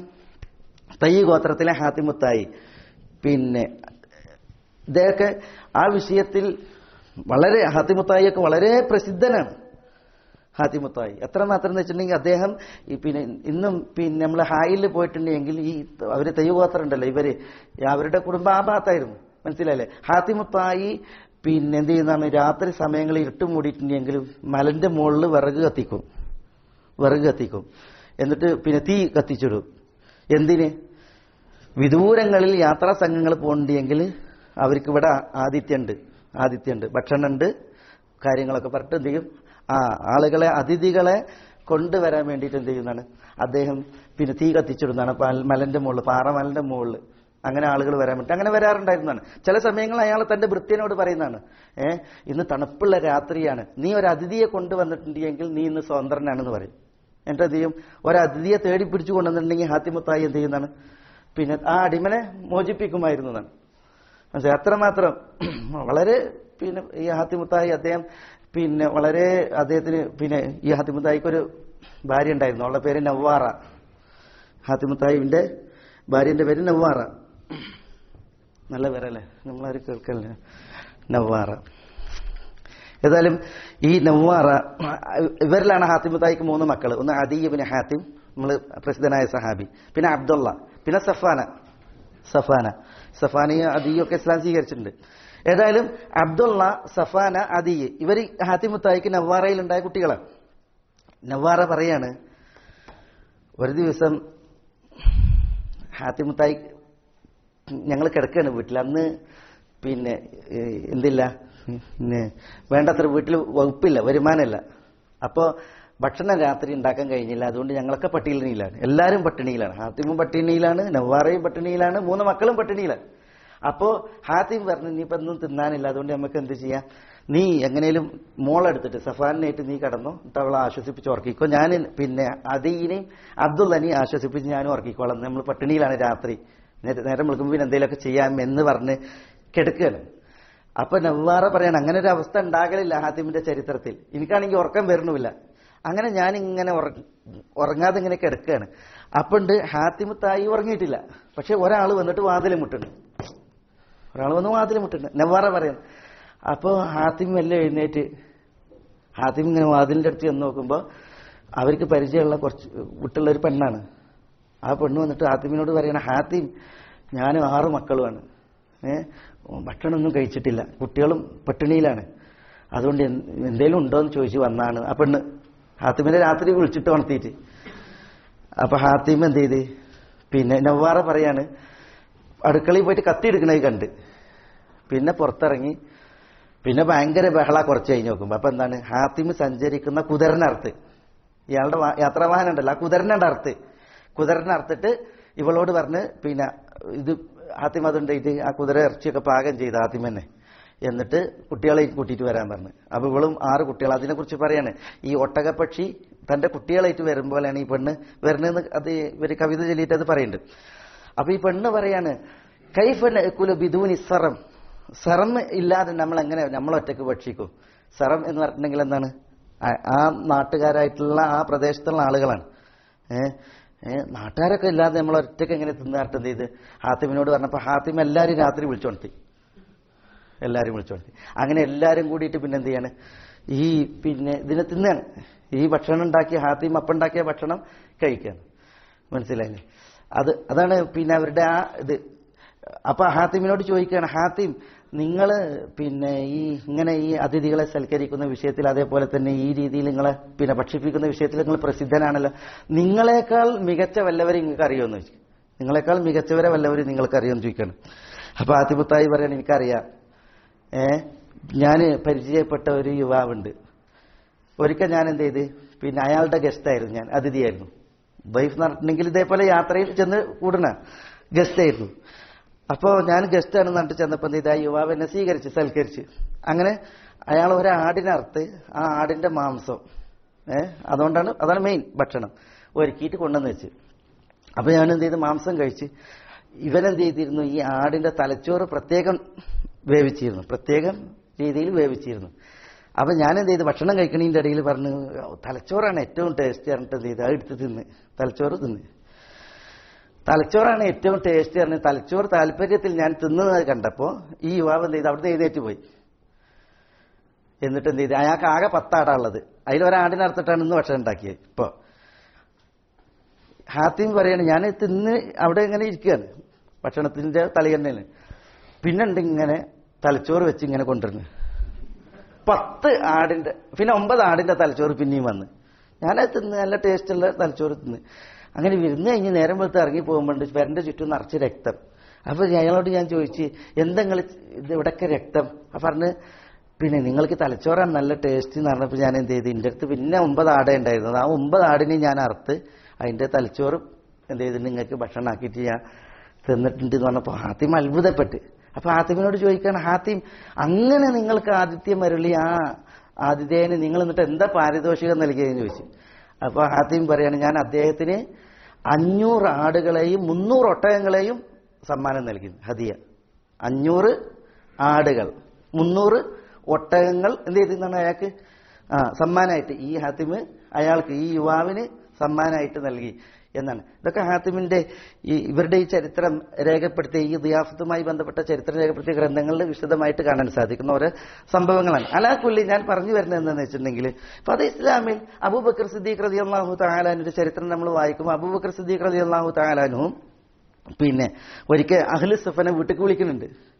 തൈ ഗോത്രത്തിലെ ഹാത്തിമുത്തായി പിന്നെ ഇദ്ദേഹത്തെ ആ വിഷയത്തിൽ വളരെ ഹാത്തിമുത്തായിയൊക്കെ വളരെ പ്രസിദ്ധനാണ് ഹാത്തിമുത്തായി എത്ര മാത്രം എന്ന് വെച്ചിട്ടുണ്ടെങ്കിൽ അദ്ദേഹം ഈ പിന്നെ ഇന്നും പിന്നെ നമ്മൾ ഹായിൽ പോയിട്ടുണ്ടെങ്കിൽ ഈ അവര് തെയ്യഗോത്രം ഉണ്ടല്ലോ ഇവര് അവരുടെ കുടുംബം ആ ഭാഗത്തായിരുന്നു മനസ്സിലായില്ലേ ഹാത്തിമുത്തായി പിന്നെ എന്ത് ചെയ്യുന്നതാണ് രാത്രി സമയങ്ങളിൽ ഇരുട്ട് മൂടിയിട്ടുണ്ടെങ്കിലും മലന്റെ മുകളിൽ വിറക് കത്തിക്കും വിറക് കത്തിക്കും എന്നിട്ട് പിന്നെ തീ കത്തിച്ചിടും എന്തിന് വിദൂരങ്ങളിൽ യാത്രാ സംഘങ്ങൾ പോകണ്ടെങ്കിൽ അവർക്ക് ഇവിടെ ആതിഥ്യമുണ്ട് ആതിഥ്യമുണ്ട് ഭക്ഷണമുണ്ട് കാര്യങ്ങളൊക്കെ പറഞ്ഞിട്ട് എന്ത് ചെയ്യും ആ ആളുകളെ അതിഥികളെ കൊണ്ടുവരാൻ വേണ്ടിയിട്ട് എന്ത് ചെയ്യുന്നതാണ് അദ്ദേഹം പിന്നെ തീ കത്തിച്ചിടുന്നതാണ് പൽ- മലന്റെ മുകളിൽ പാറമലന്റെ മുകളിൽ അങ്ങനെ ആളുകൾ വരാൻ വേണ്ടി അങ്ങനെ വരാറുണ്ടായിരുന്നതാണ് ചില സമയങ്ങളിൽ അയാൾ തന്റെ വൃത്തിയനോട് പറയുന്നതാണ് ഏ ഇന്ന് തണുപ്പുള്ള രാത്രിയാണ് നീ ഒരു അതിഥിയെ കൊണ്ടുവന്നിട്ടുണ്ടെങ്കിൽ നീ ഇന്ന് സ്വതന്ത്രനാണെന്ന് പറയും എന്നിട്ട് എന്ത് ചെയ്യും ഒരു അതിഥിയെ തേടി പിടിച്ചു കൊണ്ടുവന്നിട്ടുണ്ടെങ്കിൽ ഹാത്തിമുത്തായി എന്ത് ചെയ്യുന്നതാണ് പിന്നെ ആ അടിമനെ മോചിപ്പിക്കുമായിരുന്നതാണ് മനസ്സിലായി അത്രമാത്രം വളരെ പിന്നെ ഈ ഹാത്തിമുത്തായി അദ്ദേഹം പിന്നെ വളരെ അദ്ദേഹത്തിന് പിന്നെ ഈ ഹാത്തിമുത്തായിക്ക് ഒരു ഭാര്യ ഉണ്ടായിരുന്നു അവളുടെ പേര് നവ്വാറ ഹാത്തിമുത്തായിവിന്റെ ഭാര്യന്റെ പേര് നവ്വാറ നല്ല പേരല്ലേ നമ്മളാരും കേൾക്കല്ലേ നവ്വാറ ഏതായാലും ഈ നവ്വാറ ഇവരിലാണ് ഹാത്തിമുത്തായിക്ക് മൂന്ന് മക്കൾ ഒന്ന് അദീബിന് ഹാത്തിം നമ്മൾ പ്രസിദ്ധനായ സഹാബി പിന്നെ അബ്ദുള്ള പിന്നെ സഫാന സഫാന സഫാനയും അദിയും ഒക്കെ ഇസ്ലാം സ്വീകരിച്ചിട്ടുണ്ട് ഏതായാലും അബ്ദുള്ള സഫാന അദി ഇവർ ഹാത്തിമുത്തായിക്ക് നവാറയിൽ ഉണ്ടായ കുട്ടികളാണ് നവാറ പറയാണ് ഒരു ദിവസം ഹാത്തിമുത്തായി ഞങ്ങൾ കിടക്കുകയാണ് വീട്ടിൽ അന്ന് പിന്നെ ഏഹ്, എന്തില്ല പിന്നെ വേണ്ടത്ര വീട്ടിൽ വകുപ്പില്ല വരുമാനമില്ല അപ്പോൾ ഭക്ഷണം രാത്രി ഉണ്ടാക്കാൻ കഴിഞ്ഞില്ല അതുകൊണ്ട് ഞങ്ങളൊക്കെ പട്ടിണിയിലാണ് എല്ലാവരും പട്ടിണിയിലാണ് ഹാത്തിമും പട്ടിണിയിലാണ് നവാറയും പട്ടിണിയിലാണ് മൂന്ന് മക്കളും പട്ടിണിയിലാണ് അപ്പോൾ ഹാത്തിം പറഞ്ഞു നീ ഇപ്പം ഒന്നും തിന്നാനില്ല അതുകൊണ്ട് നമുക്ക് എന്ത് ചെയ്യാം നീ എങ്ങനെയും മോളെടുത്തിട്ട് സഫാനായിട്ട് നീ കടന്നോ എന്നിട്ട് അവളെ ആശ്വസിപ്പിച്ച് ഉറക്കിക്കോ ഞാൻ പിന്നെ അദീനെയും അബ്ദുള്ളനെയും ആശ്വസിപ്പിച്ച് ഞാനും ഉറക്കിക്കോളാം നമ്മൾ പട്ടിണിയിലാണ് രാത്രി നേരെ നേരം വിളിക്കുമ്പോൾ പിന്നെ എന്തെങ്കിലുമൊക്കെ ചെയ്യാം എന്ന് പറഞ്ഞ് കിടക്കുകയാണ് അപ്പൊ നവ്വാറ പറയാണ് അങ്ങനെ ഒരു അവസ്ഥ ഉണ്ടാകലില്ല ഹാത്തിമിന്റെ ചരിത്രത്തിൽ എനിക്കാണെങ്കിൽ ഉറക്കം വരണമില്ല അങ്ങനെ ഞാൻ ഇങ്ങനെ ഉറങ്ങാതെ ഇങ്ങനെ കിടക്കുകയാണ് അപ്പണ്ട് ഹാത്തിമ് തായി ഉറങ്ങിയിട്ടില്ല പക്ഷെ ഒരാൾ വന്നിട്ട് വാതിൽ മുട്ടുണ്ട് ഒരാൾ വന്ന് വാതിൽ മുട്ടുണ്ട് നവ്വാറ പറയുന്നു അപ്പോൾ ഹാത്തിം മെല്ലെ എഴുന്നേറ്റ് ഹാത്തിം ഇങ്ങനെ വാതിലിന്റെ അടുത്ത് ചെന്ന് നോക്കുമ്പോൾ അവർക്ക് പരിചയമുള്ള കുറച്ച് വിട്ടുള്ള ഒരു പെണ്ണാണ് ആ പെണ്ണ് വന്നിട്ട് ഹാത്തിമിനോട് പറയണ ഹാത്തിം ഞാനും ആറ് മക്കളുമാണ് ഏ ഭക്ഷണമൊന്നും കഴിച്ചിട്ടില്ല കുട്ടികളും പട്ടിണിയിലാണ് അതുകൊണ്ട് എന്ത് എന്തേലും ഉണ്ടോ എന്ന് ചോദിച്ച് വന്നാണ് ആ പെണ്ണ് ഹാത്തിമിനെ രാത്രി വിളിച്ചിട്ട് ഉണർത്തിയിട്ട് അപ്പൊ ഹാത്തിം എന്ത് ചെയ്ത് പിന്നെ നവ്വാറ പറയാണ് അടുക്കളയിൽ പോയിട്ട് കത്തി എടുക്കണത് കണ്ട് പിന്നെ പുറത്തിറങ്ങി പിന്നെ ഭയങ്കര ബഹള കുറച്ച് കഴിഞ്ഞ് നോക്കുമ്പോ അപ്പൊ എന്താണ് ഹാത്തിമ് സഞ്ചരിക്കുന്ന കുതിരനർത്ത് ഇയാളുടെ വാ- യാത്രാവാഹനം ഉണ്ടല്ലോ ആ കുതിരനുണ്ട് അർത്ത് കുതിരനർത്തിട്ട് ഇവളോട് പറഞ്ഞ് പിന്നെ ഇത് ഹാത്തിമ അതുണ്ടായിട്ട് ആ കുതിര ഇറച്ചിയൊക്കെ പാകം ചെയ്ത് ഹാത്തിമ തന്നെ എന്നിട്ട് കുട്ടികളെ കൂട്ടിയിട്ട് വരാൻ പറഞ്ഞു അപ്പൊ ഇവളും ആറ് കുട്ടികൾ അതിനെ കുറിച്ച് പറയാണ് ഈ ഒട്ടകപ്പക്ഷി തന്റെ കുട്ടികളായിട്ട് വരുമ്പോഴാണ് ഈ പെണ്ണ് വരുന്നതെന്ന് അത് ഇവര് കവിത ചൊല്ലിയിട്ട് അത് പറയുന്നുണ്ട് അപ്പൊ ഈ പെണ്ണ് പറയാണ് കൈഫൻ കുല ബിദൂനി സറം സറം ഇല്ലാതെ നമ്മൾ എങ്ങനെ നമ്മൾ ഒറ്റക്ക് ഭക്ഷിക്കും സറം എന്ന് പറഞ്ഞിട്ടുണ്ടെങ്കിൽ എന്താണ് ആ- ആ നാട്ടുകാരായിട്ടുള്ള ആ പ്രദേശത്തുള്ള ആളുകളാണ് ഏഹ് ഏഹ് നാട്ടുകാരൊക്കെ ഇല്ലാതെ നമ്മൾ ഒറ്റക്ക് എങ്ങനെ തിന്നാട്ട് എന്ത് ചെയ്ത് ഹാത്തിമിനോട് പറഞ്ഞപ്പോ ഹാത്തിം എല്ലാവരും രാത്രി വിളിച്ചോണ്ടി എല്ലാവരും വിളിച്ചോണ്ടി അങ്ങനെ എല്ലാവരും കൂടിയിട്ട് പിന്നെ എന്ത് ചെയ്യാണ് ഈ പിന്നെ ഇതിനെ തിന്നാണ് ഈ ഭക്ഷണം ഉണ്ടാക്കിയ ഹാത്തിം അപ്പം ഉണ്ടാക്കിയ ഭക്ഷണം കഴിക്കുകയാണ് മനസ്സിലായില്ലേ അത് അതാണ് പിന്നെ അവരുടെ ആ ഇത് അപ്പൊ ഹാത്തിമിനോട് ചോദിക്കുകയാണ് ഹാത്തിം നിങ്ങൾ പിന്നെ ഈ ഇങ്ങനെ ഈ അതിഥികളെ സൽക്കരിക്കുന്ന വിഷയത്തിൽ അതേപോലെ തന്നെ ഈ രീതിയിൽ നിങ്ങളെ പിന്നെ ഭക്ഷിപ്പിക്കുന്ന വിഷയത്തിൽ നിങ്ങൾ പ്രസിദ്ധനാണല്ലോ നിങ്ങളെക്കാൾ മികച്ച വല്ലവരെ നിങ്ങൾക്ക് അറിയുമെന്ന് ചോദിച്ചു നിങ്ങളെക്കാൾ മികച്ചവരെ വല്ലവരും നിങ്ങൾക്ക് അറിയുമെന്ന് ചോദിക്കണം അപ്പൊ ആത്തിമുത്തായി പറയാൻ എനിക്കറിയാം ഏ ഞാൻ പരിചയപ്പെട്ട ഒരു യുവാവുണ്ട് ഒരിക്കൽ ഞാൻ എന്ത് ചെയ്ത് പിന്നെ അയാളുടെ ഗസ്റ്റായിരുന്നു ഞാൻ അതിഥിയായിരുന്നു വൈഫ് നടന്നിട്ടുണ്ടെങ്കിൽ ഇതേപോലെ യാത്രയിൽ ചെന്ന് കൂടണ ഗസ്റ്റായിരുന്നു അപ്പോൾ ഞാൻ ഗസ്റ്റാണെന്ന് പറഞ്ഞിട്ട് ചെന്നപ്പോൾ എന്ത് ചെയ്ത് ആ യുവാവ് എന്നെ സ്വീകരിച്ച് സൽക്കരിച്ച് അങ്ങനെ അയാൾ ഒരു ആടിനെ അറുത്ത് ആ ആടിന്റെ മാംസം ഏ അതുകൊണ്ടാണ് അതാണ് മെയിൻ ഭക്ഷണം ഒരുക്കിയിട്ട് കൊണ്ടുവന്ന് വെച്ച് അപ്പൊ ഞാൻ എന്ത് ചെയ്ത് മാംസം കഴിച്ച് ഇവനെന്ത് ചെയ്തിരുന്നു ഈ ആടിന്റെ തലച്ചോറ് പ്രത്യേകം വേവിച്ചിരുന്നു പ്രത്യേകം രീതിയിൽ വേവിച്ചിരുന്നു അപ്പൊ ഞാൻ എന്ത് ചെയ്ത് ഭക്ഷണം കഴിക്കണതിന്റെ ഇടയിൽ പറഞ്ഞു തലച്ചോറാണ് ഏറ്റവും ടേസ്റ്റ് പറഞ്ഞിട്ട് എന്ത് ചെയ്ത് അത് എടുത്ത് തിന്ന് തലച്ചോറ് തിന്ന് തലച്ചോറാണ് ഏറ്റവും ടേസ്റ്റ് പറഞ്ഞ് തലച്ചോറ് താല്പര്യത്തിൽ ഞാൻ തിന്നുന്നത് കണ്ടപ്പോ ഈ യുവാവ് എന്ത് ചെയ്ത് അവിടുന്ന് എഴുന്നേറ്റ് പോയി എന്നിട്ട് എന്ത് ചെയ്ത് അയാൾക്ക് ആകെ പത്താടാ ഉള്ളത് അതിലൊരാടിനറുത്തിട്ടാണ് ഇന്ന് ഭക്ഷണം ഉണ്ടാക്കിയത് ഇപ്പൊ ഹാത്തിം പറയാണ് ഞാൻ തിന്ന് അവിടെ ഇങ്ങനെ ഇരിക്കുകയാണ് ഭക്ഷണത്തിന്റെ തലയെണ്ണയിൽ പിന്നെ ഉണ്ട് ഇങ്ങനെ തലച്ചോറ് വെച്ച് ഇങ്ങനെ കൊണ്ടുവരുന്നു പത്ത് ആടിന്റെ പിന്നെ ഒമ്പത് ആടിന്റെ തലച്ചോറ് പിന്നെയും വന്ന് ഞാനത് തിന്ന് നല്ല ടേസ്റ്റുള്ള തലച്ചോറ് തിന്ന് അങ്ങനെ വിരുന്ന് കഴിഞ്ഞ് നേരം വെളുത്ത് ഇറങ്ങി പോകുമ്പോണ്ട് വരന്റെ ചുറ്റും നിറച്ച് രക്തം അപ്പൊ അയാളോട് ഞാൻ ചോദിച്ചു എന്തെങ്കിലും ഇത് ഇവിടൊക്കെ രക്തം അപ്പൊ പറഞ്ഞ് പിന്നെ നിങ്ങൾക്ക് തലച്ചോറാണ് നല്ല ടേസ്റ്റ് എന്ന് പറഞ്ഞപ്പോൾ ഞാൻ എന്ത് ചെയ്തു എൻ്റെ അടുത്ത് പിന്നെ ഒമ്പത് ആടേ ഉണ്ടായിരുന്നത് ആ ഒമ്പത് ആടിനെ ഞാൻ അറുത്ത് അതിന്റെ തലച്ചോറും എന്ത് ചെയ്തു നിങ്ങൾക്ക് ഭക്ഷണം ആക്കിയിട്ട് ഞാൻ തിന്നിട്ടുണ്ട് എന്ന് പറഞ്ഞപ്പോൾ ഹാത്തിം അത്ഭുതപ്പെട്ട് അപ്പൊ ഹാത്തിമിനോട് ചോദിക്കാണ് ഹാത്തിം അങ്ങനെ നിങ്ങൾക്ക് ആദിത്യം അരുളി ആ ആതിഥേയന് നിങ്ങൾ എന്നിട്ട് എന്താ പാരിതോഷികം നൽകിയതെന്ന് ചോദിച്ചു അപ്പൊ ഹാത്തിം പറയാണ് ഞാൻ അദ്ദേഹത്തിന് അഞ്ഞൂറ് ആടുകളെയും മുന്നൂറ് ഒട്ടകങ്ങളെയും സമ്മാനം നൽകി ഹദിയ അഞ്ഞൂറ് ആടുകൾ മുന്നൂറ് ഒട്ടകങ്ങൾ എന്ത് ചെയ്തെന്നാണ് അയാൾക്ക് ആ സമ്മാനമായിട്ട് ഈ ഹാത്തിമ് അയാൾക്ക് ഈ യുവാവിന് സമ്മാനമായിട്ട് നൽകി എന്നാണ് ഇതൊക്കെ ഹാത്തിമിന്റെ ഈ ഇവരുടെ ഈ ചരിത്രം രേഖപ്പെടുത്തിയ ഈ ദിയാഫത്തുമായി ബന്ധപ്പെട്ട ചരിത്രം രേഖപ്പെടുത്തിയ ഗ്രന്ഥങ്ങളിൽ വിശദമായിട്ട് കാണാൻ സാധിക്കുന്ന ഓരോ സംഭവങ്ങളാണ് അലാക്കുല്ലി ഞാൻ പറഞ്ഞു വരുന്നത് എന്താണെന്ന് വെച്ചിട്ടുണ്ടെങ്കിൽ ഇപ്പൊ അത് ഇസ്ലാമിൽ അബൂബക്കർ സിദ്ദീഖ് റതി അള്ളാഹു താലാനുന്റെ ചരിത്രം നമ്മൾ വായിക്കുമ്പോൾ അബൂബക്കർ സിദ്ദീഖ് റതി അള്ളാഹു താലാനും പിന്നെ ഒരിക്കൽ അഹ്ലു സഫനെ വീട്ടിലേക്ക് വിളിക്കുന്നുണ്ട്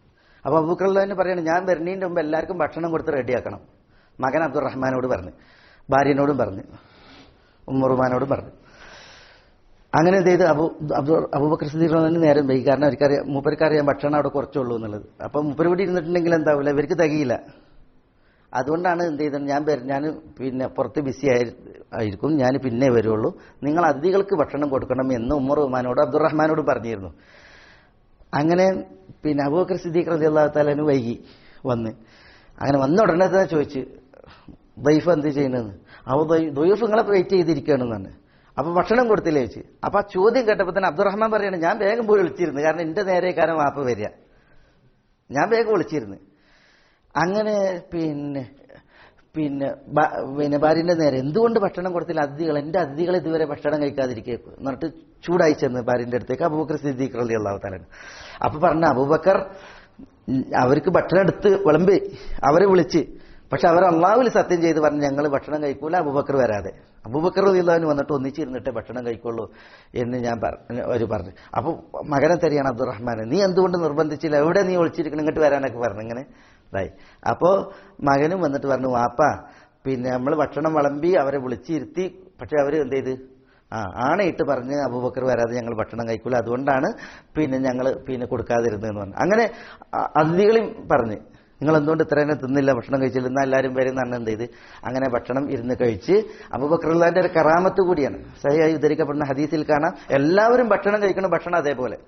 അപ്പൊ അബൂക്കറിനെ പറയണം ഞാൻ വരുന്നതിന്റെ മുമ്പ് എല്ലാവർക്കും ഭക്ഷണം കൊടുത്ത് റെഡിയാക്കണം മകൻ അബ്ദുറഹ്മാനോട് പറഞ്ഞു ഭാര്യനോടും പറഞ്ഞു ഉമ്മറുമാനോടും പറഞ്ഞു അങ്ങനെ എന്ത് ചെയ്ത് അബു അബ്ദു അബൂബക്കർ സിദ്ദീഖ് നേരം വൈകി കാരണം അവർക്കറിയാം മൂപ്പർക്കറിയാം ഭക്ഷണം അവിടെ കുറച്ചുള്ളൂ എന്നുള്ളത് അപ്പം മൂപ്പര് ഇവിടെ ഇരുന്നിട്ടുണ്ടെങ്കിൽ എന്താവില്ല ഇവർക്ക് തികയില്ല അതുകൊണ്ടാണ് എന്ത് ചെയ്തത് ഞാൻ വര- ഞാൻ പിന്നെ പുറത്ത് ബിസി ആയി ആയിരിക്കും ഞാൻ പിന്നെ വരുള്ളൂ നിങ്ങൾ അതിഥികൾക്ക് ഭക്ഷണം കൊടുക്കണം എന്ന് ഉമ്മർ ഉമാനോട് അബ്ദുറഹ്മാനോട് പറഞ്ഞിരുന്നു അങ്ങനെ പിന്നെ അബൂബക്കർ സിദ്ദീഖ് റതി അള്ളാഹു താലന് വൈകി വന്ന് അങ്ങനെ വന്ന ഉടനെ തന്നെ ചോദിച്ച് ദൈഫ് എന്ത് ചെയ്യുന്നതെന്ന് അപ്പോൾ ദൈഫ് നിങ്ങളെ വെയിറ്റ് ചെയ്തിരിക്കുകയാണെന്നാണ് അപ്പൊ ഭക്ഷണം കൊടുത്തില്ലേ ചോദിച്ചു അപ്പൊ ആ ചോദ്യം കേട്ടപ്പോൾ തന്നെ അബ്ദുറഹ്മാൻ പറയണം ഞാൻ വേഗം പോയി വിളിച്ചിരുന്നു കാരണം എന്റെ നേരെ കാരണം വാപ്പ വരിക ഞാൻ വേഗം വിളിച്ചിരുന്നു അങ്ങനെ പിന്നെ പിന്നെ ബ- പിന്നെ ഭാര്യന്റെ നേരെ എന്തുകൊണ്ട് ഭക്ഷണം കൊടുത്തില്ല അതിഥികൾ എന്റെ അതിഥികൾ ഇതുവരെ ഭക്ഷണം കഴിക്കാതിരിക്കുക എന്നിട്ട് ചൂടായി ചെന്ന് ഭാര്യന്റെ അടുത്തേക്ക് അബൂബക്കർ സിദ്ദീഖ് റലി അള്ളാഹു താലാണ് അപ്പൊ പറഞ്ഞ അബൂബക്കർ ഉം, അവർക്ക് ഭക്ഷണം എടുത്ത് വിളമ്പി അവരെ വിളിച്ച് പക്ഷെ അവർ അള്ളാഹുവിൽ സത്യം ചെയ്ത് പറഞ്ഞു ഞങ്ങൾ ഭക്ഷണം കഴിക്കൂല അബൂബക്കർ വരാതെ അബൂബക്കർ റളിയല്ലാഹു അൻഹു വന്നിട്ട് ഒന്നിച്ചിരുന്നിട്ട് ഭക്ഷണം കഴിക്കുള്ളൂ എന്ന് ഞാൻ പറഞ്ഞു അവർ പറഞ്ഞു അപ്പൊ മകനെ തരികയാണ് അബ്ദുറഹ്മാൻ നീ എന്തുകൊണ്ട് നിർബന്ധിച്ചില്ല എവിടെ നീ ഒളിച്ചിരിക്കണം ഇങ്ങോട്ട് വരാനൊക്കെ പറഞ്ഞു ഇങ്ങനെ ഇതായി അപ്പോ മകനും വന്നിട്ട് പറഞ്ഞു വാപ്പ പിന്നെ നമ്മൾ ഭക്ഷണം വിളമ്പി അവരെ വിളിച്ചിരുത്തി പക്ഷെ അവർ എന്ത് ചെയ്ത് ആ ആണയിട്ട് പറഞ്ഞ് അബൂബക്കർ വരാതെ ഞങ്ങൾ ഭക്ഷണം കഴിക്കൂല അതുകൊണ്ടാണ് പിന്നെ ഞങ്ങൾ പിന്നെ കൊടുക്കാതിരുന്നതെന്ന് പറഞ്ഞു അങ്ങനെ അ- അതിഥികളും പറഞ്ഞ് നിങ്ങൾ എന്തുകൊണ്ട് ഇത്രേനെ തിന്നില്ല ഭക്ഷണം കഴിച്ചില്ല എന്നാൽ എല്ലാവരും പേരും തന്നെ എന്ത് ചെയ്ത് അങ്ങനെ ഭക്ഷണം ഇരുന്ന് കഴിച്ച് അബൂബക്കറുള്ളാന്റെ ഒരു കറാമത്ത് കൂടിയാണ് സഹിയായി ഉദ്ധരിക്കപ്പെടുന്ന ഹദീസിൽ കാണാം എല്ലാവരും ഭക്ഷണം കഴിക്കണം ഭക്ഷണം അതേപോലെ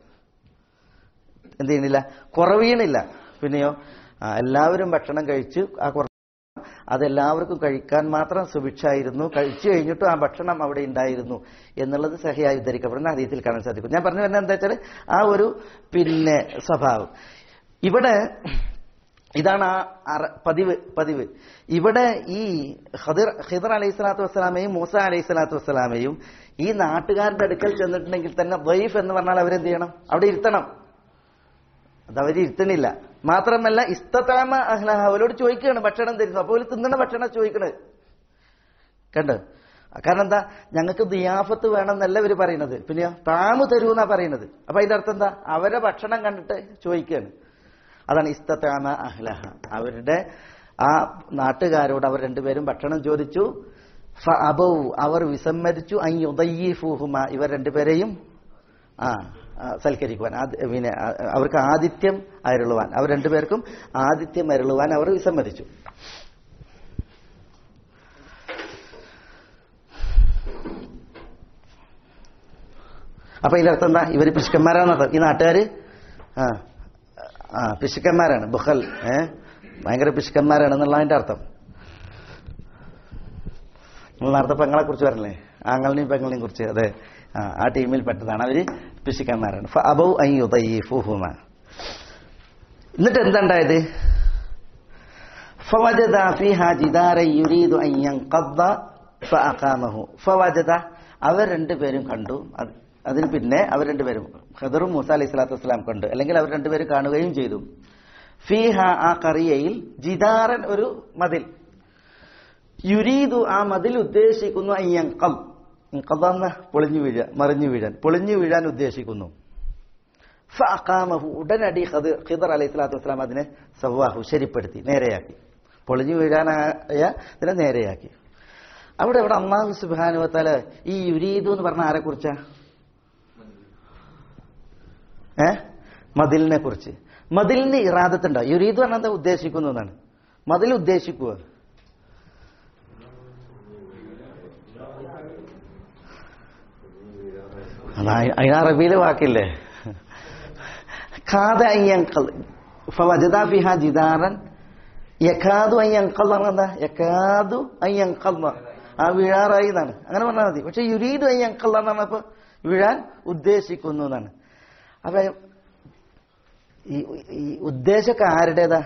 എന്ത് ചെയ്യുന്നില്ല കുറവീണില്ല പിന്നെയോ ആ, എല്ലാവരും ഭക്ഷണം കഴിച്ച് ആ കുറ അതെല്ലാവർക്കും കഴിക്കാൻ മാത്രം സുഭിക്ഷായിരുന്നു കഴിച്ചു കഴിഞ്ഞിട്ടും ആ ഭക്ഷണം അവിടെ ഉണ്ടായിരുന്നു എന്നുള്ളത് സഹിയായി ഉദ്ധരിക്കപ്പെടുന്ന ഹദീസിൽ കാണാൻ സാധിക്കും ഞാൻ പറഞ്ഞു വരുന്നത് എന്താ വെച്ചാൽ ആ ഒരു പിന്നെ സ്വഭാവം ഇവിടെ ഇതാണ് ആ അറ- പതിവ് പതിവ് ഇവിടെ ഈ ഖിദർ ഖിദർ അലൈഹി സ്വലാത്തു വസ്സലാമയും മൂസ അലൈഹി സ്വലാത്തു വസ്സലാമയും ഈ നാട്ടുകാരുടെ അടുക്കൽ ചെന്നിട്ടുണ്ടെങ്കിൽ തന്നെ ദൈഫ് എന്ന് പറഞ്ഞാൽ അവരെന്ത് ചെയ്യണം അവിടെ ഇരുത്തണം അത് അവർ ഇരുത്തണില്ല മാത്രമല്ല ഇസ്തത്താമ അഹ്ലഹ അവരോട് ചോദിക്കുകയാണ് ഭക്ഷണം തരുന്നു അപ്പോൾ തിന്നണ ഭക്ഷണം ചോദിക്കണത് കണ്ട് കാരണം എന്താ ഞങ്ങൾക്ക് ദിയാഫത്ത് വേണമെന്നല്ല ഇവർ പറയുന്നത് പിന്നെ താമു തരൂന്നാ പറയുന്നത് അപ്പൊ അതിന്റെ അർത്ഥം എന്താ അവരെ ഭക്ഷണം കണ്ടിട്ട് ചോദിക്കുകയാണ് അതാണ് ഇസ്തത്താമ അഹ്ലഹ അവരുടെ ആ നാട്ടുകാരോട് അവർ രണ്ടുപേരും ഭക്ഷണം ചോദിച്ചു ഫ അബൗ അവർ വിസമ്മതിച്ചു അയ്യുദയ്യീഫൂഹുമ ഇവർ രണ്ടുപേരെയും ആ ആ, സൽക്കരിക്കുവാൻ ആദ്- പിന്നെ ആ, അവർക്ക് ആതിഥ്യം അരുളുവാൻ അവർ രണ്ടുപേർക്കും ആതിഥ്യം അരുളുവാൻ അവർ വിസമ്മതിച്ചു അപ്പൊ ഇതിന്റെ അർത്ഥം എന്താ ഇവര് പിശുക്കന്മാരാണെന്നർത്ഥം ഈ നാട്ടുകാര് ആ ആ പിശുക്കന്മാരാണ് ബുഹൽ ഏ ഭയങ്കര പിശുക്കന്മാരാണെന്നുള്ളതിന്റെ അർത്ഥം നിങ്ങൾ നേരത്തെ പെങ്ങളെ കുറിച്ച് പറഞ്ഞില്ലേ ആങ്ങളിനെയും പെങ്ങളിനെയും കുറിച്ച് അതെ ആ, ആ ടീമിൽ പെട്ടതാണ് അവര് പിശുക്കന്മാരാണ് ഫ അബൗ അൻ യുദയ്യിഫുഹുമ. എന്നിട്ട് എന്താ ഉണ്ടായത് فوجد فيها جدارا يريد أن ينقض فأقامه فوجد അവർ രണ്ടുപേരും കണ്ടു അത് അതിന് പിന്നെ അവർ രണ്ടുപേരും ഖദറും മൂസ അലൈഹി സ്വലാത്തു വസ്സലാം കണ്ടു അല്ലെങ്കിൽ അവർ രണ്ടുപേരും കാണുകയും ചെയ്തു ഫീഹ ആ കറിയയിൽ ജിദാറൻ ഒരു മതിൽ യുരീദു ആ മതിൽ ഉദ്ദേശിക്കുന്നു അയ്യങ്കം എന്ന പൊളിഞ്ഞു വീഴാൻ മറിഞ്ഞു വീഴാൻ പൊളിഞ്ഞു വീഴാൻ ഉദ്ദേശിക്കുന്നു ഫഅഖാമഹു ഉടനടി ഖദർ ഖിദർ അലൈഹി സ്വലാത്തു വസ്സലാം അതിനെ സവാഹു ശരിപ്പെടുത്തി നേരെയാക്കി പൊളിഞ്ഞു വീഴാനായ ഇതിനെ നേരെയാക്കി അവിടെ ഇവിടെ അള്ളാഹു സുബാനുവത്താല ഈ യുരീദു എന്ന് പറഞ്ഞ ആരെ കുറിച്ചാ ഏ മതിലിനെ കുറിച്ച് മതിലിന് ഇറാദത്തുണ്ടോ യുരീദ് പറഞ്ഞാൽ എന്താ ഉദ്ദേശിക്കുന്നു എന്നാണ് മതിൽ ഉദ്ദേശിക്കുക അതിന് അറബിയിലെ വാക്കില്ലേ ഖാദ അയ്യങ്കൾ ഫവജദ ഫിഹ ജിദാറൻ യഖാദു അയ്യങ്കൾ എന്ന് പറഞ്ഞാൽ എന്താ യഖാദു അയ്യങ്കൾ ആ വീഴാറായി എന്നാണ് അങ്ങനെ പറഞ്ഞാൽ മതി പക്ഷെ യുരീദു അയ്യങ്കൾ എന്ന് പറഞ്ഞപ്പോ വീഴാൻ ഉദ്ദേശിക്കുന്നു എന്നാണ് അപ്പൊ ഈ ഈ ഉദ്ദേശമൊക്കെ ആരുടേതാ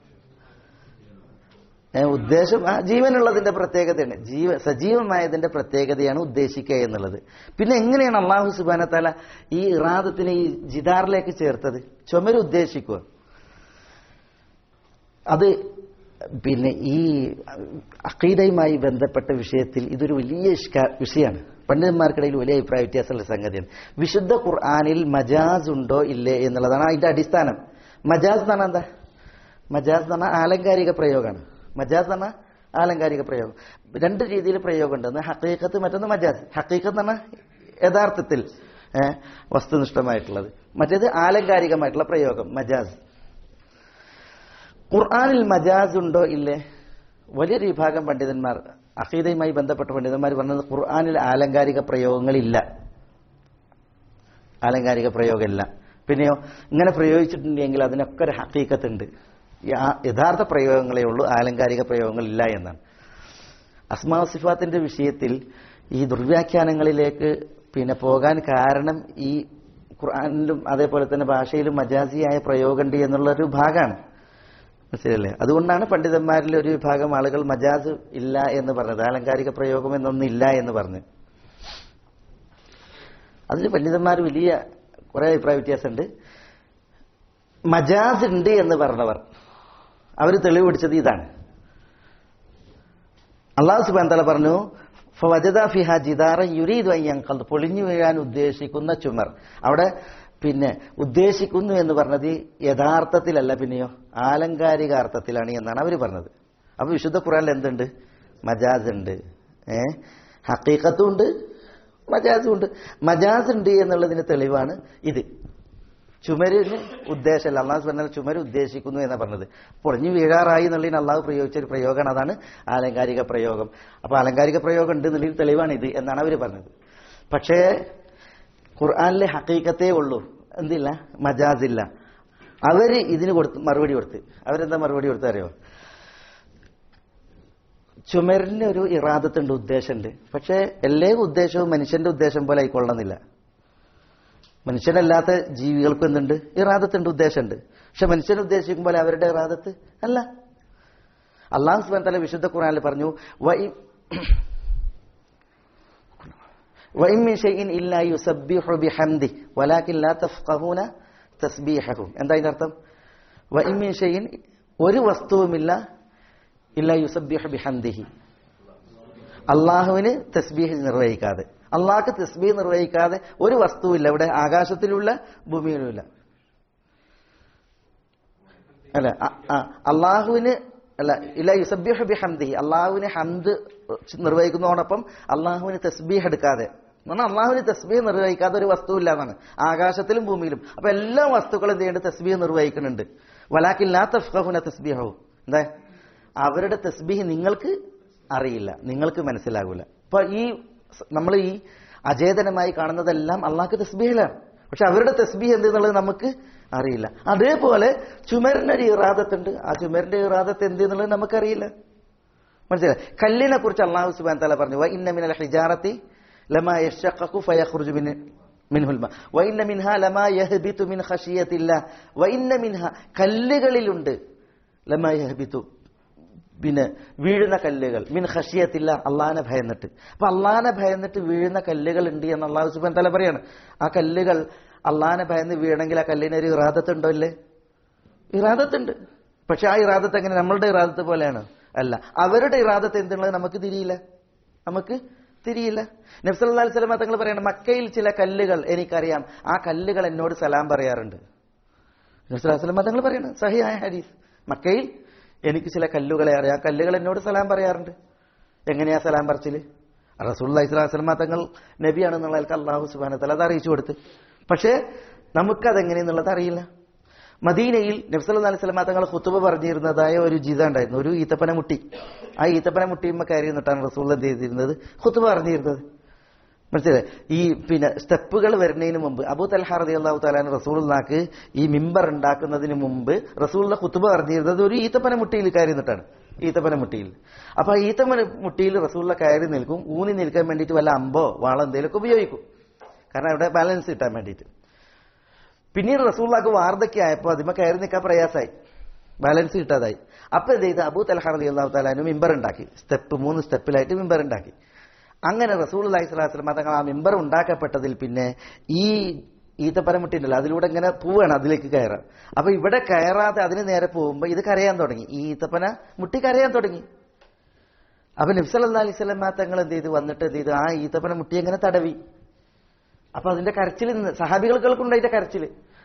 ഏ, ഉദ്ദേശം ആ ജീവനുള്ളതിന്റെ പ്രത്യേകതയാണ് ജീവ സജീവമായതിന്റെ പ്രത്യേകതയാണ് ഉദ്ദേശിക്കുക എന്നുള്ളത് പിന്നെ എങ്ങനെയാണ് അള്ളാഹു സുബാന താല ഈ ഇറാദത്തിനെ ഈ ജിദാറിലേക്ക് ചേർത്തത് ചുമര് ഉദ്ദേശിക്കുക അത് പിന്നെ ഈ അഖീദയുമായി ബന്ധപ്പെട്ട വിഷയത്തിൽ ഇതൊരു വലിയ ഇഷ്കാ- വിഷയമാണ് പണ്ഡിതന്മാർക്കിടയിൽ വലിയ അഭിപ്രായ വ്യത്യാസമുള്ള സംഗതിയാണ് വിശുദ്ധ ഖുർആാനിൽ മജാസ് ഉണ്ടോ ഇല്ലേ എന്നുള്ളതാണ് അതിന്റെ അടിസ്ഥാനം മജാസ് എന്നാണ് എന്താ മജാസ് എന്ന് പറഞ്ഞാൽ ആലങ്കാരിക പ്രയോഗമാണ് മജാസ് എന്ന് പറഞ്ഞാൽ ആലങ്കാരിക പ്രയോഗം രണ്ട് രീതിയിൽ പ്രയോഗമുണ്ട് ഒന്ന് ഹക്കീക്കത്ത് മറ്റൊന്ന് മജാസ് ഹക്കീക്കത്ത് എന്ന് പറഞ്ഞാൽ യഥാർത്ഥത്തിൽ ഏ, വസ്തുനിഷ്ഠമായിട്ടുള്ളത് മറ്റേത് ആലങ്കാരികമായിട്ടുള്ള പ്രയോഗം മജാസ് ഖുർആനിൽ മജാസ് ഉണ്ടോ ഇല്ലേ വലിയൊരു വിഭാഗം പണ്ഡിതന്മാർ അഖീദയുമായി ബന്ധപ്പെട്ട പണ്ഡിതന്മാർ പറഞ്ഞത് ഖുർആനിൽ ആലങ്കാരിക പ്രയോഗങ്ങളില്ല ആലങ്കാരിക പ്രയോഗമില്ല പിന്നെയോ ഇങ്ങനെ പ്രയോഗിച്ചിട്ടുണ്ടെങ്കിൽ അതിനൊക്കെ ഒരു ഹക്കീക്കത്തുണ്ട് യാ- യഥാർത്ഥ പ്രയോഗങ്ങളേ ഉള്ളൂ ആലങ്കാരിക പ്രയോഗങ്ങളില്ല എന്നാണ് അസ്മാ സിഫാത്തിന്റെ വിഷയത്തിൽ ഈ ദുർവ്യാഖ്യാനങ്ങളിലേക്ക് പിന്നെ പോകാൻ കാരണം ഈ ഖുർആനിലും അതേപോലെ തന്നെ ഭാഷയിലും മജാസിയായ പ്രയോഗമുണ്ട് എന്നുള്ളൊരു ഭാഗമാണ് മനസ്സിലല്ലേ അതുകൊണ്ടാണ് പണ്ഡിതന്മാരിൽ ഒരു വിഭാഗം ആളുകൾ മജാസ് ഇല്ല എന്ന് പറഞ്ഞത് ആലങ്കാരിക പ്രയോഗം എന്നൊന്നും ഇല്ല എന്ന് പറഞ്ഞു അതിൽ പണ്ഡിതന്മാർ വലിയ കുറെ അഭിപ്രായ വ്യത്യാസമുണ്ട് മജാസ് ഉണ്ട് എന്ന് പറഞ്ഞവർ അവർ തെളിവ് പിടിച്ചത് ഇതാണ് അള്ളാഹു സുബാൻ തല പറഞ്ഞു ഫവജദ ഫിഹ ജിദാറ യുരീദ് അയ്യങ്കൽ പൊളിഞ്ഞു വീഴാൻ ഉദ്ദേശിക്കുന്ന ചുമർ അവിടെ പിന്നെ ഉദ്ദേശിക്കുന്നു എന്ന് പറഞ്ഞത് യഥാർത്ഥത്തിലല്ല പിന്നെയോ ആലങ്കാരിക അർത്ഥത്തിലാണ് എന്നാണ് അവർ പറഞ്ഞത് അപ്പൊ വിശുദ്ധ ഖുറാനിൽ എന്തുണ്ട് മജാസ് ഉണ്ട് ഏ ഹക്കീക്കത്തും ഉണ്ട് മജാസും ഉണ്ട് മജാസ് ഉണ്ട് എന്നുള്ളതിന് തെളിവാണ് ഇത് ചുമരിന് ഉദ്ദേശമല്ല അള്ളാഹു പറഞ്ഞാൽ ചുമര് ഉദ്ദേശിക്കുന്നു എന്നാണ് പറഞ്ഞത് പൊളിഞ്ഞു വീഴാറായി എന്നുള്ളതിന് അള്ളാഹു പ്രയോഗിച്ച ഒരു പ്രയോഗമാണ് അതാണ് ആലങ്കാരിക പ്രയോഗം അപ്പൊ ആലങ്കാരിക പ്രയോഗം ഉണ്ട് എന്നുള്ളതിന് തെളിവാണ് ഇത് എന്നാണ് അവർ പറഞ്ഞത് പക്ഷേ ഖുർആാനിലെ ഹക്കീക്കത്തേ ഉള്ളൂ എന്തില്ല മജാസില്ല അവര് ഇതിന് കൊടുത്ത് മറുപടി കൊടുത്ത് അവരെന്താ മറുപടി കൊടുത്ത് അറിയോ ചുമരിന് ഒരു ഇറാദത്തുണ്ട് ഉദ്ദേശമുണ്ട് പക്ഷേ എല്ലാ ഉദ്ദേശവും മനുഷ്യന്റെ ഉദ്ദേശം പോലെ ആയിക്കൊള്ളുന്നില്ല മനുഷ്യനല്ലാത്ത ജീവികൾക്കും എന്തുണ്ട് ഇറാദത്തുണ്ട് ഉദ്ദേശമുണ്ട് പക്ഷെ മനുഷ്യൻ ഉദ്ദേശിക്കുമ്പോൾ അവരുടെ ഇറാദത്ത് അല്ല അള്ളാഹു സുബാൻ തല വിശുദ്ധ ഖുറാനിൽ പറഞ്ഞു "വഇ- وإن من شيء إلا يسبح بحمده ولكن لا تفقهون تسبيحهم എന്താ അതിന്റെ അർത്ഥം وإن من شيء ഒരു വസ്തുവുമില്ല ഇല്ല യുസബ്ബിഹു ബിഹംദിഹി അള്ളാഹുവിന് തസ്ബീഹ് നിർവഹിക്കാതെ അള്ളാഹ്ക്ക് തസ്ബീഹ് നിർവഹിക്കാതെ ഒരു വസ്തുവില്ല ഇവിടെ ആകാശത്തിലുള്ള ഭൂമിയിലുമില്ല അല്ല അ- ആ, അള്ളാഹുവിന് അല്ല ഇല്ല യുസബ്ബിഹു ബിഹംദിഹി അള്ളാഹുവിന് ഹംദ് നിർവഹിക്കുന്നതോടൊപ്പം അള്ളാഹുവിന് തസ്ബീഹ് എടുക്കാതെ എന്ന് പറഞ്ഞാൽ അള്ളാഹുവിന് തസ്ബീഹ് നിർവഹിക്കാതെ ഒരു വസ്തുവില്ല എന്നാണ് ആകാശത്തിലും ഭൂമിയിലും അപ്പൊ എല്ലാ വസ്തുക്കളും എന്ത് ചെയ്യുന്നുണ്ട് തസ്ബീഹ് നിർവഹിക്കുന്നുണ്ട് വലാക്കില്ലാ തഫ്ഖഹുന തസ്ബീഹു എന്താ അവരുടെ തസ്ബീഹ് നിങ്ങൾക്ക് അറിയില്ല നിങ്ങൾക്ക് മനസ്സിലാകൂല അപ്പൊ ഈ നമ്മൾ ഈ അചേതനമായി കാണുന്നതെല്ലാം അള്ളാഹ്ക്ക് തസ്ബീഹിലാണ് പക്ഷെ അവരുടെ തസ്ബീഹ് എന്തെന്നുള്ളത് നമുക്ക് അറിയില്ല അതേപോലെ ചുമരിനൊരു ഇറാദത്തുണ്ട് ആ ചുമരിന്റെ ഇറാദത്ത് എന്ത് എന്നുള്ളത് നമുക്കറിയില്ല മനസ്സിലായി കല്ലിനെ കുറിച്ച് അള്ളാഹു സുബാൻ തല പറഞ്ഞു "വ ഇന്ന മിനൽ ഹിജാറത്തി ലമാ യശഖഖു ഫയഖ്റുജു മിൻ മിൻഹുൽ മാ വ ഇന്ന മിൻഹാ ലമാ യഹ്ബിതു മിൻ ഖശിയത്തില്ലാ വ ഇന്ന മിൻഹാ കല്ലുകളിലുണ്ട് ലമാ യഹ്ബിതു പിന്നെ വീഴുന്ന കല്ലുകൾ മിൻ ഖശിയത്തില്ല അള്ളാനെ ഭയന്നിട്ട് അപ്പൊ അള്ളാനെ ഭയന്നിട്ട് വീഴുന്ന കല്ലുകൾ ഉണ്ട് എന്ന് അള്ളാഹു സുബാൻ തല പറയാണ് ആ കല്ലുകൾ അള്ളാനെ ഭയന്ന് വീണെങ്കിൽ ആ കല്ലിന് ഒരു ഇറാദത്ത് ഉണ്ടോ ഇല്ലേ ഇറാദത്തുണ്ട് പക്ഷെ ആ ഇറാദത്ത് എങ്ങനെ നമ്മളുടെ ഇറാദത്ത് പോലെയാണ് അല്ല അവരുടെ ഇറാദത്ത് എന്തുള്ളത് നമുക്ക് തിരിയില്ല നമുക്ക് തിരിയില്ല നബ്സല്ലാ സ്വലമ തങ്ങൾ പറയണം മക്കയിൽ ചില കല്ലുകൾ എനിക്കറിയാം ആ കല്ലുകൾ എന്നോട് സലാം പറയാറുണ്ട് നബ്സല്ലാ സ്വലമ തങ്ങൾ പറയണം സഹിയായ ഹരീസ് മക്കയിൽ എനിക്ക് ചില കല്ലുകളെ അറിയാം ആ കല്ലുകൾ എന്നോട് സലാം പറയാറുണ്ട് എങ്ങനെയാ സലാം പറച്ചില് റസൂൽ ഇസ്ലാസ്ലമ തങ്ങൾ നബിയാണെന്നുള്ള ആൾക്ക് അള്ളാഹു സുബാനത്തല അത് അറിയിച്ചു കൊടുത്ത് പക്ഷേ നമുക്കതെങ്ങനെയെന്നുള്ളത് അറിയില്ല മദീനയിൽ നബ്സല്ലാ അലൈഹി സ്വലമ തങ്ങൾ ഹുത്തുബ പറഞ്ഞിരുന്നതായ ഒരു ജിത ഉണ്ടായിരുന്നു ഒരു ഈത്തപ്പന മുട്ടി ആ ഈത്തപ്പന മുട്ടിയുമ്മ കയറി നിന്നിട്ടാണ് റസൂൽ എന്ത് ചെയ്തിരുന്നത് ഹുത്തുബ പറഞ്ഞിരുന്നത് മനസ്സിലായി ഈ പിന്നെ സ്റ്റെപ്പുകൾ വരുന്നതിന് മുമ്പ് അബൂ തൽഹ റതി അള്ളാഹു താലാൻ റസൂൽനാക്ക് ഈ മിമ്പർ ഉണ്ടാക്കുന്നതിന് മുമ്പ് റസൂലിന്റെ കുത്തുബ പറഞ്ഞിരുന്നത് ഒരു ഈത്തപ്പന മുട്ടിയിൽ കയറി നിന്നിട്ടാണ് ഈത്തപ്പന മുട്ടിയിൽ അപ്പൊ ആ ഈത്തപ്പന മുട്ടിയിൽ റസൂലിനെ കയറി നിൽക്കും ഊന്നി നിൽക്കാൻ വേണ്ടിയിട്ട് വല്ല അമ്പോ വാളോ എന്തെങ്കിലുമൊക്കെ ഉപയോഗിക്കും കാരണം അവിടെ ബാലൻസ് കിട്ടാൻ വേണ്ടിയിട്ട് പിന്നീട് റസൂള്ളാക്ക് വാർദ്ധക്യം ആയപ്പോൾ അതിമ കയറി നിൽക്കാൻ പ്രയാസമായി ബാലൻസ് കിട്ടാതായി അപ്പൊ എന്ത് ചെയ്ത് അബൂ തലഹ അലി അള്ളാഹു താലാനു മിമ്പർ ഉണ്ടാക്കി സ്റ്റെപ്പ് മൂന്ന് സ്റ്റെപ്പിലായിട്ട് മിമ്പർ ഉണ്ടാക്കി അങ്ങനെ റസൂൽ അലൈഹി സ്വലാസ്ലം തങ്ങൾ ആ മിമ്പർ ഉണ്ടാക്കപ്പെട്ടതിൽ പിന്നെ ഈ ഈത്തപ്പനമുട്ടിണ്ടല്ലോ അതിലൂടെ ഇങ്ങനെ പോവാണ് അതിലേക്ക് കയറാൻ അപ്പൊ ഇവിടെ കയറാതെ അതിന് നേരെ പോകുമ്പോൾ ഇത് കരയാൻ തുടങ്ങി ഈ ഈത്തപ്പന മുട്ടി കരയാൻ തുടങ്ങി അപ്പൊ നബ്സല്ലാ അലൈഹി സ്വലം തങ്ങൾ എന്ത് ചെയ്തു വന്നിട്ട് എന്ത് ചെയ്തു ആ ഈത്തപ്പന മുട്ടി എങ്ങനെ തടവി അപ്പൊ അതിന്റെ കരച്ചിൽ നിന്ന് സഹാബികൾ കേൾക്കുന്നുണ്ട് അതിന്റെ കരച്ചിൽ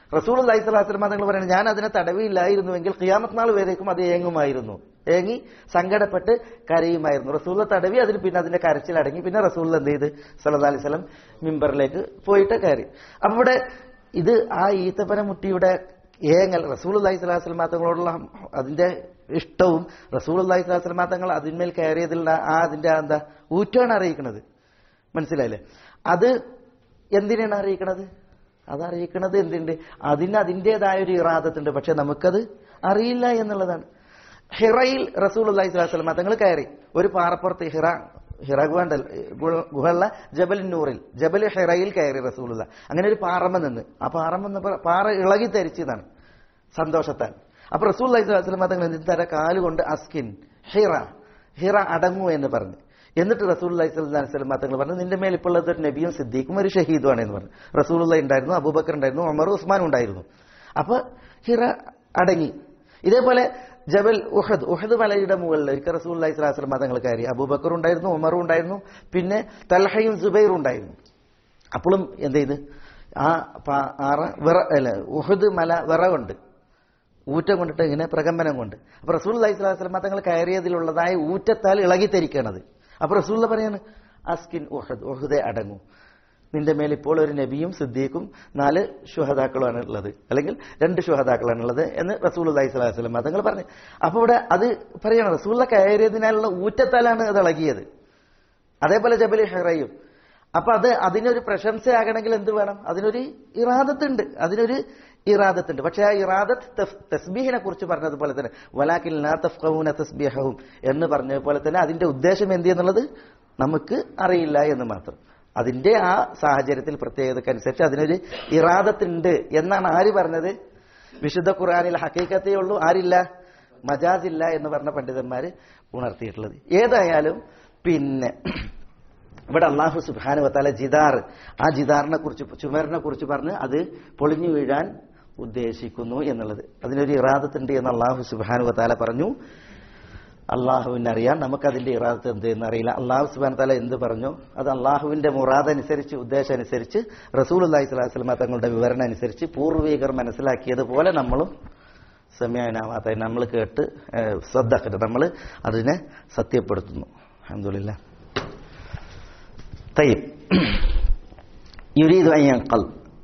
റസൂൽ അള്ളഹി സ്വലാസ്ലമ തങ്ങൾ പറയുന്നത് ഞാൻ അതിനെ തടവിയില്ലായിരുന്നുവെങ്കിൽ ഖിയാമത്ത് നാൾ വരേക്കും അത് ഏങ്ങുമായിരുന്നു ഏങ്ങി സങ്കടപ്പെട്ട് കരയുമായിരുന്നു റസൂള്ള തടവി അതിന് പിന്നെ അതിന്റെ കരച്ചിലടങ്ങി പിന്നെ റസൂൽ എന്ത് ചെയ്ത് സല്ലല്ലാഹു അലൈഹി വസല്ലം മിമ്പറിലേക്ക് പോയിട്ട് കയറി അപ്പൊ ഇവിടെ ഇത് ആ ഈത്തപ്പന മുട്ടിയുടെ ഏങ്ങൽ റസൂൽ അള്ളഹി സ്വലാഹു വസ്ലമ തങ്ങളോടുള്ള അതിന്റെ ഇഷ്ടവും റസൂൽ അള്ളഹി സ്വലാഹു വസ്ലമ തങ്ങൾ അതിന്മേൽ കയറിയതിലുള്ള ആ അതിന്റെ എന്താ ഊറ്റാണ് അറിയിക്കുന്നത് മനസ്സിലായില്ലേ അത് എന്തിനാണ് അറിയിക്കണത് അത് അറിയിക്കണത് എന്തുണ്ട് അതിന് അതിൻ്റെതായ ഒരു ഇറാദത്തുണ്ട് പക്ഷെ നമുക്കത് അറിയില്ല എന്നുള്ളതാണ് ഹിറയിൽ റസൂൽ അള്ളഹി സ്വലാഹു വസ്ലമ തങ്ങൾ കയറി ഒരു പാറപ്പുറത്ത് ഹിറ ഹിറ ഗുഹണ്ടൽ ഗുഹള്ള ജബൽ നൂറിൽ ജബൽ ഹിറയിൽ കയറി റസൂലുള്ള അങ്ങനെ ഒരു പാറമ നിന്ന് ആ പാറമ നിന്ന് പാറ ഇളകി തരിച്ചതാണ് സന്തോഷത്താൽ അപ്പൊ റസൂൽ അള്ളഹി സ്വലാഹു വസ്ലമ തങ്ങൾ എന്തിന് തര കാലുകൊണ്ട് അസ്കിൻ ഹിറ ഹിറ അടങ്ങൂ എന്ന് പറഞ്ഞു എന്നിട്ട് റസൂൽ അലൈഹി സ്വലം തങ്ങൾ പറഞ്ഞു നിന്റെ മേൽ ഇപ്പോൾ ഉള്ളത് ഒരു നബിയും സിദ്ദീഖും ഒരു ഷഹീദുമാണ് എന്ന് പറഞ്ഞു റസൂൽ ഉണ്ടായിരുന്നു അബൂബക്കർ ഉണ്ടായിരുന്നു ഉമർ ഉസ്മാൻ ഉണ്ടായിരുന്നു അപ്പൊ ഹിറ അടങ്ങി ഇതേപോലെ ജബൽ ഉഹദ് ഉഹദ് മലയുടെ മുകളിൽ ഒരിക്കൽ റസൂൽ അലൈഹി സ്വലാസ്ലം തങ്ങൾ കയറി അബൂബക്കർ ഉണ്ടായിരുന്നു ഉമറും ഉണ്ടായിരുന്നു പിന്നെ തൽഹയും സുബൈറും ഉണ്ടായിരുന്നു അപ്പോഴും എന്ത് ചെയ്ത് ആ ആറ വിറ അല്ല ഉഹദ് മല വിറവുണ്ട് ഊറ്റം കൊണ്ടിട്ട് ഇങ്ങനെ പ്രകമ്പനം കൊണ്ട് അപ്പൊ റസൂൽ അലൈഹി സ്വലാസ്ലം തങ്ങൾ കയറിയതിലുള്ളതായ ഊറ്റത്താൽ ഇളകിത്തരിക്കണത് അപ്പൊ റസൂള്ള പറയാണ് അസ്കിൻ ഉഹദ് ഉഹദെ അടങ്ങൂ നിന്റെ മേൽ ഇപ്പോൾ ഒരു നബിയും സിദ്ദീഖും നാല് ശുഹതാക്കളുമാണ് ഉള്ളത് അല്ലെങ്കിൽ രണ്ട് ശുഹതാക്കളാണ് ഉള്ളത് എന്ന് റസൂൽ അലൈഹി സ്വലാഹു വസ്ലം തങ്ങൾ പറഞ്ഞു അപ്പൊ ഇവിടെ അത് പറയണം റസൂള്ള കയറിയതിനാലുള്ള ഊറ്റത്താലാണ് അത് ഇളകിയത് അതേപോലെ ജബലി ഹെറയും അപ്പൊ അത് അതിനൊരു പ്രശംസയാകണമെങ്കിൽ എന്ത് വേണം അതിനൊരു ഇറാദത്തുണ്ട് അതിനൊരു ഇറാദത്തുണ്ട് പക്ഷെ ആ ഇറാദത്ത് തസ്ബീഹിനെ കുറിച്ച് പറഞ്ഞതുപോലെ തന്നെ വലാക്കിൽ നാ തഫ്ഖൂന തസ്ബീഹവും എന്ന് പറഞ്ഞതുപോലെ തന്നെ അതിന്റെ ഉദ്ദേശം എന്ത് എന്നുള്ളത് നമുക്ക് അറിയില്ല എന്ന് മാത്രം അതിന്റെ ആ സാഹചര്യത്തിൽ പ്രത്യേകതക്കനുസരിച്ച് അതിനൊരു ഇറാദത്തുണ്ട് എന്നാണ് ആര് പറഞ്ഞത് വിശുദ്ധ ഖുർആാനിൽ ഹക്കീക്കത്തേ ഉള്ളൂ ആരില്ല മജാസില്ല എന്ന് പറഞ്ഞ പണ്ഡിതന്മാര് ഉണർത്തിയിട്ടുള്ളത് ഏതായാലും പിന്നെ ഇവിടെ അള്ളാഹു സുബാനു വത്താല ജിദാർ ആ ജിദാറിനെ കുറിച്ച് ചുമരിനെ കുറിച്ച് പറഞ്ഞ് അത് പൊളിഞ്ഞു വീഴാൻ ഉദ്ദേശിക്കുന്നു എന്നുള്ളത് അതിനൊരു ഇറാദത്തുണ്ട് എന്ന് അള്ളാഹു സുബാനു വത്താല പറഞ്ഞു അള്ളാഹുവിനെ അറിയാം നമുക്കതിന്റെ ഇറാദത്ത് എന്ത് എന്ന് അറിയില്ല അള്ളാഹു സുബാൻ താല എന്ത് പറഞ്ഞു അത് അള്ളാഹുവിന്റെ മുറാദ് അനുസരിച്ച് ഉദ്ദേശം അനുസരിച്ച് റസൂൽ അള്ളാഹി സ്വലാഹു സ്വലമ തങ്ങളുടെ വിവരണം അനുസരിച്ച് പൂർവീകർ മനസ്സിലാക്കിയതുപോലെ നമ്മളും സമയനാവാത്ത നമ്മൾ കേട്ട് ശ്രദ്ധക്കരുത് നമ്മൾ അതിനെ സത്യപ്പെടുത്തുന്നു അഹമ്മദില്ല തയ്യം യുരീദ് അയ്യങ്കൽ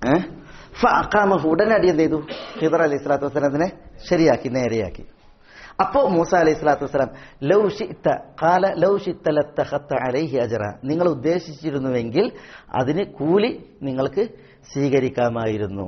ഫാക്കാമഹു ഉടനടി എന്ത് ചെയ്തു ഹിദർ അലൈഹി സ്വലാത്തു വസ്സലാം അതിനെ ശരിയാക്കി നേരെയാക്കി അപ്പോ മൂസ അലൈഹി സ്വലാത്തു വസ്സലാം ലൗഷിത്ത കാല ലൗഷിത്ത ലത്തഹത്ത അലൈഹി അജറ നിങ്ങൾ ഉദ്ദേശിച്ചിരുന്നുവെങ്കിൽ അതിന് കൂലി നിങ്ങൾക്ക് സ്വീകരിക്കാമായിരുന്നു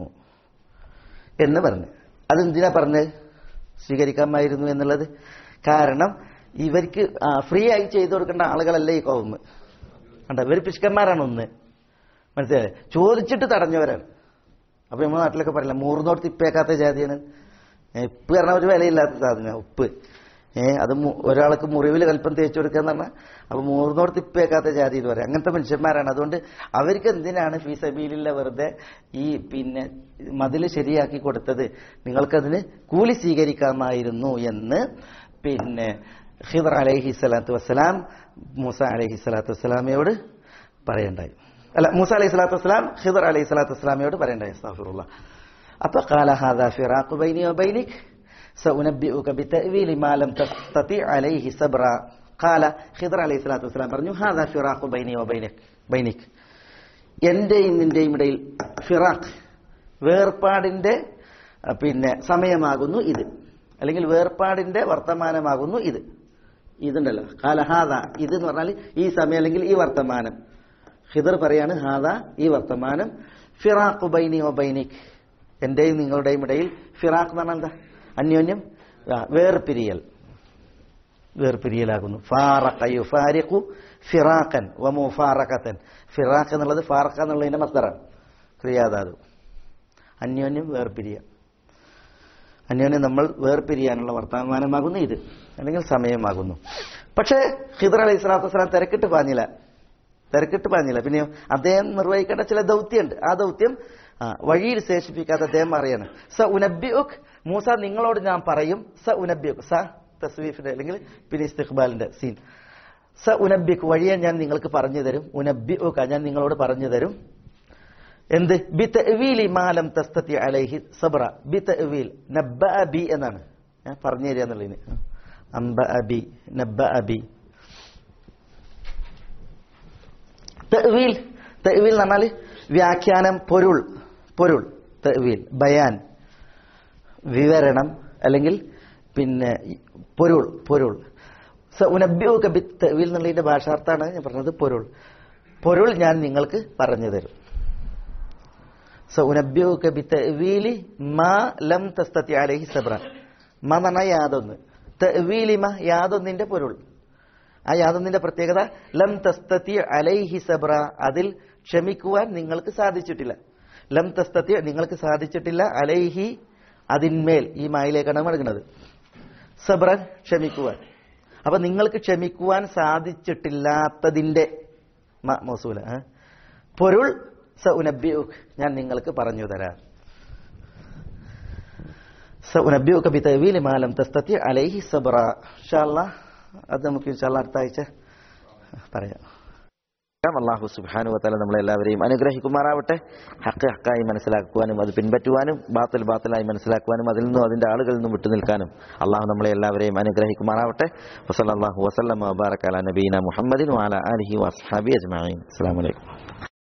എന്ന് പറഞ്ഞു അതെന്തിനാ പറഞ്ഞത് സ്വീകരിക്കാമായിരുന്നു എന്നുള്ളത് കാരണം ഇവർക്ക് ഫ്രീ ആയി ചെയ്തു കൊടുക്കേണ്ട ആളുകളല്ല ഈ കോവ്മ് കണ്ട ഇവർ പിശുക്കന്മാരാണ് ഒന്ന് മനസ്സിലായി ചോദിച്ചിട്ട് തടഞ്ഞവരാണ് അപ്പൊ നമ്മുടെ നാട്ടിലൊക്കെ പറയില്ല മൂർന്നോട്ട് തിപ്പേക്കാത്ത ജാതിയാണ് ഉപ്പ് പറഞ്ഞ ഒരു വിലയില്ലാത്ത സാധനം ഉപ്പ് ഏ അത് ഒരാൾക്ക് മുറിവിൽ കൽപ്പം തേച്ചു കൊടുക്കുക എന്ന് പറഞ്ഞാൽ അപ്പൊ മൂർന്നോട് തിപ്പേക്കാത്ത ജാതി എന്ന് പറയാം അങ്ങനത്തെ മനുഷ്യന്മാരാണ് അതുകൊണ്ട് അവർക്ക് എന്തിനാണ് ഫീ സബീലില്ല വെറുതെ ഈ പിന്നെ മതിൽ ശരിയാക്കി കൊടുത്തത് നിങ്ങൾക്കതിന് കൂലി സ്വീകരിക്കാമായിരുന്നു എന്ന് പിന്നെ ഹിദർ അലൈഹി സ്വലാത്തു വസ്സലാം മൂസ അലൈഹി സ്വലാത്തു വസ്സലാമയോട് പറയണ്ടായി അല്ല മൂസ അലൈഹി സ്വലാത്തു വസ്സലാം ഹിദർ അലൈഹി സ്വലാത്തു വസ്സലാമയോട് പറയണ്ടായി അസ്താഫിറുള്ള അപ്പൊ قال هذا فراق بيني وبينك سأنبئك بتأويل ما لم تستطيع عليه صبرا قال ഖിദർ അലൈഹി സ്വലാത്തു വസ്സലാം പറഞ്ഞു هذا فراق بيني وبينك بينك എന്റെയും നിന്റെയും ഇടയിൽ ഫിറാഖ് വേർപാടിന്റെ പിന്നെ സമയമാകുന്നു ഇത് അല്ലെങ്കിൽ വേർപാടിന്റെ വർത്തമാനമാകുന്നു ഇത് ഇതുണ്ടല്ലോ കാലഹാദ ഇത് എന്ന് പറഞ്ഞാൽ ഈ സമയം അല്ലെങ്കിൽ ഈ വർത്തമാനം ഹിദർ പറയാണ് ഹാദ ഈ വർത്തമാനം ഫിറാഖു ബൈനി ഒ ബൈനിക് എന്റെയും നിങ്ങളുടെയും ഇടയിൽ ഫിറാഖ് എന്ന് പറഞ്ഞാൽ എന്താ അന്യോന്യം വേർപിരിയൽ വേർപിരിയലാകുന്നു ഫാറഖ യുഫാരിഖു ഫിറാഖൻ വമുഫാറഖത്തൻ ഫിറാഖ് എന്നുള്ളത് ഫാറഖ എന്നുള്ളതിന്റെ മസ്തറാണ് ക്രിയാധാതു അന്യോന്യം വേർപിരിയ അന്യോന്യം നമ്മൾ വേർപിരിയാനുള്ള വർത്തമാനമാകുന്നു ഇത് അല്ലെങ്കിൽ സമയമാകുന്നു പക്ഷേ ഹിദർ അലൈഹി സ്വലാത്തു വസ്സലാം തിരക്കിട്ട് പാഞ്ഞില്ല തിരക്കിട്ട് പാഞ്ഞില്ല പിന്നെയോ അദ്ദേഹം നിർവഹിക്കേണ്ട ചില ദൗത്യമുണ്ട് ആ ദൗത്യം വഴിയിൽ ശേഷിപ്പിക്കാത്ത അദ്ദേഹം പറയാണ് സ ഉനബിഉഖ് മൂസ നിങ്ങളോട് ഞാൻ പറയും സ ഉനബിഉഖ് സ തസ്വീഫിന്റെ അല്ലെങ്കിൽ പിന്നെ ഇസ്തിഖ്ബാലിന്റെ സീൻ സ ഉനബിഖ് വഴിയെ ഞാൻ നിങ്ങൾക്ക് പറഞ്ഞു തരും ഉനബിഉഖ ഞാൻ നിങ്ങളോട് പറഞ്ഞു തരും എന്ത് ബി തഅവീലി മാലം തസ്തത്തി അലൈഹി സബ്ര ബി തഅവീൽ നബ്ബ ബി എന്നാണ് ഞാൻ പറഞ്ഞു തരിക എന്നുള്ളതിന് അംബ അബി നബ്ബ അബി തഅവീൽ തഅവീൽ എന്ന് പറഞ്ഞാൽ വ്യാഖ്യാനം പൊരുൾ പൊരുൾ തഅവീൽ ബയാൻ വിവരണം അല്ലെങ്കിൽ പിന്നെ പൊരുൾ പൊരുൾ ഉനബ്യൂക്ക ബി തഅവീൽ എന്നുള്ളതിന്റെ ഭാഷാർത്ഥാണ് ഞാൻ പറഞ്ഞത് പൊരുൾ പൊരുൾ ഞാൻ നിങ്ങൾക്ക് പറഞ്ഞു തരും സൗനബ്യൂക്ക ബി തഅവീലി മാ ലം തസ്തത്തി അലൈഹി സബ്ര മ എന്ന് പറഞ്ഞാൽ യാതൊന്ന് തഅവീലി മ യാതൊന്നിന്റെ പൊരുൾ ആ യാതൊന്നിന്റെ പ്രത്യേകത ലം തസ്തത്തി അലൈഹി സബ്ര അതിൽ ക്ഷമിക്കുവാൻ നിങ്ങൾക്ക് സാധിച്ചിട്ടില്ല ലം തസ്തത്തി നിങ്ങൾക്ക് സാധിച്ചിട്ടില്ല അലൈഹി അതിന്മേൽ ഈ മായിലേക്കാണ് മടങ്ങുന്നത് സബ്രൻ ക്ഷമിക്കുവാൻ അപ്പൊ നിങ്ങൾക്ക് ക്ഷമിക്കുവാൻ സാധിച്ചിട്ടില്ലാത്തതിന്റെ മ- മൗസൂല ഏ? പൊരുൾ സ ഉനബ്ബിയുക് ഞാൻ നിങ്ങൾക്ക് പറഞ്ഞു തരാം സ ഉനബ്ബിയുക ബി തഅവീലി മാ ലം തസ്തതി അലൈഹി സബ്ര ഇൻഷാല്ലാ അത് നമുക്ക് ഇൻഷാല്ലാ അടുത്ത ആഴ്ച പറയാം അള്ളാഹു സുബ്ഹാനഹു വതആല നമ്മളെല്ലാവരെയും അനുഗ്രഹിക്കുമാറാവട്ടെ ഹക്ക് ഹക്കായി മനസ്സിലാക്കുവാനും അത് പിൻപറ്റുവാനും ബാത്തിൽ ബാത്തിലായി മനസ്സിലാക്കുവാനും അതിൽ നിന്നും അതിന്റെ ആളുകളിൽ നിന്നും വിട്ടുനിൽക്കാനും അള്ളാഹു നമ്മളെ എല്ലാവരെയും അനുഗ്രഹിക്കുമാറാവട്ടെ വസല്ലല്ലാഹു വസല്ലമ വബാറക അലാ നബീന മുഹമ്മദിൻ വഅലാ ആലിഹി വഅസ്ഹാബി അജ്മഈൻ അസ്സലാമു അലൈക്കും